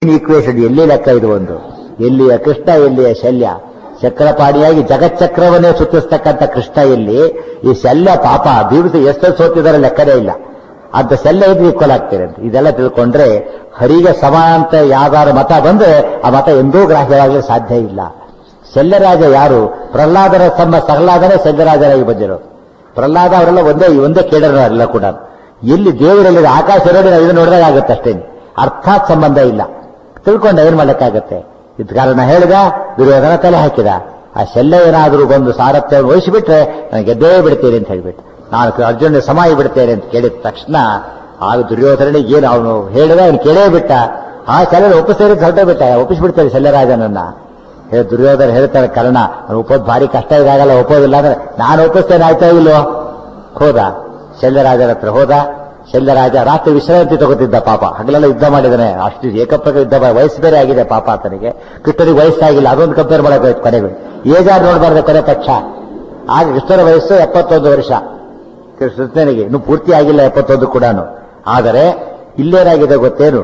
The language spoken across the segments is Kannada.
ಈಕ್ವೇಷನ್ ಎಲ್ಲಿ ಲೆಕ್ಕ ಇದು ಒಂದು ಎಲ್ಲಿಯ ಕೃಷ್ಣ ಎಲ್ಲಿಯ ಶಲ್ಯ ಚಕ್ರಪಾಣಿಯಾಗಿ ಜಗಚ್ಚಕ್ರವನ್ನೇ ಸುತ್ತಿಸ್ತಕ್ಕಂಥ ಕೃಷ್ಣ ಎಲ್ಲಿ ಈ ಶಲ್ಯ ಪಾಪ ಬೀಳಿಸಿ ಎಷ್ಟು ಸೋತಿದ್ದಾರೆ ಲೆಕ್ಕನೇ ಇಲ್ಲ ಅಂತ ಶಲ್ಯ ಇದ್ರೆ ಈಕ್ವಲ್ ಆಗ್ತೀರಿ ಅಂತ ಇದೆಲ್ಲ ತಿಳ್ಕೊಂಡ್ರೆ ಹರಿಗೆ ಸಮ ಅಂತ ಯಾವ್ದಾರು ಮತ ಬಂದ್ರೆ ಆ ಮತ ಎಂದೂ ಗ್ರಾಹ್ಯವಾಗಲಿ ಸಾಧ್ಯ ಇಲ್ಲ ಶಲ್ಯರಾಜ ಯಾರು ಪ್ರಹ್ಲಾದರ ತಮ್ಮ ಸಹ್ಲಾದನೇ ಶಲ್ಯರಾಜರಾಗಿ ಬಂದಿರೋ ಪ್ರಹ್ಲಾದ ಅವರೆಲ್ಲ ಒಂದೇ ಒಂದೇ ಕೇಳರು ಎಲ್ಲ ಕೂಡ ಎಲ್ಲಿ ದೇವರಲ್ಲಿ ಆಕಾಶ ನೋಡಿ ನಾವು ಇದನ್ನ ನೋಡಿದಾಗ ಆಗುತ್ತೆ ಅಷ್ಟೇ ಅರ್ಥಾತ್ ಸಂಬಂಧ ಇಲ್ಲ ತಿಳ್ಕೊಂಡ ಏನ್ ಮಾಡಕ್ಕಾಗತ್ತೆ ಇದ್ ಕಾರಣ ಹೇಳಿದ ದುರ್ಯೋಧನ ತಲೆ ಹಾಕಿದ ಆ ಶಲ್ಯ ಏನಾದರೂ ಬಂದು ಸಾರಥ್ಯ ವಹಿಸಿಬಿಟ್ರೆ ನಾನು ಗೆದ್ದೇ ಬಿಡ್ತೇನೆ ಅಂತ ಹೇಳ್ಬಿಟ್ಟು ನಾನು ಅರ್ಜುನ ಸಮಾಯಿ ಬಿಡ್ತೇನೆ ಅಂತ ಕೇಳಿದ ತಕ್ಷಣ ಆಗ ದುರ್ಯೋಧನಿಗೆ ಏನು ಅವನು ಹೇಳಿದ ಅವನು ಕೇಳೇ ಬಿಟ್ಟ ಆ ಶಲ್ಯ ಒಪ್ಪಿಸ್ತೇನೆ ಹೊರಟೇ ಬಿಟ್ಟ ಒಪ್ಪಿಸ್ಬಿಡ್ತೇನೆ ಶಲ್ಯರಾಜನನ್ನ ಹೇ ದುರ್ಯೋಧನ ಹೇಳ್ತಾರೆ ಕರ್ಣ ಅವ್ನು ಒಪ್ಪೋದು ಭಾರಿ ಕಷ್ಟ ಇದಾಗಲ್ಲ ಒಪ್ಪೋದಿಲ್ಲ ಅಂದ್ರೆ ನಾನು ಒಪ್ಪಿಸ್ತೇನೆ ಆಯ್ತಾ ಇಲ್ವೋ ಹೋದ ಶಲ್ಯರಾಜರ ಹತ್ರ ಹೋದ ಶಲ್ಯರಾಜ ರಾತ್ರಿ ವಿಶ್ರಾಂತಿ ತಗೋತಿದ್ದ ಪಾಪ ಹಗಲೆಲ್ಲ ಯುದ್ಧ ಮಾಡಿದಾನೆ ಅಷ್ಟು ಏಕಪ್ರಕ ಯುದ್ಧ ಮಾಡಿ ವಯಸ್ಸು ಬೇರೆ ಆಗಿದೆ ಪಾಪ ಆತನಿಗೆ ಕೃಷ್ಣನಿಗೆ ವಯಸ್ಸಾಗಿಲ್ಲ ಅದೊಂದು ಕಂಪೇರ್ ಮಾಡಬೇಕು ಕೊನೆಗೆ ಏಜಾರ್ ನೋಡಬಾರ್ದು ಕೊನೆ ಪಕ್ಷ ಆಗ ಕೃಷ್ಣನ ವಯಸ್ಸು ಎಪ್ಪತ್ತೊಂದು ವರ್ಷ ಕೃಷ್ಣನಿಗೆ ಇನ್ನು ಪೂರ್ತಿ ಆಗಿಲ್ಲ ಎಪ್ಪತ್ತೊಂದು ಕೂಡ ಆದರೆ ಇಲ್ಲೇನಾಗಿದೆ ಗೊತ್ತೇನು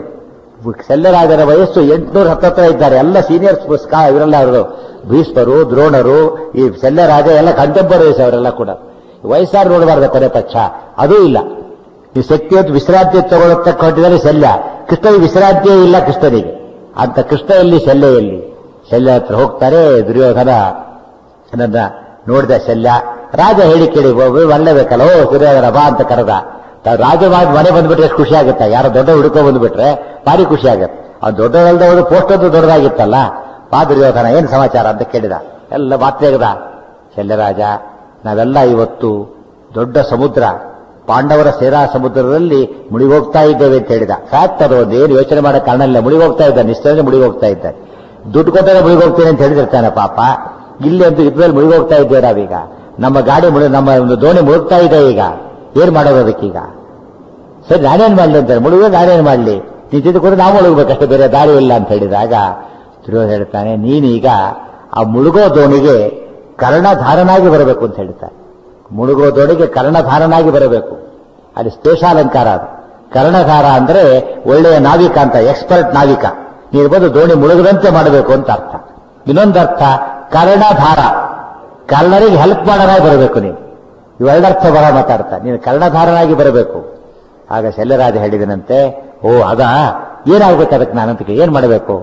ಶಲ್ಯರಾಜರ ವಯಸ್ಸು ಎಂಟುನೂರ ಹತ್ತತ್ರ ಇದ್ದಾರೆ ಎಲ್ಲ ಸೀನಿಯರ್ಸ್ ಕಾ ಇವರೆಲ್ಲ ಅವರು ಭೀಷ್ಮರು ದ್ರೋಣರು ಈ ಶಲ್ಯರಾಜ ಎಲ್ಲ ಕಂಟೆಂಪರರೀಸ್ ಅವರೆಲ್ಲ ಕೂಡ ವಯಸ್ಸಾರು ನೋಡಬಾರ್ದು ಕೊನೆ ಪಕ್ಷ ಅದೂ ಇಲ್ಲ ಈ ಶಕ್ತಿ ಹೊತ್ತು ವಿಶ್ರಾಂತಿ ತಗೊಳತಕ್ಕ ಹೊಟ್ಟಿದರೆ ಶಲ್ಯ ಕೃಷ್ಣನಿಗೆ ವಿಶ್ರಾಂತಿಯೇ ಇಲ್ಲ ಕೃಷ್ಣನಿಗೆ ಅಂತ ಕೃಷ್ಣ ಎಲ್ಲಿ ಶಲ್ಯ ಎಲ್ಲಿ ಶಲ್ಯ ಹತ್ರ ಹೋಗ್ತಾರೆ ದುರ್ಯೋಧನ ನನ್ನ ನೋಡಿದ ಶಲ್ಯ ರಾಜ ಹೇಳಿ ಕೇಳಿ ಒಳ್ಳೆಬೇಕಲ್ಲ ಓ ದುರ್ಯೋಧನ ಬಾ ಅಂತ ಕರೆದ ತಾವ್ ರಾಜ ಮಾಡಿ ಮನೆ ಬಂದ್ಬಿಟ್ರೆ ಎಷ್ಟು ಖುಷಿ ಆಗುತ್ತೆ ಯಾರೋ ದೊಡ್ಡ ಹುಡುಕೋ ಬಂದ್ಬಿಟ್ರೆ ಭಾರಿ ಖುಷಿ ಆಗುತ್ತೆ ಆ ದೊಡ್ಡದಲ್ದ ಒಂದು ಪೋಸ್ಟ್ ಒಂದು ದೊಡ್ಡದಾಗಿತ್ತಲ್ಲ ಬಾ ದುರ್ಯೋಧನ ಏನ್ ಸಮಾಚಾರ ಅಂತ ಕೇಳಿದ ಎಲ್ಲ ಮಾತೇಗದ ಶಲ್ಯರಾಜ ನಾವೆಲ್ಲ ಇವತ್ತು ದೊಡ್ಡ ಸಮುದ್ರ ಪಾಂಡವರ ಸೇರಾ ಸಮುದ್ರದಲ್ಲಿ ಮುಳಿಗೋಗ್ತಾ ಇದ್ದೇವೆ ಅಂತ ಹೇಳಿದ ಫ್ಯಾಕ್ಟ್ ಅದು ಒಂದು ಏನು ಯೋಚನೆ ಮಾಡೋ ಕಾರಣ ಇಲ್ಲ ಮುಳಿಗೋಗ್ತಾ ಇದ್ದಾನೆ ನಿಶ್ಚಯ ಮುಳಿಗೋಗ್ತಾ ಇದ್ದಾನೆ ದುಡ್ಡು ಕೊಟ್ಟರೆ ಮುಳಿಗೋಗ್ತೇನೆ ಅಂತ ಹೇಳಿದಿರ್ತಾನೆ ಪಾಪ ಇಲ್ಲಿ ಅಂತೂ ಯುದ್ಧದಲ್ಲಿ ಮುಳುಗೋಗ್ತಾ ಇದ್ದೇವೆ ನಾವೀಗ ನಮ್ಮ ಗಾಡಿ ಮುಳು ನಮ್ಮ ಒಂದು ದೋಣಿ ಮುಳುಗ್ತಾ ಇದೆ ಈಗ ಏನ್ ಮಾಡೋದು ಅದಕ್ಕೀಗ ಸರಿ ನಾನೇನ್ ಮಾಡ್ಲಿ ಅಂತಾರೆ ಮುಳುಗ ನಾನೇನ್ ಮಾಡ್ಲಿ ನೀನ್ ತಿದ್ದುಕೊಂಡು ನಾವು ಮುಳುಗಬೇಕಷ್ಟೇ ಬೇರೆ ದಾರಿ ಇಲ್ಲ ಅಂತ ಹೇಳಿದಾಗ ದುರ್ಯೋಧನ ಹೇಳ್ತಾನೆ ನೀನೀಗ ಆ ಮುಳುಗೋ ದೋಣಿಗೆ ಕರ್ಣಧಾರನಾಗಿ ಬರಬೇಕು ಅಂತ ಹೇಳ್ತಾನೆ ಮುಳುಗೋ ದೋಣಿಗೆ ಕರ್ಣಧಾರನಾಗಿ ಬರಬೇಕು ಅಲ್ಲಿ ಸ್ಪೇಷಾಲಂಕಾರ ಅದು ಕರ್ಣಧಾರ ಅಂದ್ರೆ ಒಳ್ಳೆಯ ನಾವಿಕ ಅಂತ ಎಕ್ಸ್ಪರ್ಟ್ ನಾವಿಕ ನೀನು ಬಂದು ದೋಣಿ ಮುಳುಗದಂತೆ ಮಾಡಬೇಕು ಅಂತ ಅರ್ಥ ಇನ್ನೊಂದು ಅರ್ಥ ಕರ್ಣಧಾರ ಕರ್ಣರಿಗೆ ಹೆಲ್ಪ್ ಮಾಡೋನಾಗಿ ಬರಬೇಕು ನೀನು ಇವೆರಡರ್ಥ ಬರ ಮಾತಾಡ್ತಾ ನೀನು ಕರ್ಣಧಾರನಾಗಿ ಬರಬೇಕು ಆಗ ಶಲ್ಯರಾಜ ಹೇಳಿದನಂತೆ ಓ ಅದ ಏನಾಗ್ಬೇಕು ಅದಕ್ಕೆ ನಾನಂತ ಏನ್ ಮಾಡಬೇಕು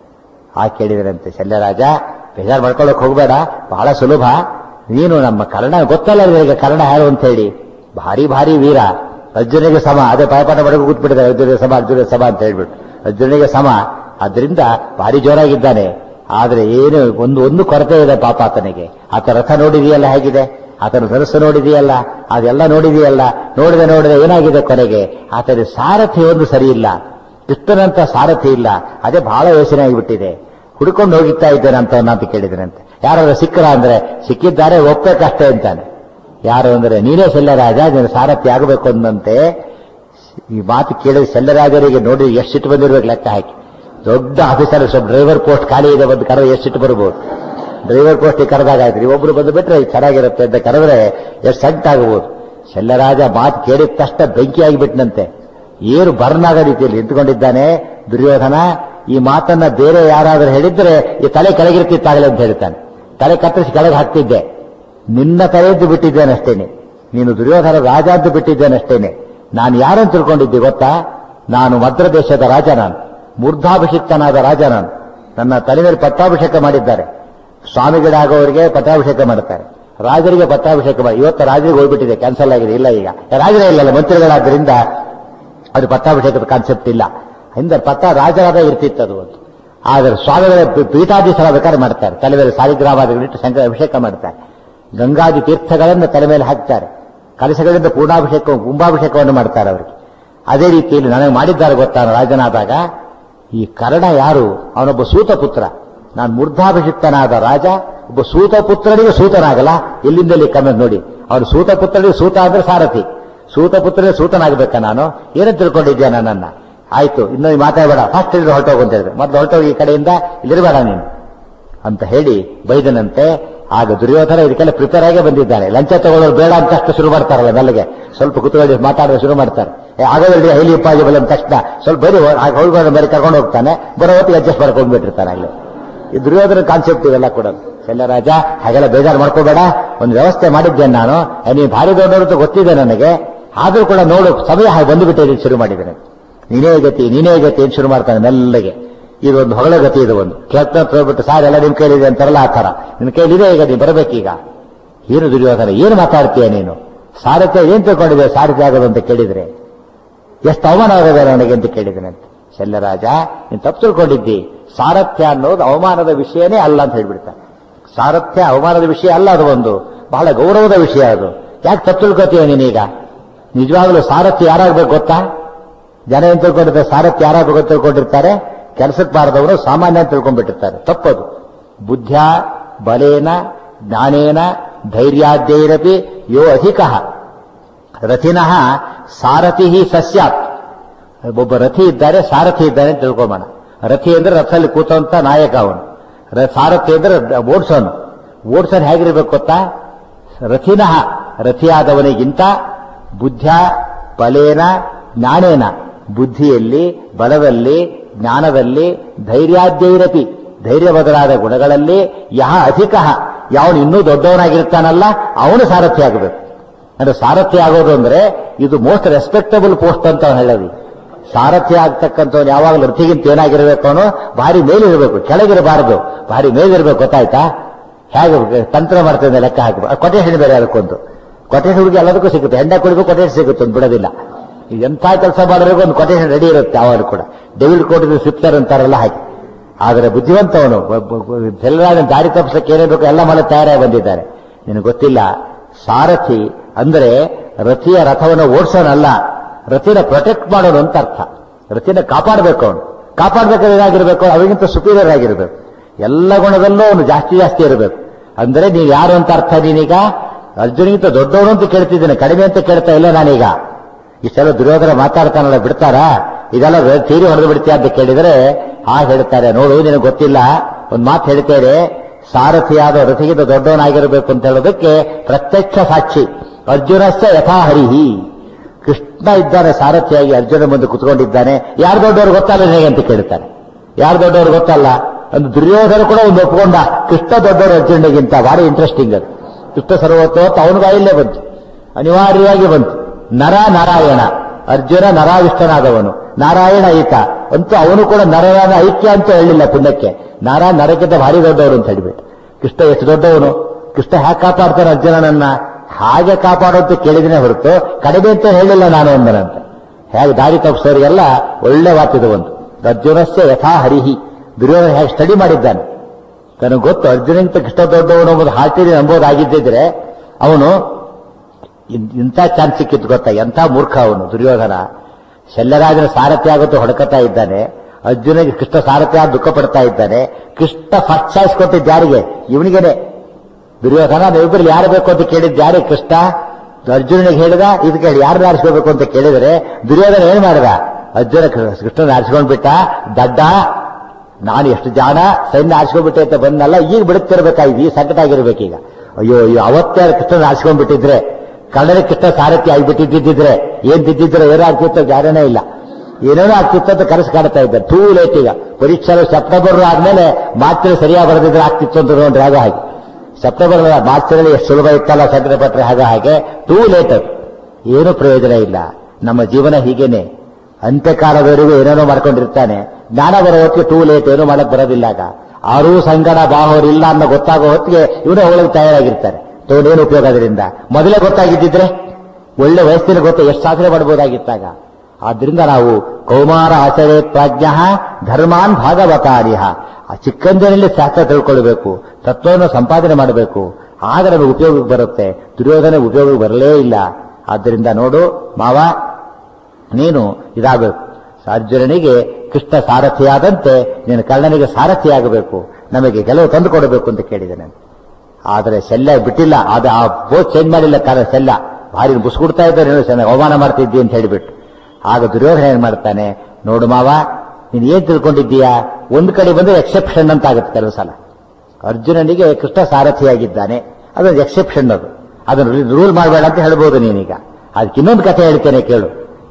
ಆ ಕೇಳಿದರಂತೆ ಶಲ್ಯರಾಜ ಬೇಜಾರು ಮಾಡ್ಕೊಳ್ಳೋಕೆ ಹೋಗಬೇಡ ಬಹಳ ಸುಲಭ ನೀನು ನಮ್ಮ ಕರ್ಣ ಗೊತ್ತಲ್ಲ ಈಗ ಕರ್ಣ ಯಾರು ಅಂತ ಹೇಳಿ ಭಾರಿ ಭಾರಿ ವೀರ ಅರ್ಜುನಿಗೆ ಸಮ ಅದೇ ಪಾಯಪಾಠ ಮಾಡಕ್ಕೆ ಕೂತ್ಬಿಟ್ಟಿದ್ದಾರೆ ಅರ್ಜುನಿಗೆ ಸಮ ಅರ್ಜುನಿಗೆ ಸಮ ಅಂತ ಹೇಳ್ಬಿಟ್ಟು ಅರ್ಜುನಿಗೆ ಸಮ ಅದರಿಂದ ಭಾರಿ ಜೋರಾಗಿದ್ದಾನೆ ಆದ್ರೆ ಏನು ಒಂದು ಒಂದು ಕೊರತೆ ಇದೆ ಪಾಪ ಆತನಿಗೆ ಆತ ರಥ ನೋಡಿದೆಯಲ್ಲ ಹೇಗಿದೆ ಆತನ ಧನಸ್ಸು ನೋಡಿದೆಯಲ್ಲ ಅದೆಲ್ಲ ನೋಡಿದೆಯಲ್ಲ ನೋಡಿದೆ ನೋಡಿದೆ ಏನಾಗಿದೆ ಕೊನೆಗೆ ಆತನ ಸಾರಥಿ ಒಂದು ಸರಿ ಇಲ್ಲ ಕೃಷ್ಣನಂತ ಸಾರಥಿ ಇಲ್ಲ ಅದೇ ಬಹಳ ಯೋಚನೆ ಆಗಿಬಿಟ್ಟಿದೆ ಹುಡ್ಕೊಂಡು ಹೋಗಿತ್ತಾ ಇದ್ದೇನೆ ಅಂತ ಅಂತ ಕೇಳಿದನಂತೆ ಯಾರಾದ್ರೂ ಸಿಕ್ಕರ ಅಂದ್ರೆ ಸಿಕ್ಕಿದ್ದಾರೆ ಒಪ್ಪಬೇಕಷ್ಟೇ ಅಂತಾನೆ ಯಾರು ಅಂದ್ರೆ ನೀನೇ ಶಲ್ಯರಾಜ ನೀನು ಸಾರಥಿ ಆಗಬೇಕು ಅಂದಂತೆ ಈ ಮಾತು ಕೇಳಿದ ಶಲ್ಯರಾಜರಿಗೆ ನೋಡಿ ಎಷ್ಟು ಸಿಟ್ಟು ಬಂದಿರ್ಬೇಕು ಲೆಕ್ಕ ಹಾಕಿ ದೊಡ್ಡ ಆಫೀಸರ್ ಸ್ವಲ್ಪ ಡ್ರೈವರ್ ಪೋಸ್ಟ್ ಖಾಲಿ ಇದೆ ಬಂದು ಕರೆದು ಎಷ್ಟು ಸಿಟ್ಟು ಬರ್ಬೋದು ಡ್ರೈವರ್ ಪೋಸ್ಟ್ ಕರೆದಾಗ ಆಯ್ತು ಒಬ್ರು ಬಂದು ಬಿಟ್ರೆ ಇದು ಚೆನ್ನಾಗಿರುತ್ತೆ ಅಂತ ಕರೆದ್ರೆ ಎಷ್ಟು ಸಂಟಾಗಬಹುದು ಶಲ್ಯರಾಜ ಮಾತು ಕೇಳಿದ ತಕ್ಷಣ ಬೆಂಕಿ ಆಗಿಬಿಟ್ನಂತೆ ಏನು ಬರ್ನ್ ಆಗೋ ರೀತಿಯಲ್ಲಿ ನಿಂತ್ಕೊಂಡಿದ್ದಾನೆ ದುರ್ಯೋಧನ ಈ ಮಾತನ್ನ ಬೇರೆ ಯಾರಾದರೂ ಹೇಳಿದ್ರೆ ಈ ತಲೆ ಕೆಳಗಿರ್ತಿತ್ತಾಗಲೇ ಅಂತ ಹೇಳ್ತಾನೆ ತಲೆ ಕತ್ತರಿಸಿ ಕೆಳಗೆ ಹಾಕ್ತಿದ್ದೆ ನಿನ್ನ ತಲೆಯದ್ದು ಬಿಟ್ಟಿದ್ದೇನಷ್ಟೇನೆ ನೀನು ದುರ್ಯೋಧನ ರಾಜ ಅಂತ ಬಿಟ್ಟಿದ್ದೇನಷ್ಟೇನೆ ನಾನು ಯಾರನ್ನು ತಿಳ್ಕೊಂಡಿದ್ದೆ ಗೊತ್ತಾ ನಾನು ಮದ್ರ ದೇಶದ ರಾಜ ನಾನು ಮೂರ್ಧಾಭಿಷಿಕ್ತನಾದ ರಾಜ ನಾನು ನನ್ನ ತಲೆ ಮೇಲೆ ಪಟ್ಟಾಭಿಷೇಕ ಮಾಡಿದ್ದಾರೆ ಸ್ವಾಮಿಗಳಾಗೋರಿಗೆ ಪಟ್ಟಾಭಿಷೇಕ ಮಾಡ್ತಾರೆ ರಾಜರಿಗೆ ಪಟ್ಟಾಭಿಷೇಕ ಮಾಡಿ ಇವತ್ತು ರಾಜರಿಗೆ ಹೋಗ್ಬಿಟ್ಟಿದೆ ಕ್ಯಾನ್ಸಲ್ ಆಗಿದೆ ಇಲ್ಲ ಈಗ ರಾಜರೇ ಇಲ್ಲಲ್ಲ ಮಂತ್ರಿಗಳಾದ್ರಿಂದ ಅದು ಪಟ್ಟಾಭಿಷೇಕದ ಕಾನ್ಸೆಪ್ಟ್ ಇಲ್ಲ ಹಿಂದೆ ಪಟ್ಟ ರಾಜರಾದ ಇರ್ತಿತ್ತು ಅದು ಒಂದು ಆದರೆ ಸ್ವಾಮಿಗಳ ಪೀಠಾಧೀಶರ ಬೇಕಾದ್ರೆ ಮಾಡ್ತಾರೆ ತಲೆ ಮೇಲೆ ಸಾಲಿಗ್ರಾಮಾದಿಗಳಿಟ್ಟು ಶಂಕರ ಅಭಿಷೇಕ ಮಾಡ್ತಾರೆ ಗಂಗಾದಿ ತೀರ್ಥಗಳನ್ನು ತಲೆ ಮೇಲೆ ಹಾಕ್ತಾರೆ ಕಲಶಗಳಿಂದ ಪೂರ್ಣಾಭಿಷೇಕ ಕುಂಭಾಭಿಷೇಕವನ್ನು ಮಾಡ್ತಾರೆ ಅವರಿಗೆ ಅದೇ ರೀತಿಯಲ್ಲಿ ನನಗೆ ಮಾಡಿದ್ದಾರೆ ಗೊತ್ತಾ ರಾಜನಾದಾಗ ಈ ಕರ್ಣ ಯಾರು ಅವನೊಬ್ಬ ಸೂತ ಪುತ್ರ ನಾನು ಮೂರ್ಧಾಭಿಷಿಕ್ತನಾದ ರಾಜ ಒಬ್ಬ ಸೂತ ಪುತ್ರನಿಗೆ ಸೂತನಾಗಲ್ಲ ಎಲ್ಲಿಂದಲ್ಲಿ ಕಮೆಂಟ್ ನೋಡಿ ಅವನು ಸೂತ ಪುತ್ರನಿಗೆ ಸೂತ ಅಂದ್ರೆ ಸಾರಥಿ ಸೂತ ಪುತ್ರನಿಗೆ ಸೂತನಾಗಬೇಕಾ ನಾನು ಏನಂತ ತಿಳ್ಕೊಂಡಿದ್ಯಾ ನನ್ನನ್ನ ಆಯ್ತು ಇನ್ನು ಮಾತಾಡಬೇಡ ಫಸ್ಟ್ ಇಲ್ಲಿ ಹೊರಟೋಗು ಅಂತ ಹೇಳಿದ್ರೆ ಮೊದಲು ಹೊರಟೋಗಿ ಈ ಕಡೆಯಿಂದ ಇಲ್ಲಿರಬೇಡ ನೀನು ಅಂತ ಹೇಳಿ ಬೈದನಂತೆ ಆಗ ದುರ್ಯೋಧನ ಇದಕ್ಕೆಲ್ಲ ಪ್ರಿಪೇರ್ ಆಗೇ ಬಂದಿದ್ದಾನೆ ಲಂಚ ತಗೊಳ್ಳೋರು ಬೇಡ ಅಂತ ಅಷ್ಟು ಶುರು ಮಾಡ್ತಾರಲ್ಲ ಮೆಲ್ಲಗೆ ಸ್ವಲ್ಪ ಕುತೂಹಲಿ ಮಾತಾಡೋದು ಶುರು ಮಾಡ್ತಾರೆ ಏ, ಆಗೋದಿಲ್ರಿ ಹೈಲಿ ಇಂಪಾಸಿಬಲ್ ಅಂದ ತಕ್ಷಣ ಸ್ವಲ್ಪ ಬರೀ ಹೋಗಿ ಬರೀ ಕರ್ಕೊಂಡು ಹೋಗ್ತಾನೆ ಬರೋ ಹೊತ್ತಿಗೆ ಅಡ್ಜಸ್ಟ್ ಮಾಡ್ಕೊಂಡ್ಬಿಟ್ಟಿರ್ತಾನೆ ಅಲ್ಲಿ ಈ ದುರ್ಯೋಧನ ಕಾನ್ಸೆಪ್ಟ್ ಇವೆಲ್ಲ ಕೂಡ ಶಲ್ಯರಾಜ ಹಾಗೆಲ್ಲ ಬೇಜಾರು ಮಾಡ್ಕೋಬೇಡ ಒಂದು ವ್ಯವಸ್ಥೆ ಮಾಡಿದ್ದೇನೆ ನಾನು ಏ, ನೀನು ಭಾರಿ ದೊಡ್ಡವರು ಅಂತ ಗೊತ್ತಿದೆ ನನಗೆ ಆದ್ರೂ ಕೂಡ ನೋಡು ಸಮಯ ಹಾಗೆ ಬಂದುಬಿಟ್ಟಿದೆ ಶುರು ಮಾಡಿದ್ದೇನೆ ನೀನೇ ಗತಿ ನೀನೇ ಗತಿ ಅಂತ ಶುರು ಮಾಡ್ತಾನೆ ಮೆಲ್ಲಗೆ ಇದು ಒಂದು ಹೊಗಳ ಗತಿ ಇದು ಒಂದು ಕೆತ್ತ ಹೋಗ್ಬಿಟ್ಟು ಸಾರ್ ಎಲ್ಲ ನಿಮ್ ಕೈಲಿದೆ ಅಂತಾರಲ್ಲ ಆ ತರ ನಿನ್ ಕೈಲಿದೆ ಈಗ ನೀನು ಬರಬೇಕೀಗ ಏನು ದುರ್ಯೋಧನ ಏನು ಮಾತಾಡ್ತೀಯ ನೀನು ಸಾರಥ್ಯ ಏನ್ ತಿಳ್ಕೊಂಡಿದೆ ಸಾರಥ್ಯ ಆಗೋದು ಅಂತ ಕೇಳಿದ್ರೆ ಎಷ್ಟು ಅವಮಾನ ಆಗಿದೆ ನನಗೆ ಅಂತ ಕೇಳಿದ್ದೇನೆ ಅಂತ ಶಲ್ಯರಾಜ ನೀನು ತಪ್ಪು ತಿಳ್ಕೊಂಡಿದ್ದಿ ಸಾರಥ್ಯ ಅನ್ನೋದು ಅವಮಾನದ ವಿಷಯನೇ ಅಲ್ಲ ಅಂತ ಹೇಳ್ಬಿಡ್ತಾನೆ ಸಾರಥ್ಯ ಅವಮಾನದ ವಿಷಯ ಅಲ್ಲ ಅದು ಒಂದು ಬಹಳ ಗೌರವದ ವಿಷಯ ಅದು ಯಾಕೆ ತಪ್ಪು ತಿಳ್ಕೊತೀಯ ನೀನೀಗ ನಿಜವಾಗ್ಲೂ ಸಾರಥ್ಯ ಯಾರಾಗ್ಬೇಕು ಗೊತ್ತಾ ಜನ ಏನ್ ತಿಳ್ಕೊಂಡಿರ್ತಾರೆ ಸಾರಥ್ಯ ಯಾರಾಗಬೇಕು ತಿಳ್ಕೊಂಡಿರ್ತಾರೆ ಕೆಲಸಕ್ಕೆ ಬಾರದವರು ಸಾಮಾನ್ಯ ಅಂತ ತಿಳ್ಕೊಂಡ್ಬಿಟ್ಟಿರ್ತಾರೆ ತಪ್ಪದು ಬುದ್ಧ್ಯ ಬಲೇನ ಜ್ಞಾನೇನ ಧೈರ್ಯಾದ್ಯೈರಪಿ ಯೋ ಅಧಿಕ ರಥಿನಃ ಸಾರಥಿ ಸಸ್ಯಾತ್ ಒಬ್ಬ ರಥಿ ಇದ್ದಾರೆ ಸಾರಥಿ ಇದ್ದಾನೆ ಅಂತ ತಿಳ್ಕೊಂಬೋಣ ರಥಿ ಅಂದ್ರೆ ರಥದಲ್ಲಿ ಕೂತಂತ ನಾಯಕ ಅವನು ರ- ಸಾರಥಿ ಅಂದ್ರೆ ಓಡ್ಸೋನು ಓಡ್ಸೋನ್ ಹೇಗಿರ್ಬೇಕು ಗೊತ್ತಾ ರಥಿನಃ ರಥಿಯಾದವನಿಗಿಂತ ಬುದ್ಧ ಬಲೇನ ಜ್ಞಾನೇನ ಬುದ್ಧಿಯಲ್ಲಿ ಬಲದಲ್ಲಿ ಜ್ಞಾನದಲ್ಲಿ ಧೈರ್ಯಾದ್ಯೈರಪಿ ಧೈರ್ಯ ಬದಲಾದ ಗುಣಗಳಲ್ಲಿ ಯಹ ಅಧಿಕ ಯಾವನು ಇನ್ನೂ ದೊಡ್ಡವನಾಗಿರ್ತಾನಲ್ಲ ಅವನು ಸಾರಥಿ ಆಗಬೇಕು ಅಂದ್ರೆ ಸಾರಥಿ ಆಗೋದು ಅಂದ್ರೆ ಇದು ಮೋಸ್ಟ್ ರೆಸ್ಪೆಕ್ಟಬಲ್ ಪೋಸ್ಟ್ ಅಂತ ಅವ್ನು ಹೇಳೋದು ಸಾರಥಿ ಆಗ್ತಕ್ಕಂಥವ್ನು ಯಾವಾಗಲೂ ರಥಿಗಿಂತ ಏನಾಗಿರ್ಬೇಕು ಅವನು ಭಾರಿ ಮೇಲಿರಬೇಕು ಕೆಳಗಿರಬಾರದು ಭಾರಿ ಮೇಲಿರ್ಬೇಕು ಗೊತ್ತಾಯ್ತಾ ಹೇಗೆ ತಂತ್ರ ಮಾಡ್ತದೆ ಲೆಕ್ಕ ಹಾಕಬೇಕು ಕೊಟೇಶನ್ ಬೇರೆ ಅದಕ್ಕೊಂದು ಕೊಟೇಶನ್ ಹುಡುಗಿ ಎಲ್ಲದಕ್ಕೂ ಸಿಗುತ್ತೆ ಹೆಂಡ ಕುಡಿಗೂ ಕೊಟೇಶನ್ ಸಿಗುತ್ತೆ ಒಂದು ಬಿಡೋದಿಲ್ಲ ಈಗ ಎಂಥ ಕೆಲಸ ಮಾಡೋರಿಗೂ ಒಂದು ಕೊಟೇಶನ್ ರೆಡಿ ಇರುತ್ತೆ ಯಾವಾಗಲೂ ಕೂಡ ಡೆವಿಲ್ ಕೋಟಿನ ಸ್ವಿಪ್ಟರ್ ಅಂತಾರಲ್ಲ ಹಾಗೆ ಆದರೆ ಬುದ್ಧಿವಂತವನು ಎಲ್ಲರ ದಾರಿ ತಪ್ಪಿಸಕ್ಕೆ ಏನೇ ಬೇಕು ಎಲ್ಲ ಮಾಡಲು ತಯಾರಾಗಿ ಬಂದಿದ್ದಾರೆ ನಿನಗೆ ಗೊತ್ತಿಲ್ಲ ಸಾರಥಿ ಅಂದ್ರೆ ರಥಿಯ ರಥವನ್ನು ಓಡಿಸೋನಲ್ಲ ರಥಿನ ಪ್ರೊಟೆಕ್ಟ್ ಮಾಡೋನು ಅಂತ ಅರ್ಥ ರಥಿನ ಕಾಪಾಡಬೇಕು ಅವನು ಕಾಪಾಡಬೇಕಾದ್ರೆ ಏನಾಗಿರ್ಬೇಕು ಅವನಿಗಿಂತ ಸುಪೀರಿಯರ್ ಆಗಿರ್ಬೇಕು ಎಲ್ಲ ಗುಣದಲ್ಲೂ ಅವನು ಜಾಸ್ತಿ ಜಾಸ್ತಿ ಇರಬೇಕು ಅಂದ್ರೆ ನೀವು ಯಾರು ಅಂತ ಅರ್ಥ ನೀನೀಗ ಅರ್ಜುನಿಗಿಂತ ದೊಡ್ಡವನು ಅಂತ ಕೇಳ್ತಿದ್ದೇನೆ ಕಡಿಮೆ ಅಂತ ಕೇಳ್ತಾ ಇಲ್ಲ ನಾನೀಗ ಇಷ್ಟೆಲ್ಲ ದುರ್ಯೋಧನ ಮಾತಾಡ್ತಾನಲ್ಲ ಬಿಡ್ತಾರಾ ಇದೆಲ್ಲ ತೀರಿ ಹೊಡೆದು ಬಿಡ್ತೀಯ ಅಂತ ಕೇಳಿದ್ರೆ ಆ ಹೇಳ್ತಾರೆ ನೋಡು ನಿನಗೆ ಗೊತ್ತಿಲ್ಲ ಒಂದು ಮಾತು ಹೇಳ್ತೇನೆ ಸಾರಥಿಯಾದ ರಥಿಗಿಂತ ದೊಡ್ಡವನಾಗಿರಬೇಕು ಅಂತ ಹೇಳೋದಕ್ಕೆ ಪ್ರತ್ಯಕ್ಷ ಸಾಕ್ಷಿ ಅರ್ಜುನಸ್ಯ ಯಥಾಹರಿಹಿ ಕೃಷ್ಣ ಇದ್ದಾನೆ ಸಾರಥಿಯಾಗಿ ಅರ್ಜುನ ಮುಂದೆ ಕುತ್ಕೊಂಡಿದ್ದಾನೆ ಯಾರು ದೊಡ್ಡವರು ಗೊತ್ತಲ್ಲ ಹೇಗೆ ಅಂತ ಕೇಳ್ತಾನೆ ಯಾರು ದೊಡ್ಡವರು ಗೊತ್ತಲ್ಲ ಒಂದು ದುರ್ಯೋಧನ ಕೂಡ ಒಂದು ಒಪ್ಕೊಂಡ ಕೃಷ್ಣ ದೊಡ್ಡವರು ಅರ್ಜುನಿಗಿಂತ ಭಾರಿ ಇಂಟ್ರೆಸ್ಟಿಂಗ್ ಅದು ಕೃಷ್ಣ ಸರ್ವೋತ್ತವತ್ತು ಅವನ ಬಾಯಿಲ್ಲೇ ಬಂತು ಅನಿವಾರ್ಯವಾಗಿ ಬಂತು ನರ ನಾರಾಯಣ ಅರ್ಜುನ ನರಾವಿಷ್ಟನಾದವನು ನಾರಾಯಣ ಈತ ಅಂತೂ ಅವನು ಕೂಡ ನರನ ಐಕ್ಯ ಅಂತ ಹೇಳಿಲ್ಲ ಪುಣ್ಯಕ್ಕೆ ನರ ನರಕ್ಕಿಂತ ಭಾರಿ ದೊಡ್ಡವನು ಅಂತ ಹೇಳಿಬಿಟ್ಟು ಕೃಷ್ಣ ಎಷ್ಟು ದೊಡ್ಡವನು ಕೃಷ್ಣ ಹ್ಯಾಕೆ ಕಾಪಾಡ್ತಾನೆ ಅರ್ಜುನನನ್ನ ಹಾಗೆ ಕಾಪಾಡೋ ಅಂತ ಕೇಳಿದ್ರೆ ಹೊರತು ಕಡಿಮೆ ಅಂತ ಹೇಳಿಲ್ಲ ನಾನು ಅಂದನಂತೆ ಹೇಗೆ ದಾರಿ ತಪ್ಪಿಸೋರಿಗೆಲ್ಲ ಒಳ್ಳೆ ಮಾತಿದು ಒಂದು ಅರ್ಜುನಸ್ಯ ಯಥಾ ಹರಿಹಿ ದುರ್ಯೋಧನ ಹೇಗೆ ಸ್ಟಡಿ ಮಾಡಿದ್ದಾನೆ ತನಗೆ ಗೊತ್ತು ಅರ್ಜುನಗಿಂತ ಕೃಷ್ಣ ದೊಡ್ಡವನು ಎಂಬುದು ಹಾಟಿರಿ ನಂಬೋದಾಗಿದ್ದಿದ್ರೆ ಅವನು ಇನ್- ಇಂಥ ಚಾನ್ಸ್ ಸಿಕ್ಕಿತ್ತು ಗೊತ್ತಾ ಎಂಥ ಮೂರ್ಖ ಅವನು ದುರ್ಯೋಧನ ಶಲ್ಯರಾಜನ ಸಾರಥಿ ಆಗುತ್ತೋ ಹೊಡಕತಾ ಇದ್ದಾನೆ ಅರ್ಜುನಿಗೆ ಕೃಷ್ಣ ಸಾರಥಿ ಆಗಿ ದುಃಖ ಪಡ್ತಾ ಇದ್ದಾನೆ ಕೃಷ್ಣ ಫಸ್ಟ್ ಚಾಯ್ಸ್ ಕೊಟ್ಟಿದ್ದು ಯಾರಿಗೆ ಇವನಿಗೇನೆ ದುರ್ಯೋಧನ ನೀವಿಬ್ಬರು ಯಾರು ಬೇಕು ಅಂತ ಕೇಳಿದ್ದು ಯಾರೇ ಕೃಷ್ಣ ಅರ್ಜುನನಿಗೆ ಹೇಳಿದ ಇದಕ್ಕೆ ಹೇಳಿ ಯಾರನ್ನ ಆರಿಸ್ಕೋಬೇಕು ಅಂತ ಕೇಳಿದರೆ ದುರ್ಯೋಧನ ಏನ್ ಮಾಡಿದ ಅರ್ಜುನ ಕೃ- ಕೃಷ್ಣನ ಆರಿಸ್ಕೊಂಡ್ ಬಿಟ್ಟ ದಡ್ಡ ನಾನು ಎಷ್ಟು ಜಾಣ ಸೈನ್ಯ ಆರಿಸ್ಕೊಂಡ್ಬಿಟ್ಟೆ ಅಂತ ಬಂದಲ್ಲ ಈಗ ಬಿಡುತ್ತಿರ್ಬೇಕಾಗಿದೆ ಈ ಸಂಕಟ ಆಗಿರ್ಬೇಕೀಗ ಅಯ್ಯೋ ಅಯ್ಯೋ ಅವತ್ತೇ ಕೃಷ್ಣನ ಆರಿಸ್ಕೊಂಡ್ಬಿಟ್ಟಿದ್ರೆ ಕನ್ನಡ ಕೃಷ್ಣ ಸಾರಥಿ ಆಗಿಬಿಟ್ಟಿದ್ದಿದ್ರೆ ಏನ್ ತಿದ್ದಿದ್ರೆ ಏನೋ ಆಗ್ತಿತ್ತು ಜ್ಞಾನನೇ ಇಲ್ಲ ಏನೇನೋ ಆಗ್ತಿತ್ತು ಅಂತ ಕನಸು ಕಾಡ್ತಾ ಇದ್ದಾರೆ ಟೂ ಲೇಟ್ ಈಗ ಪರೀಕ್ಷೆ ಸೆಪ್ಟೆಂಬರ್ ಆದ್ಮೇಲೆ ಮಾತ್ರ ಸರಿಯಾಗಿ ಬರೆದಿದ್ರೆ ಆಗ್ತಿತ್ತು ಅಂತ ನೋಡ್ರಿ ಆಗ ಹಾಗೆ ಸೆಪ್ಟೆಂಬರ್ ಮಾರ್ಚ್ನಲ್ಲಿ ಎಷ್ಟು ಸುಲಭ ಇತ್ತಲ್ಲ ಸಂಕಟ ಪಟ್ರೆ ಹಾಗೆ ಹಾಗೆ ಟೂ ಲೇಟ್ ಅದು ಏನು ಪ್ರಯೋಜನ ಇಲ್ಲ ನಮ್ಮ ಜೀವನ ಹೀಗೇನೆ ಅಂತ್ಯಕಾಲದವರೆಗೂ ಏನೇನೋ ಮಾಡ್ಕೊಂಡಿರ್ತಾನೆ ಜ್ಞಾನ ಬರೋ ಹೊತ್ತಿಗೆ ಟೂ ಲೇಟ್ ಏನೂ ಮಾಡಕ್ ಬರೋದಿಲ್ಲ ಆಗ ಆರೂ ಸಂಗಡ ಬಾಹೋರಿಲ್ಲ ಅನ್ನೋ ಗೊತ್ತಾಗೋ ಹೊತ್ತಿಗೆ ಇವನೇ ಹೋಗಲಿಕ್ಕೆ ತಯಾರಾಗಿರ್ತಾರೆ ತೋನೇನು ಉಪಯೋಗ ಅದರಿಂದ ಮೊದಲೇ ಗೊತ್ತಾಗಿದ್ದಿದ್ರೆ ಒಳ್ಳೆ ವಯಸ್ಸಿನ ಗೊತ್ತು ಎಷ್ಟು ಸಾಧನೆ ಮಾಡಬಹುದಾಗಿತ್ತಾಗ ಆದ್ರಿಂದ ನಾವು ಕೌಮಾರ ಆಚರೇ ಪ್ರಾಜ್ಞ ಧರ್ಮಾನ್ ಭಾಗವತಾರಿಹ ಆ ಚಿಕ್ಕಂದಿನಲ್ಲಿ ಶಾಸ್ತ್ರ ತಿಳ್ಕೊಳ್ಬೇಕು ತತ್ವವನ್ನು ಸಂಪಾದನೆ ಮಾಡಬೇಕು ಆಗ ನಮಗೆ ಉಪಯೋಗಕ್ಕೆ ಬರುತ್ತೆ ದುರ್ಯೋಧನ ಉಪಯೋಗಕ್ಕೆ ಬರಲೇ ಇಲ್ಲ ಆದ್ದರಿಂದ ನೋಡು ಮಾವ ನೀನು ಇದಾಗಬೇಕು ಅರ್ಜುನನಿಗೆ ಕೃಷ್ಣ ಸಾರಥಿಯಾದಂತೆ ನೀನು ಕರ್ಣನಿಗೆ ಸಾರಥಿಯಾಗಬೇಕು ನಮಗೆ ಗೆಲುವು ತಂದು ಕೊಡಬೇಕು ಅಂತ ಕೇಳಿದ್ದೇನೆ ಆದರೆ ಶಲ್ಯ ಬಿಟ್ಟಿಲ್ಲ ಅದು ಆ ಬೋತ್ ಚೇಂಜ್ ಮಾಡಿಲ್ಲ ಕಾಲ ಶಲ್ಯ ಭಾರಿ ಬುಸ್ಕೊಡ್ತಾ ಇದ್ದಾರೆ ನೀನು ಚೆನ್ನಾಗಿ ಅವಮಾನ ಮಾಡ್ತಿದ್ದಿ ಅಂತ ಹೇಳಿಬಿಟ್ಟು ಆಗ ದುರ್ಯೋಧನ ಏನ್ ಮಾಡ್ತಾನೆ ನೋಡು ಮಾವ ನೀನು ಏನ್ ತಿಳ್ಕೊಂಡಿದ್ದೀಯಾ ಒಂದ್ ಕಡೆ ಬಂದ್ರೆ ಎಕ್ಸೆಪ್ಷನ್ ಅಂತ ಆಗುತ್ತೆ ಕೆಲವು ಸಲ ಅರ್ಜುನನಿಗೆ ಕೃಷ್ಣ ಸಾರಥಿಯಾಗಿದ್ದಾನೆ ಅದೊಂದು ಎಕ್ಸೆಪ್ಷನ್ ಅದು ಅದನ್ನು ರೂಲ್ ಮಾಡಬೇಡ ಅಂತ ಹೇಳ್ಬೋದು ನೀನೀಗ ಅದಕ್ಕೆ ಇನ್ನೊಂದು ಕಥೆ ಹೇಳ್ತೇನೆ ಕೇಳು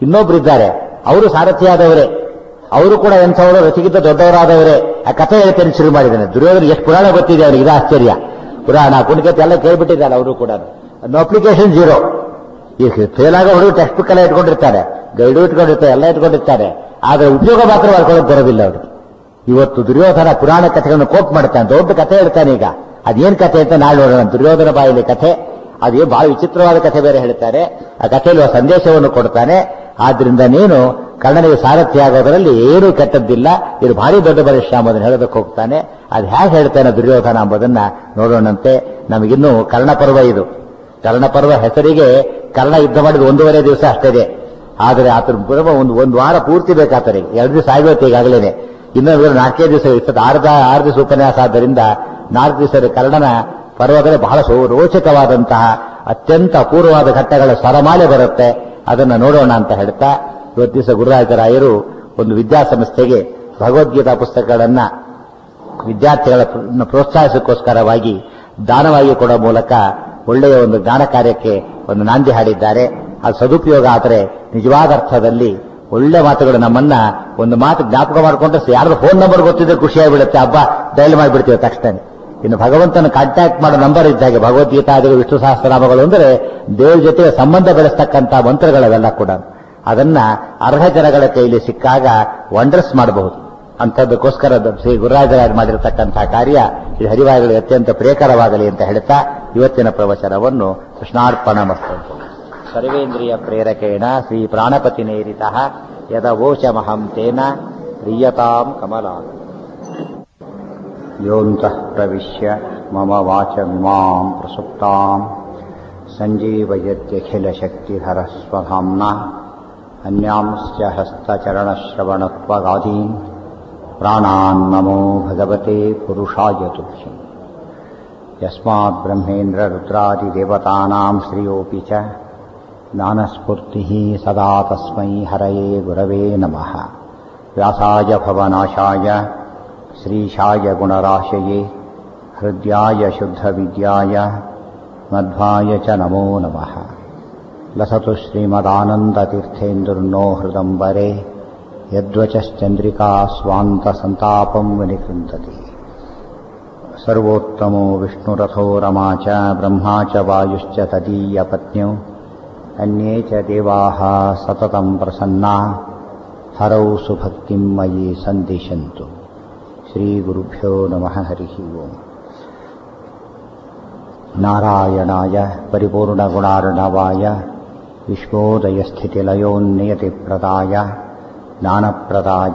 ಇನ್ನೊಬ್ರು ಇದ್ದಾರೆ ಅವರು ಸಾರಥಿಯಾದವರೇ ಅವರು ಕೂಡ ಎಂಥವರು ರಚಿಗಿಂತ ದೊಡ್ಡವರಾದವರೇ ಆ ಕಥೆ ಹೇಳ್ತೇನೆ ಶುರು ಮಾಡಿದ್ದಾನೆ ದುರ್ಯೋಧನ ಎಷ್ಟು ಪುರಾಣ ಗೊತ್ತಿದೆ ಅವನಿಗೆ ಇದು ಆಶ್ಚರ್ಯ ಪುರಾಣ ಕುಣಿಕತೆ ಎಲ್ಲ ಕೇಳ್ಬಿಟ್ಟಿದ್ದಾರೆ ಅವರು ಕೂಡ ನೋ ಅಪ್ಲಿಕೇಶನ್ ಜೀರೋ ಈ ಫೇಲ್ ಆಗೋ ಹುಡುಗ ಟೆಕ್ಸ್ಟ್ ಬುಕ್ ಎಲ್ಲ ಇಟ್ಕೊಂಡಿರ್ತಾರೆ ಗೈಡು ಇಟ್ಕೊಂಡಿರ್ತಾರೆ ಎಲ್ಲ ಇಟ್ಕೊಂಡಿರ್ತಾರೆ ಆದ್ರೆ ಉದ್ಯೋಗ ಮಾತ್ರ ಮಾಡ್ಕೊಳ್ಳೋಕೆ ಬರೋದಿಲ್ಲ ಅವರು ಇವತ್ತು ದುರ್ಯೋಧನ ಪುರಾಣ ಕಥೆಗಳನ್ನು ಕೋಟ್ ಮಾಡ್ತಾನೆ ದೊಡ್ಡ ಕಥೆ ಹೇಳ್ತಾನೆ ಈಗ ಅದೇನ್ ಕಥೆ ಅಂತ ನಾಳೆ ನೋಡೋಣ ದುರ್ಯೋಧನ ಬಾಯಲ್ಲಿ ಕಥೆ ಅದೇ ಬಹಳ ವಿಚಿತ್ರವಾದ ಕಥೆ ಬೇರೆ ಹೇಳ್ತಾರೆ ಆ ಕಥೆಯಲ್ಲಿ ಒಂದು ಸಂದೇಶವನ್ನು ಕೊಡ್ತಾನೆ ಆದ್ರಿಂದ ನೀನು ಕರ್ಣನಿಗೆ ಸಾರಥಿ ಆಗೋದರಲ್ಲಿ ಏನೂ ಕೆಟ್ಟದ್ದಿಲ್ಲ ಇದು ಭಾರಿ ದೊಡ್ಡ ಪರಿಶ್ರಮ ಅದನ್ನು ಹೇಳೋದಕ್ಕೆ ಹೋಗ್ತಾನೆ ಅದು ಹೇಗೆ ಹೇಳ್ತಾನೆ ದುರ್ಯೋಧನ ಎಂಬುದನ್ನ ನೋಡೋಣಂತೆ ನಮಗಿನ್ನೂ ಕರ್ಣಪರ್ವ ಇದು ಕರ್ಣಪರ್ವ ಹೆಸರಿಗೆ ಕರ್ಣ ಯುದ್ಧ ಮಾಡಿದ ಒಂದೂವರೆ ದಿವಸ ಅಷ್ಟೇ ಆದರೆ ಆತನ ಪರ್ವ ಒಂದು ಒಂದು ವಾರ ಪೂರ್ತಿ ಬೇಕಾತರಿಗೆ ಎರಡು ದಿವಸ ಆಗಿರುತ್ತೆ ಈಗಾಗಲೇ ಇನ್ನೊಂದು ನಾಲ್ಕೇ ದಿವಸ ಇರ್ತದೆ ಆರು ಆರು ದಿವಸ ಉಪನ್ಯಾಸ ಆದ್ದರಿಂದ ನಾಲ್ಕು ದಿವಸ ಕರ್ಣನ ಪರ್ವದಲ್ಲಿ ಬಹಳ ಸೋ- ರೋಚಕವಾದಂತಹ ಅತ್ಯಂತ ಅಪೂರ್ವವಾದ ಘಟ್ಟಗಳ ಸ್ವರಮಾಲೆ ಬರುತ್ತೆ ಅದನ್ನು ನೋಡೋಣ ಅಂತ ಹೇಳ್ತಾ ಇವತ್ತು ದಿವಸ ಗುರುರಾಜರಾಯರು ಒಂದು ವಿದ್ಯಾಸಂಸ್ಥೆಗೆ ಭಗವದ್ಗೀತಾ ಪುಸ್ತಕಗಳನ್ನ ವಿದ್ಯಾರ್ಥಿಗಳ ಪ್ರ- ಪ್ರೋತ್ಸಾಹಿಸಕ್ಕೋಸ್ಕರವಾಗಿ ದಾನವಾಗಿ ಕೊಡೋ ಮೂಲಕ ಒಳ್ಳೆಯ ಒಂದು ಜ್ಞಾನ ಕಾರ್ಯಕ್ಕೆ ಒಂದು ನಾಂದಿ ಹಾಡಿದ್ದಾರೆ ಅದು ಸದುಪಯೋಗ ಆದರೆ ನಿಜವಾದ ಅರ್ಥದಲ್ಲಿ ಒಳ್ಳೆ ಮಾತುಗಳು ನಮ್ಮನ್ನ ಒಂದು ಮಾತು ಜ್ಞಾಪಕ ಮಾಡಿಕೊಂಡ್ರೆ ಯಾರ್ದು ಫೋನ್ ನಂಬರ್ ಗೊತ್ತಿದ್ರೆ ಖುಷಿಯಾಗಿಬಿಡುತ್ತೆ ಹಬ್ಬ ಡೈಲ್ ಮಾಡಿಬಿಡ್ತೀವಿ ತಕ್ಷಣ ಇನ್ನು ಭಗವಂತನ ಕಾಂಟ್ಯಾಕ್ಟ್ ಮಾಡೋ ನಂಬರ್ ಇದ್ದಾಗೆ ಭಗವದ್ಗೀತಾದಿಗಳು ವಿಷ್ಣು ಸಹಸ್ರನಾಮಗಳು ಅಂದರೆ ದೇವ್ರ ಜೊತೆ ಸಂಬಂಧ ಬೆಳೆಸ್ತಕ್ಕಂಥ ಮಂತ್ರಗಳವೆಲ್ಲ ಕೂಡ ಅದನ್ನ ಅರ್ಹ ಜನಗಳ ಕೈಲಿ ಸಿಕ್ಕಾಗ ವಂಡರ್ಸ್ ಮಾಡಬಹುದು ಅಂಥದ್ದಕ್ಕೋಸ್ಕರ ದ- ಶ್ರೀ ಗುರುರಾಜರಾಜ್ ಮಾಡಿರತಕ್ಕಂತಹ ಕಾರ್ಯ ಇದು ಹರಿವಾಯುಗಳಿಗೆ ಅತ್ಯಂತ ಪ್ರಿಯಕರವಾಗಲಿ ಅಂತ ಹೇಳ್ತಾ ಇವತ್ತಿನ ಪ್ರವಚನವನ್ನು ಕೃಷ್ಣಾರ್ಪಣ ಮಸ್ತು ಸರ್ವೇಂದ್ರಿಯ ಪ್ರೇರಕೇಣ ಶ್ರೀ ಪ್ರಾಣಪತಿ ನೇರಿತ ಯದವೋಚಮಹಂ ತೇನ ಪ್ರಿಯತಾಂ ಕಮಲಾ ಯೋಂತಃ ಪ್ರವಿಶ್ಯ ಮಮ ವಾಚಮಿಮಾಂ ಪ್ರಸುಪ್ತಾಂ सञ्जीवयत्यखिलशक्तिधरस्वधाम्ना अन्यांश्च हस्तचरणश्रवणत्वगाधीन् प्राणान्नमो भगवते पुरुषाय तुभ्यम् यस्माद्ब्रह्मेन्द्ररुद्रादिदेवतानां श्रियोऽपि च ज्ञानस्फूर्तिः सदा तस्मै हरये गुरवे नमः व्यासाय भवनाशाय श्रीशाय गुणराशये हृद्याय शुद्धविद्याय मध्वाय च नमो नमः लसतु श्रीमदानन्दतीर्थेन्दुर्नो हृदम्बरे यद्वचश्चन्द्रिका स्वान्तसन्तापं विनिकृन्तति सर्वोत्तमो विष्णुरथो रमा च ब्रह्मा च वायुश्च तदीयपत्न्यौ अन्ये च देवाः सततं प्रसन्ना हरौ सुभक्तिं मयि सन्दिशन्तु श्रीगुरुभ्यो नमः हरिः ओम् नारायणाय परिपूर्णगुणार्णवाय विश्वोदयस्थितिलयोन्नियतिप्रदाय ज्ञानप्रदाय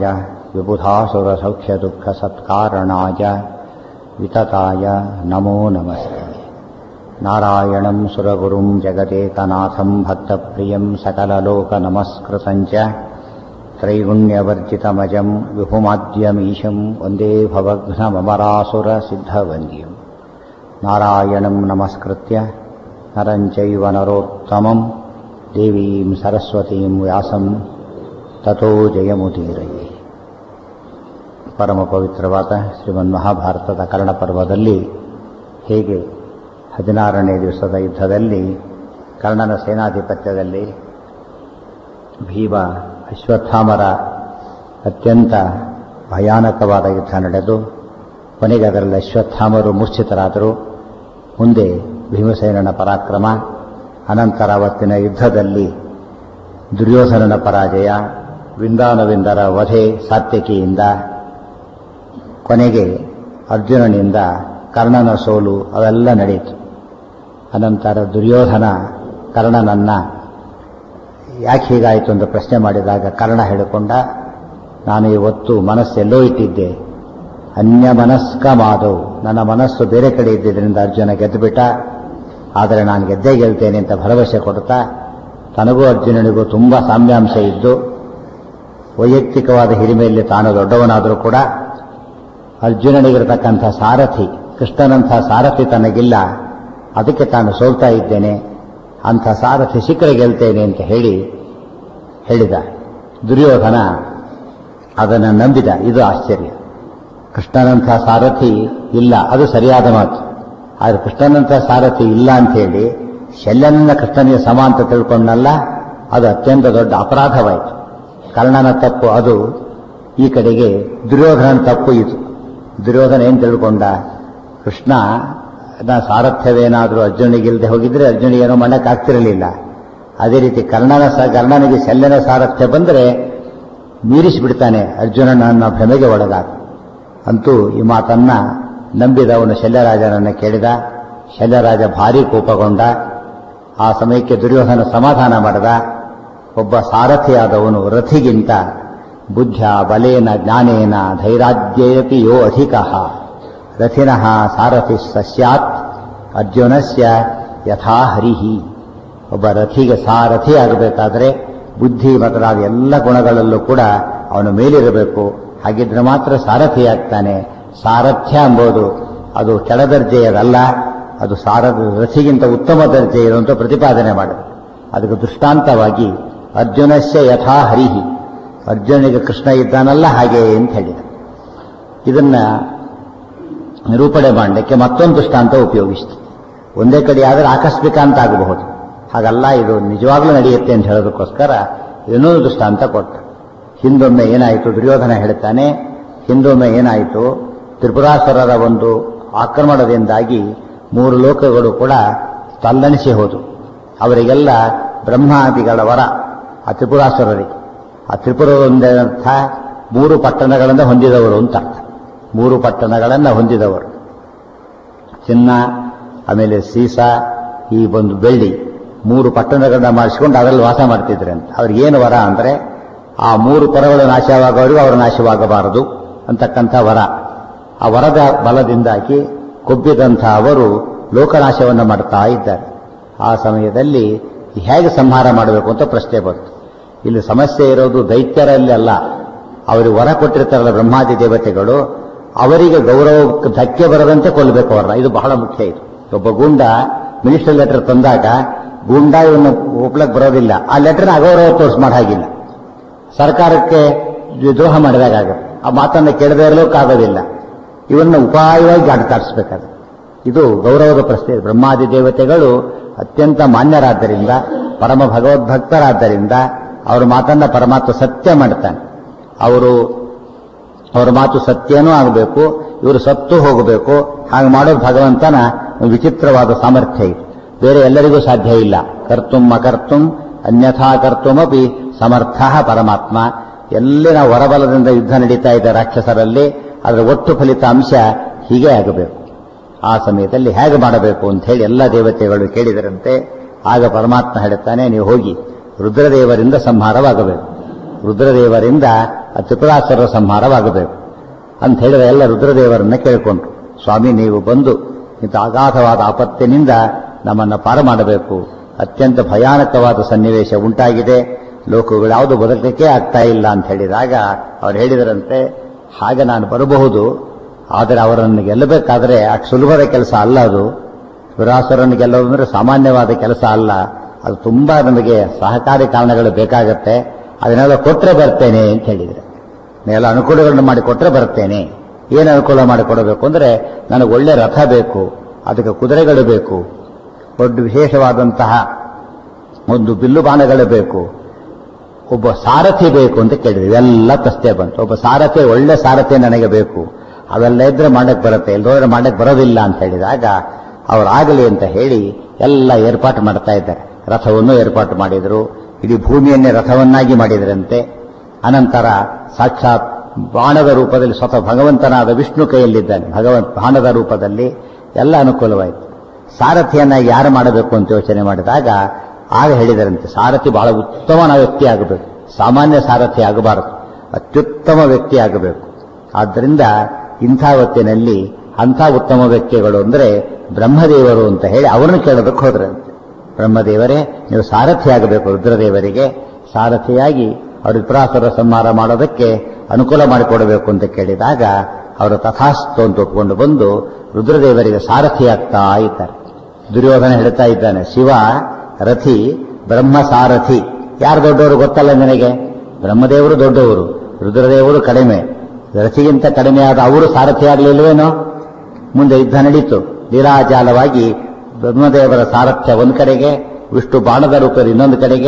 विबुधासुरसौख्यदुःखसत्कारणाय वितताय नमो नमस्ते नारायणं सुरगुरुं जगदेकनाथं भक्तप्रियं सकललोकनमस्कृतं च त्रैगुण्यवर्जितमजं विभुमाद्यमीशं वन्दे भवघ्नममरासुरसिद्धवन्द्यम् नारायणं नमस्कृत्य नरं चैव नरोत्तमं देवीं सरस्वतीं व्यासं ततो ಜಯಮುದೀರಯೇ ಪರಮ ಪವಿತ್ರವಾದ ಶ್ರೀಮನ್ ಮಹಾಭಾರತದ ಕರ್ಣಪರ್ವದಲ್ಲಿ ಹೇಗೆ ಹದಿನಾರನೇ ದಿವಸದ ಯುದ್ಧದಲ್ಲಿ ಕರ್ಣನ ಸೇನಾಧಿಪತ್ಯದಲ್ಲಿ ಭೀಮ ಅಶ್ವತ್ಥಾಮರ ಅತ್ಯಂತ ಭಯಾನಕವಾದ ಯುದ್ಧ ನಡೆದು ಕೊನೆಗೆ ಅದರಲ್ಲಿ ಅಶ್ವತ್ಥಾಮರು ಮೂರ್ಛಿತರಾದರು ಮುಂದೆ ಭೀಮಸೇನನ ಪರಾಕ್ರಮ ಅನಂತರ ಅವತ್ತಿನ ಯುದ್ಧದಲ್ಲಿ ದುರ್ಯೋಧನನ ಪರಾಜಯ ವಿಂದಾನವಿಂದರ ವಧೆ ಸಾತ್ಯಕಿಯಿಂದ ಕೊನೆಗೆ ಅರ್ಜುನನಿಂದ ಕರ್ಣನ ಸೋಲು ಅವೆಲ್ಲ ನಡೆಯಿತು ಅನಂತರ ದುರ್ಯೋಧನ ಕರ್ಣನನ್ನ ಯಾಕೆ ಹೀಗಾಯಿತು ಅಂತ ಪ್ರಶ್ನೆ ಮಾಡಿದಾಗ ಕರ್ಣ ಹೇಳಿಕೊಂಡ ನಾನು ಇವತ್ತು ಮನಸ್ಸೆಲ್ಲೋ ಇಟ್ಟಿದ್ದೆ ಅನ್ಯ ಮನಸ್ಕ ಮಾಧವ್ ನನ್ನ ಮನಸ್ಸು ಬೇರೆ ಕಡೆ ಇದ್ದಿದ್ದರಿಂದ ಅರ್ಜುನ ಗೆದ್ದುಬಿಟ್ಟ ಆದರೆ ನಾನು ಗೆದ್ದೇ ಗೆಲ್ತೇನೆ ಅಂತ ಭರವಸೆ ಕೊಡ್ತಾ ತನಗೂ ಅರ್ಜುನನಿಗೂ ತುಂಬ ಸಾಮ್ಯಾಂಶ ಇದ್ದು ವೈಯಕ್ತಿಕವಾದ ಹಿರಿಮೆಯಲ್ಲಿ ತಾನು ದೊಡ್ಡವನಾದರೂ ಕೂಡ ಅರ್ಜುನನಿಗಿರತಕ್ಕಂಥ ಸಾರಥಿ ಕೃಷ್ಣನಂಥ ಸಾರಥಿ ತನಗಿಲ್ಲ ಅದಕ್ಕೆ ತಾನು ಸೋಲ್ತಾ ಇದ್ದೇನೆ ಅಂಥ ಸಾರಥಿ ಸಿಕ್ಕರೆ ಗೆಲ್ತೇನೆ ಅಂತ ಹೇಳಿ ಹೇಳಿದ ದುರ್ಯೋಧನ ಅದನ್ನು ನಂಬಿದ ಇದು ಆಶ್ಚರ್ಯ ಕೃಷ್ಣನಂಥ ಸಾರಥಿ ಇಲ್ಲ ಅದು ಸರಿಯಾದ ಮಾತು ಆದರೆ ಕೃಷ್ಣನಂಥ ಸಾರಥಿ ಇಲ್ಲ ಅಂತ ಹೇಳಿ ಶಲ್ಯನನ್ನ ಕೃಷ್ಣನಿಗೆ ಸಮ ಅಂತ ತಿಳ್ಕೊಂಡಲ್ಲ ಅದು ಅತ್ಯಂತ ದೊಡ್ಡ ಅಪರಾಧವಾಯಿತು ಕರ್ಣನ ತಪ್ಪು ಅದು ಈ ಕಡೆಗೆ ದುರ್ಯೋಧನನ ತಪ್ಪು ಇದು ದುರ್ಯೋಧನ ಏನು ತಿಳ್ಕೊಂಡ ಕೃಷ್ಣ ನ ಸಾರಥ್ಯವೇನಾದರೂ ಅರ್ಜುನಿಗಿಲ್ಲದೆ ಹೋಗಿದ್ರೆ ಅರ್ಜುನಿಗೆ ಏನೋ ಮಾಡಕ್ಕಾಗ್ತಿರಲಿಲ್ಲ ಅದೇ ರೀತಿ ಕರ್ಣನ ಸ ಕರ್ಣನಿಗೆ ಶಲ್ಯನ ಸಾರಥ್ಯ ಬಂದರೆ ಮೀರಿಸಿಬಿಡ್ತಾನೆ ಅರ್ಜುನನನ್ನ ಭ್ರಮೆಗೆ ಒಳಗಾದ ಅಂತೂ ಈ ಮಾತನ್ನ ನಂಬಿದವನು ಶಲ್ಯರಾಜನನ್ನು ಕೇಳಿದ ಶಲ್ಯರಾಜ ಭಾರಿ ಕೋಪಗೊಂಡ ಆ ಸಮಯಕ್ಕೆ ದುರ್ಯೋಧನ ಸಮಾಧಾನ ಮಾಡಿದ ಒಬ್ಬ ಸಾರಥಿಯಾದವನು ರಥಿಗಿಂತ ಬುದ್ಧ ಬಲೇನ ಜ್ಞಾನೇನ ಧೈರಾಜ್ಯೇಪಿ ಯೋ ಅಧಿಕ ರಥಿನಃ ಸಾರಥಿ ಸಸ್ಯಾತ್ ಅರ್ಜುನಸ್ಯ ಯಥಾ ಹರಿಹಿ ಒಬ್ಬ ರಥಿಗೆ ಸಾರಥಿ ಆಗಬೇಕಾದ್ರೆ ಬುದ್ಧಿ ಮೊದಲಾದ ಎಲ್ಲ ಗುಣಗಳಲ್ಲೂ ಕೂಡ ಅವನು ಮೇಲಿರಬೇಕು ಹಾಗಿದ್ರೆ ಮಾತ್ರ ಸಾರಥಿ ಆಗ್ತಾನೆ ಸಾರಥ್ಯ ಎಂಬುದು ಅದು ಕೆಳದರ್ಜೆಯದಲ್ಲ ಅದು ಸಾರ ರಥಿಗಿಂತ ಉತ್ತಮ ದರ್ಜೆ ಇರುವಂತ ಪ್ರತಿಪಾದನೆ ಮಾಡಿದೆ ಅದಕ್ಕೆ ದೃಷ್ಟಾಂತವಾಗಿ ಅರ್ಜುನಸ್ಯ ಯಥಾ ಹರಿಹಿ ಅರ್ಜುನಿಗೆ ಕೃಷ್ಣ ಇದ್ದಾನಲ್ಲ ಹಾಗೆ ಅಂತ ಹೇಳಿದ ಇದನ್ನ ನಿರೂಪಣೆ ಮಾಡಲಿಕ್ಕೆ ಮತ್ತೊಂದು ದೃಷ್ಟಾಂತ ಉಪಯೋಗಿಸಿತು ಒಂದೇ ಕಡೆ ಆದರೆ ಆಕಸ್ಮಿಕ ಅಂತ ಆಗಬಹುದು ಹಾಗಲ್ಲ ಇದು ನಿಜವಾಗ್ಲೂ ನಡೆಯುತ್ತೆ ಅಂತ ಹೇಳೋದಕ್ಕೋಸ್ಕರ ಇನ್ನೊಂದು ದೃಷ್ಟಾಂತ ಕೊಟ್ಟ ಹಿಂದೊಮ್ಮೆ ಏನಾಯಿತು ದುರ್ಯೋಧನ ಹೇಳ್ತಾನೆ ಹಿಂದೊಮ್ಮೆ ಏನಾಯಿತು ತ್ರಿಪುರಾಸುರರ ಒಂದು ಆಕ್ರಮಣದಿಂದಾಗಿ ಮೂರು ಲೋಕಗಳು ಕೂಡ ತಲ್ಲಣಿಸಿ ಹೋದು ಅವರಿಗೆಲ್ಲ ಬ್ರಹ್ಮಾದಿಗಳ ವರ ಆ ತ್ರಿಪುರಾಸುರರಿಗೆ ಆ ತ್ರಿಪುರದೊಂದರ್ಥ ಮೂರು ಪಟ್ಟಣಗಳನ್ನು ಹೊಂದಿದವರು ಅಂತ ಅರ್ಥ ಮೂರು ಪಟ್ಟಣಗಳನ್ನು ಹೊಂದಿದವರು ಚಿನ್ನ ಆಮೇಲೆ ಸೀಸ ಈ ಒಂದು ಬೆಳ್ಳಿ ಮೂರು ಪಟ್ಟಣಗಳನ್ನ ಮಾಡಿಸಿಕೊಂಡು ಅದರಲ್ಲಿ ವಾಸ ಮಾಡ್ತಿದ್ರೆ ಅಂತ ಅವ್ರಿಗೆ ಏನು ವರ ಅಂದ್ರೆ ಆ ಮೂರು ಪರಗಳು ನಾಶವಾಗೋವರೆಗೂ ಅವರು ನಾಶವಾಗಬಾರದು ಅಂತಕ್ಕಂಥ ವರ ಆ ವರದ ಬಲದಿಂದಾಗಿ ಕೊಬ್ಬಿದಂಥ ಅವರು ಲೋಕನಾಶವನ್ನು ಮಾಡ್ತಾ ಇದ್ದಾರೆ ಆ ಸಮಯದಲ್ಲಿ ಹೇಗೆ ಸಂಹಾರ ಮಾಡಬೇಕು ಅಂತ ಪ್ರಶ್ನೆ ಬಂತು ಇಲ್ಲಿ ಸಮಸ್ಯೆ ಇರೋದು ದೈತ್ಯರಲ್ಲಿ ಅಲ್ಲ ಅವರು ವರ ಕೊಟ್ಟಿರ್ತಾರಲ್ಲ ಬ್ರಹ್ಮಾದಿ ದೇವತೆಗಳು ಅವರಿಗೆ ಗೌರವ ಧಕ್ಕೆ ಬರದಂತೆ ಕೊಲ್ಲಬೇಕು ಅವರನ್ನ ಇದು ಬಹಳ ಮುಖ್ಯ ಇದು ಒಬ್ಬ ಗೂಂಡ ಮಿನಿಸ್ಟರ್ ಲೆಟರ್ ತಂದಾಗ ಗೂಂಡ ಇವನು ಒಪ್ಲಕ್ ಬರೋದಿಲ್ಲ ಆ ಲೆಟರ್ನ ಅಗೌರವ ತೋರಿಸ್ ಮಾಡೋ ಹಾಗಿಲ್ಲ ಸರ್ಕಾರಕ್ಕೆ ದ್ರೋಹ ಮಾಡಿದಾಗುತ್ತೆ ಆ ಮಾತನ್ನು ಕೇಳದೇ ಇರಲಿಕ್ಕಾಗೋದಿಲ್ಲ ಇವನ್ನ ಉಪಾಯವಾಗಿ ಅಡ್ತಾಡಿಸ್ಬೇಕಾದ್ರೆ ಇದು ಗೌರವದ ಪ್ರಶ್ನೆ ಬ್ರಹ್ಮಾದಿ ದೇವತೆಗಳು ಅತ್ಯಂತ ಮಾನ್ಯರಾದ್ದರಿಂದ ಪರಮ ಭಗವದ್ಭಕ್ತರಾದ್ದರಿಂದ ಅವರ ಮಾತನ್ನ ಪರಮಾತ್ಮ ಸತ್ಯ ಮಾಡ್ತಾನೆ ಅವರು ಅವರ ಮಾತು ಸತ್ಯನೂ ಆಗಬೇಕು ಇವರು ಸತ್ತು ಹೋಗಬೇಕು ಹಾಗೆ ಮಾಡೋದು ಭಗವಂತನ ವಿಚಿತ್ರವಾದ ಸಾಮರ್ಥ್ಯ ಇದು ಬೇರೆ ಎಲ್ಲರಿಗೂ ಸಾಧ್ಯ ಇಲ್ಲ ಕರ್ತುಂ ಅಕರ್ತುಂ ಅನ್ಯಥಾ ಕರ್ತುಮಪಿ ಸಮರ್ಥ ಪರಮಾತ್ಮ ಎಲ್ಲಿ ನಾವು ಹೊರಬಲದಿಂದ ಯುದ್ಧ ನಡೀತಾ ಇದ್ದ ರಾಕ್ಷಸರಲ್ಲಿ ಅದರ ಒಟ್ಟು ಫಲಿತಾಂಶ ಹೀಗೆ ಆಗಬೇಕು ಆ ಸಮಯದಲ್ಲಿ ಹೇಗೆ ಮಾಡಬೇಕು ಅಂತ ಹೇಳಿ ಎಲ್ಲ ದೇವತೆಗಳು ಕೇಳಿದರಂತೆ ಆಗ ಪರಮಾತ್ಮ ಹೇಳುತ್ತಾನೆ ನೀವು ಹೋಗಿ ರುದ್ರದೇವರಿಂದ ಸಂಹಾರವಾಗಬೇಕು ರುದ್ರದೇವರಿಂದ ಆ ತ್ರಿಪುರಾಸುರ ಸಂಹಾರವಾಗಬೇಕು ಅಂತ ಹೇಳಿದ ಎಲ್ಲ ರುದ್ರದೇವರನ್ನ ಕೇಳಿಕೊಂಡ್ರು ಸ್ವಾಮಿ ನೀವು ಬಂದು ಇಂಥ ಅಗಾಧವಾದ ಆಪತ್ತಿನಿಂದ ನಮ್ಮನ್ನು ಪಾರು ಮಾಡಬೇಕು ಅತ್ಯಂತ ಭಯಾನಕವಾದ ಸನ್ನಿವೇಶ ಉಂಟಾಗಿದೆ ಲೋಕಗಳು ಯಾವುದು ಬದುಕಲಿಕ್ಕೆ ಆಗ್ತಾ ಇಲ್ಲ ಅಂತ ಹೇಳಿದಾಗ ಅವ್ರು ಹೇಳಿದರಂತೆ ಹಾಗೆ ನಾನು ಬರಬಹುದು ಆದರೆ ಅವರನ್ನು ಗೆಲ್ಲಬೇಕಾದ್ರೆ ಅಷ್ಟು ಸುಲಭದ ಕೆಲಸ ಅಲ್ಲ ಅದು ವಿರಾಸುರನ್ನು ಗೆಲ್ಲೋದು ಅಂದ್ರೆ ಸಾಮಾನ್ಯವಾದ ಕೆಲಸ ಅಲ್ಲ ಅದು ತುಂಬಾ ನಮಗೆ ಸಹಕಾರಿ ಕಾರಣಗಳು ಬೇಕಾಗತ್ತೆ ಅದನ್ನೆಲ್ಲ ಕೊಟ್ಟರೆ ಬರ್ತೇನೆ ಅಂತ ಹೇಳಿದ್ರೆ ಎಲ್ಲ ಅನುಕೂಲಗಳನ್ನು ಮಾಡಿ ಕೊಟ್ಟರೆ ಬರ್ತೇನೆ ಏನು ಅನುಕೂಲ ಮಾಡಿಕೊಡಬೇಕು ಅಂದ್ರೆ ನನಗೆ ಒಳ್ಳೆ ರಥ ಬೇಕು ಅದಕ್ಕೆ ಕುದುರೆಗಳು ಬೇಕು ದೊಡ್ಡ ವಿಶೇಷವಾದಂತಹ ಒಂದು ಬಿಲ್ಲು ಬಾಣಗಳು ಬೇಕು ಒಬ್ಬ ಸಾರಥಿ ಬೇಕು ಅಂತ ಕೇಳಿದ್ವಿ ಎಲ್ಲ ಪ್ರಶ್ನೆ ಬಂತು ಒಬ್ಬ ಸಾರಥಿ ಒಳ್ಳೆ ಸಾರಥಿ ನನಗೆ ಬೇಕು ಅವೆಲ್ಲ ಇದ್ರೆ ಮಾಡಕ್ ಬರುತ್ತೆ ಇಲ್ಲದೋದ್ರೆ ಮಾಡಕ್ ಬರೋದಿಲ್ಲ ಅಂತ ಹೇಳಿದಾಗ ಅವರಾಗಲಿ ಅಂತ ಹೇಳಿ ಎಲ್ಲ ಏರ್ಪಾಟು ಮಾಡ್ತಾ ಇದ್ದಾರೆ ರಥವನ್ನು ಏರ್ಪಾಟು ಮಾಡಿದ್ರು ಇಡೀ ಭೂಮಿಯನ್ನೇ ರಥವನ್ನಾಗಿ ಮಾಡಿದ್ರಂತೆ ಅನಂತರ ಸಾಕ್ಷಾತ್ ಬಾಣದ ರೂಪದಲ್ಲಿ ಸ್ವತಃ ಭಗವಂತನಾದ ವಿಷ್ಣು ಕೈಯಲ್ಲಿದ್ದಾನೆ ಭಗವಂತ ಬಾಣದ ರೂಪದಲ್ಲಿ ಎಲ್ಲ ಅನುಕೂಲವಾಯಿತು ಸಾರಥಿಯನ್ನಾಗಿ ಯಾರು ಮಾಡಬೇಕು ಅಂತ ಯೋಚನೆ ಮಾಡಿದಾಗ ಆಗ ಹೇಳಿದರಂತೆ ಸಾರಥಿ ಬಹಳ ಉತ್ತಮನ ವ್ಯಕ್ತಿ ಆಗಬೇಕು ಸಾಮಾನ್ಯ ಸಾರಥಿ ಆಗಬಾರದು ಅತ್ಯುತ್ತಮ ವ್ಯಕ್ತಿ ಆಗಬೇಕು ಆದ್ದರಿಂದ ಇಂಥ ಹೊತ್ತಿನಲ್ಲಿ ಅಂಥ ಉತ್ತಮ ವ್ಯಕ್ತಿಗಳು ಅಂದರೆ ಬ್ರಹ್ಮದೇವರು ಅಂತ ಹೇಳಿ ಅವರನ್ನು ಕೇಳೋದಕ್ಕೆ ಹೋದ್ರಂತೆ ಬ್ರಹ್ಮದೇವರೇ ನೀವು ಸಾರಥಿ ಆಗಬೇಕು ರುದ್ರದೇವರಿಗೆ ಸಾರಥಿಯಾಗಿ ಅವರು ವಿಪ್ರಾಸುರ ಸಂಹಾರ ಮಾಡೋದಕ್ಕೆ ಅನುಕೂಲ ಮಾಡಿಕೊಡಬೇಕು ಅಂತ ಕೇಳಿದಾಗ ಅವರು ತಥಾಸ್ತು ಅಂತ ಒಪ್ಪಿಕೊಂಡು ಬಂದು ರುದ್ರದೇವರಿಗೆ ಸಾರಥಿ ಆಗ್ತಾ ಇದ್ದಾರೆ ದುರ್ಯೋಧನ ಹೇಳ್ತಾ ಇದ್ದಾನೆ ಶಿವ ರಥಿ ಬ್ರಹ್ಮ ಸಾರಥಿ ಯಾರು ದೊಡ್ಡವರು ಗೊತ್ತಲ್ಲ ನಿನಗೆ ಬ್ರಹ್ಮದೇವರು ದೊಡ್ಡವರು ರುದ್ರದೇವರು ಕಡಿಮೆ ರಥಿಗಿಂತ ಕಡಿಮೆ ಆದ ಅವರು ಸಾರಥಿ ಆಗಲಿಲ್ವೇನೋ ಮುಂದೆ ಯುದ್ಧ ನಡೀತು ಲೀಲಾಜಾಲವಾಗಿ ಬ್ರಹ್ಮದೇವರ ಸಾರಥ್ಯ ಒಂದು ಕಡೆಗೆ ವಿಷ್ಣು ಬಾಣದ ರೂಪದಲ್ಲಿ ಇನ್ನೊಂದು ಕಡೆಗೆ